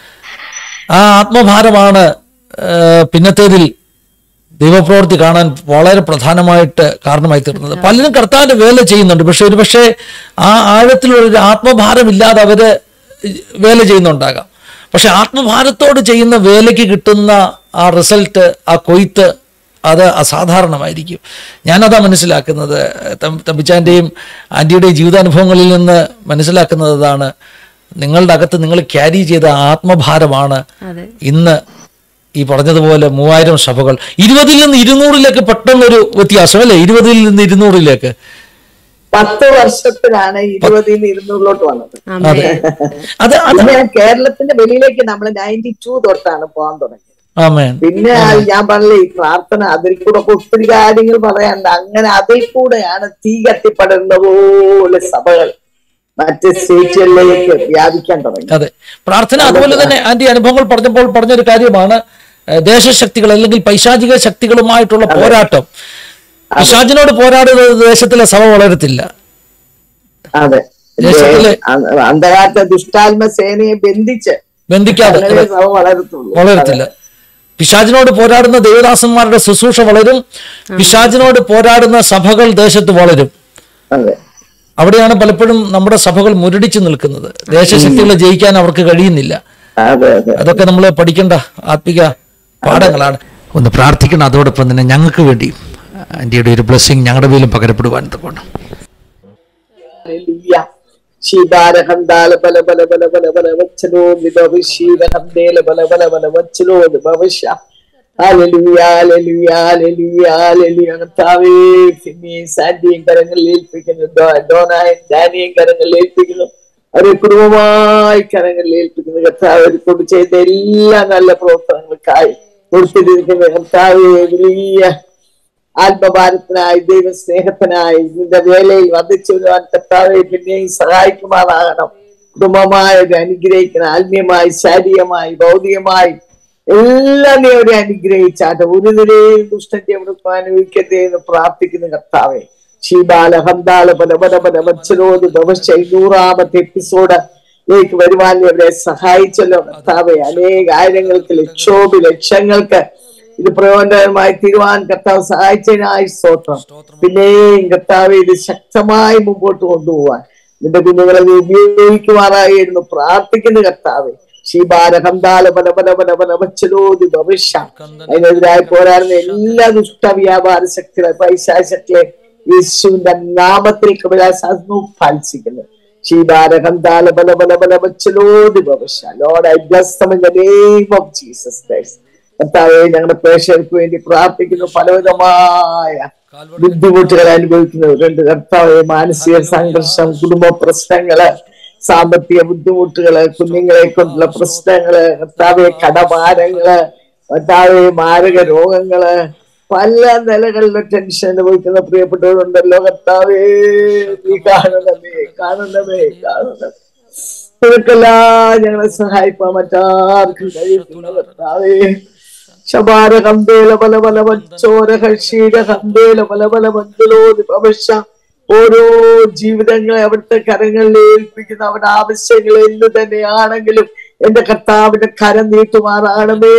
Speaker 1: ആ ആത്മഭാരമാണ് ആ, പിന്നത്തേതിൽ ദൈവപ്രവൃത്തി കാണാൻ വളരെ പ്രധാനമായിട്ട് കാരണമായി തീർന്നത് പലരും കർത്താവിന്റെ വേല ചെയ്യുന്നുണ്ട് പക്ഷെ ഒരു പക്ഷേ ആ ആഴത്തിലുള്ള ഒരു ആത്മഭാരം ഇല്ലാതെ അവര് വേല ചെയ്യുന്നുണ്ടാകാം പക്ഷെ ആത്മഭാരത്തോട് ചെയ്യുന്ന വേലയ്ക്ക് കിട്ടുന്ന ആ റിസൾട്ട് ആ കൊയ്ത്ത് അത് അസാധാരണമായിരിക്കും ഞാനതാ മനസ്സിലാക്കുന്നത് തം- തമ്പിച്ചാൻ്റെയും ആൻറ്റിയുടെയും ജീവിതാനുഭവങ്ങളിൽ നിന്ന് മനസ്സിലാക്കുന്നത് അതാണ് നിങ്ങളുടെ അകത്ത് നിങ്ങൾ ക്യാരി ചെയ്ത ആത്മഭാരമാണ്
Speaker 2: അതെ
Speaker 1: ഇന്ന് ഈ പറഞ്ഞതുപോലെ മൂവായിരം സഭകൾ ഇരുപതിൽ നിന്ന് ഇരുന്നൂറിലേക്ക് പെട്ടെന്നൊരു വ്യത്യാസം അല്ലേ ഇരുപതിൽ നിന്ന് ഇരുന്നൂറിലേക്ക്
Speaker 3: പത്ത് വർഷത്തിലാണ് ഇരുപതിൽ നിന്ന് ഇരുന്നൂറിലോട്ട് വന്നത്
Speaker 2: ആമേൻ
Speaker 1: അത് അത്
Speaker 3: പിന്നെ കേരളത്തിന്റെ വെളിയിലേക്ക് നമ്മൾ നയൻറ്റി ടു തൊട്ടാണ് പോകാൻ തുടങ്ങിയത്
Speaker 1: ആമേൻ
Speaker 3: പിന്നെ ഞാൻ പറഞ്ഞില്ലേ ഈ പ്രാർത്ഥന അതിൽ കൂടെ ഒക്കെ ഒത്തിരി കാര്യങ്ങൾ പറയാനുണ്ട് അങ്ങനെ അതിൽ കൂടെയാണ് തീ കത്തിപ്പടരുന്ന പോലെ സഭകൾ മറ്റ് സ്റ്റേറ്റുകളിലേക്ക് വ്യാപിക്കാൻ തുടങ്ങി
Speaker 1: അതെ പ്രാർത്ഥന അതുപോലെ തന്നെ ആന്റി അനുഭവങ്ങൾ പറഞ്ഞപ്പോൾ പറഞ്ഞൊരു കാര്യമാണ് ഏഹ്, ദേശശക്തികൾ അല്ലെങ്കിൽ പൈശാചിക ശക്തികളുമായിട്ടുള്ള പോരാട്ടം പിശാചിനോട് പോരാടുന്നത് ദേശത്തിലെ സഭ വളരത്തില്ല
Speaker 3: അതെ
Speaker 1: ദേശത്തിലെ-
Speaker 3: അ- അന്ധകാരത്തെ ദുഷ്ടാത്മ സേനയെ ബന്ധിച്ച്
Speaker 1: ബന്ധിക്കാതെ
Speaker 3: അങ്ങനെ സഭ വളരത്തുള്ളൂ
Speaker 1: വളരത്തില്ല പിശാചിനോട് പോരാടുന്ന ദേവദാസന്മാരുടെ ശുശ്രൂഷ വളരും പിശാചിനോട് പോരാടുന്ന സഭകൾ ദേശത്ത് വളരും
Speaker 3: അതെ
Speaker 1: അവിടെയാണ് പലപ്പോഴും നമ്മുടെ സഭകൾ മുരടിച്ചു നിൽക്കുന്നത് ദേശശക്തികളെ ജയിക്കാൻ അവർക്ക് കഴിയുന്നില്ല
Speaker 3: അതെ അതെ
Speaker 1: അതൊക്കെ നമ്മൾ പഠിക്കേണ്ട ആത്മിക പാഠങ്ങളാണ് ഒന്ന് പ്രാർത്ഥിക്കണം അതോടൊപ്പം തന്നെ ഞങ്ങൾക്ക് വേണ്ടി ആൻറ്റിയുടെ ഒരു ബ്ലെസ്സിങ് ഞങ്ങളുടെ മേലും പകരപ്പെടുവാൻ തക്കണം
Speaker 3: Hallelujah. ശീതാരഹന്താല ബല ബല ബല ബല ബല വച്ചലോ വിഭവിശീലഹന്തേല ബല ബല ബല വച്ചലോ വിഭവിശ Hallelujah, hallelujah, hallelujah, hallelujah. കർത്താവേ, ഫിന്നിയെയും സാൻഡിയെയും കരങ്ങളിൽ ഏൽപ്പിക്കുന്നു ഡോ- ഡോണായും ഡാനിയെയും കരങ്ങളിൽ ഏൽപ്പിക്കുന്നു അവരെ കുടുംബമായി കരങ്ങളിൽ ഏൽപ്പിക്കുന്നു കർത്താവ് അവർ കൊണ്ട് ചെയ്ത എല്ലാ നല്ല പ്രവർത്തനങ്ങൾക്കായി കൊടുത്തിരിക്കുന്ന കർത്താവെ വലിയ ആത്മഭാരത്തിനായി ദൈവ സ്നേഹത്തിനായി നിന്റെ വേലയിൽ വർദ്ധിച്ചു വരുവാൻ കർത്താവെ പിന്നെയും സഹായിക്കുമാറാകണം കുടുംബമായി ഒരു അനുഗ്രഹിക്കണം ആത്മീയമായി ശാരീരികമായി ഭൗതികമായി എല്ലാം നീ അവരെ അനുഗ്രഹിച്ചാട്ടെ ഒരു നിലയിൽ ദുഷ്ടത്തെ അവർക്ക് അനുഭവിക്കട്ടെ എന്ന് പ്രാർത്ഥിക്കുന്ന കർത്താവെ ശീബാല ഹന്താല പല പല പല വച്ചരോത് ഭവിഷ്യ നൂറാമത്തെ എപ്പിസോഡ് ലേക്ക് വരുവാൻ നീ അവരെ സഹായിച്ചല്ലോ കർത്താവെ അനേക ആയിരങ്ങൾക്ക് ലക്ഷോപി ലക്ഷങ്ങൾക്ക് ഇത് പ്രയോജനമായി തീരുവാൻ കർത്താവ് സഹായിച്ചതിനായി സ്തോത്രം പിന്നെയും കർത്താവ് ഇത് ശക്തമായി മുമ്പോട്ട് കൊണ്ടുപോവാൻ നിന്റെ കുഞ്ഞുങ്ങളെ നീ ഉപയോഗിക്കുമാറായിരുന്നു പ്രാർത്ഥിക്കുന്ന കർത്താവ് ശീബാരഹന്താല പല പല പല പല വച്ചലോതി ഭവിഷ്യ അതിനെതിരായി പോരാടുന്ന എല്ലാ ദുഷ്ട വ്യാപാര ശക്തികളെ പൈശാശക്തികളെ യേശുവിന്റെ നാമത്തിൽ കപിലാശാസ്ത്രം ഫലിച്ചിക്കുന്നു ശീബാരഹന്താല പല പല പല വച്ചലോതി ഭവിഷ്യ lord I bless them in the name of Jesus Christ കർത്താവെ ഞങ്ങളുടെ പ്രേക്ഷകർക്ക് വേണ്ടി പ്രാർത്ഥിക്കുന്നു പലവിധമായ ബുദ്ധിമുട്ടുകൾ അനുഭവിക്കുന്നവരുണ്ട് കർത്താവെ മാനസിക സംഘർഷം കുടുംബ പ്രശ്നങ്ങള് സാമ്പത്തിക ബുദ്ധിമുട്ടുകള് കുഞ്ഞുങ്ങളെ കൊണ്ടുള്ള പ്രശ്നങ്ങള് കർത്താവെ കടഭാരങ്ങള് കർത്താവെ മാരക രോഗങ്ങള് പല നിലകളിലും ടെൻഷൻ അനുഭവിക്കുന്ന പ്രിയപ്പെട്ടവരുണ്ടല്ലോ കർത്താവേ നീ കാണണമേ കാണണമേ കാണണമേ നിനക്കെല്ലാം ഞങ്ങളെ സഹായിപ്പാൻ മറ്റാർക്കും കഴിയത്തില്ല കർത്താവേ ശബാര കന്തേല പല പല വച്ചോര ഹർഷീര കന്തേല പല പല മന്ദലോ ഭവിഷ്യ ഓരോ ജീവിതങ്ങളെ അവിടുത്തെ കരങ്ങളിൽ ഏൽപ്പിക്കുന്ന അവരുടെ ആവശ്യങ്ങൾ എന്തു തന്നെയാണെങ്കിലും എന്റെ കർത്താവിന്റെ കരം നീട്ടുമാറാണമേ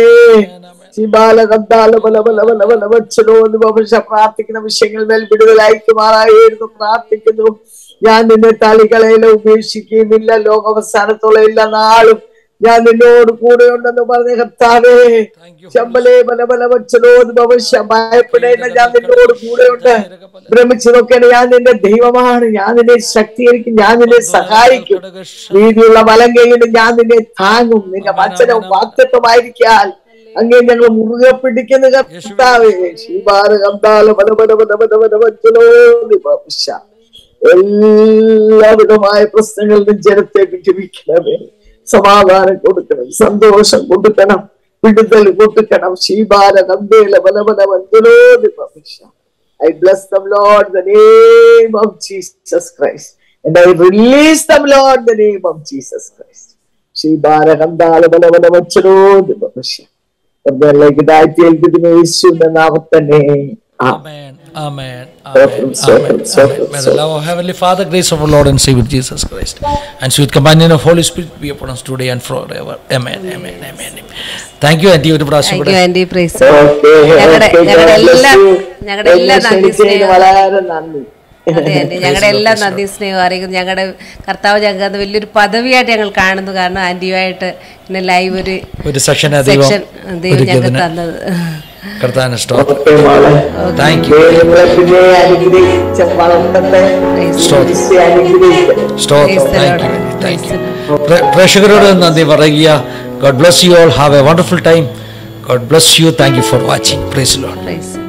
Speaker 3: ശിബാല കന്താല പല പല പല പല വച്ചനോ എന്ന് ഭവിഷ്യ പ്രാർത്ഥിക്കുന്ന വിഷയങ്ങൾ മേൽ വിടുതലായിക്കുമാറായിരുന്നു പ്രാർത്ഥിക്കുന്നു ഞാൻ നിന്നെ തളികളയില ഉപേക്ഷിക്കുകയുമില്ല ലോകാവസാനത്തോളം എല്ലാ നാളും ഞാൻ നിന്നോട് കൂടെ ഉണ്ടെന്ന് പറഞ്ഞ കർത്താവേ ശമ്പലേ ബല ബല വച്ചലോ ഭവിഷ്യ ഭയപ്പെടേണ്ട ഞാൻ നിന്നോട് കൂടെയുണ്ട് ഭ്രമിച്ചതൊക്കെ ഞാൻ നിന്റെ ദൈവമാണ് ഞാൻ നിന്നെ ശക്തീകരിക്കും ഞാൻ നിന്നെ സഹായിക്കും വീതിയുള്ള വലം കൈകൊണ്ട് ഞാൻ നിന്നെ താങ്ങും നിന്റെ വചനവും വാക്തത്വമായിരിക്കാൻ അങ്ങേ ഞങ്ങൾ മുറുകെ പിടിക്കുന്ന കർത്താവേ ശിവാര കന്താല ബല ബല ബല ബല ബല വച്ചലോ ഭവിഷ്യ എല്ലാവിധമായ പ്രശ്നങ്ങളിൽ നിന്നും ജനത്തെ വിജയിക്കണമേ സമാധാനം കൊടുക്കണം സന്തോഷം കൊടുക്കണം വിടുതൽ കൊടുക്കണം ശീബാല കമ്പേല ബലബല വഞ്ചലോതി ഭവിഷ്യ I bless them, Lord, in the name of Jesus Christ. And I release them, Lord, in the name of Jesus Christ. ശീബാല കന്താല ബലബല വഞ്ചലോതി ഭവിഷ്യ നമ്മളിലേക്ക് താഴ്ത്തി ഏൽപ്പിക്കുന്ന യേശുവിന്റെ നാമത്തന്നെ ആ
Speaker 1: Amen. Amen.
Speaker 3: Swotram,
Speaker 1: Amen.
Speaker 3: swotram,
Speaker 1: Amen.
Speaker 3: swotram,
Speaker 1: May the love of Heavenly Father, grace of our Lord and Savior Jesus Christ, and sweet companion of Holy Spirit be upon us today and forever. Amen. Amen. Amen. Thank you aunty ഒരു പ്രാവശ്യം
Speaker 2: thank
Speaker 1: കൂടെ
Speaker 2: you aunty praise
Speaker 3: Okay,
Speaker 2: ഞങ്ങളുടെ
Speaker 3: okay,
Speaker 2: ഞങ്ങളുടെ
Speaker 3: God bless
Speaker 2: എല്ലാ
Speaker 3: you.
Speaker 2: ഞങ്ങളുടെ എല്ലാ
Speaker 3: എന്നെ
Speaker 2: നന്ദി
Speaker 3: ക്ഷണിച്ചതിന്
Speaker 2: സ്നേഹം
Speaker 3: വളരെ നന്ദി
Speaker 2: അതെ ആന്റി ഞങ്ങളുടെ എല്ലാ നന്ദി സ്നേഹം അറിയിക്കുന്നു ഞങ്ങളുടെ കർത്താവ് ഞങ്ങൾക്ക് അത് വലിയൊരു പദവിയായിട്ട് ഞങ്ങൾ കാണുന്നു കാരണം ആന്റിയുമായിട്ട് ഇങ്ങനെ ലൈവ് ഒരു
Speaker 1: ഒരു സെക്ഷൻ അധികം
Speaker 2: സെക്ഷൻ ദൈവം ഞങ്ങൾക്ക്
Speaker 1: ഒരുക്കിയതിന്
Speaker 2: തന്നത്
Speaker 1: കർത്താവിന് സ്തോത്രം
Speaker 3: Okay, മോളെ.
Speaker 1: താങ്ക് യു
Speaker 3: ദൈവം നിങ്ങളെ പിന്നെ അനുഗ്രഹിച്ച വളർത്തട്ടെ
Speaker 1: സ്തോത്രം.
Speaker 3: ഈശോ അനുഗ്രഹിക്കട്ടെ
Speaker 1: സ്തോത്രം
Speaker 2: Praise the
Speaker 1: thank you
Speaker 2: Lord.
Speaker 1: Thank
Speaker 2: Praise
Speaker 1: you പ്രേക്ഷകരോട് നന്ദി പറയുക God bless you all have a wonderful time God bless you thank you for watching praise lord
Speaker 2: Praise.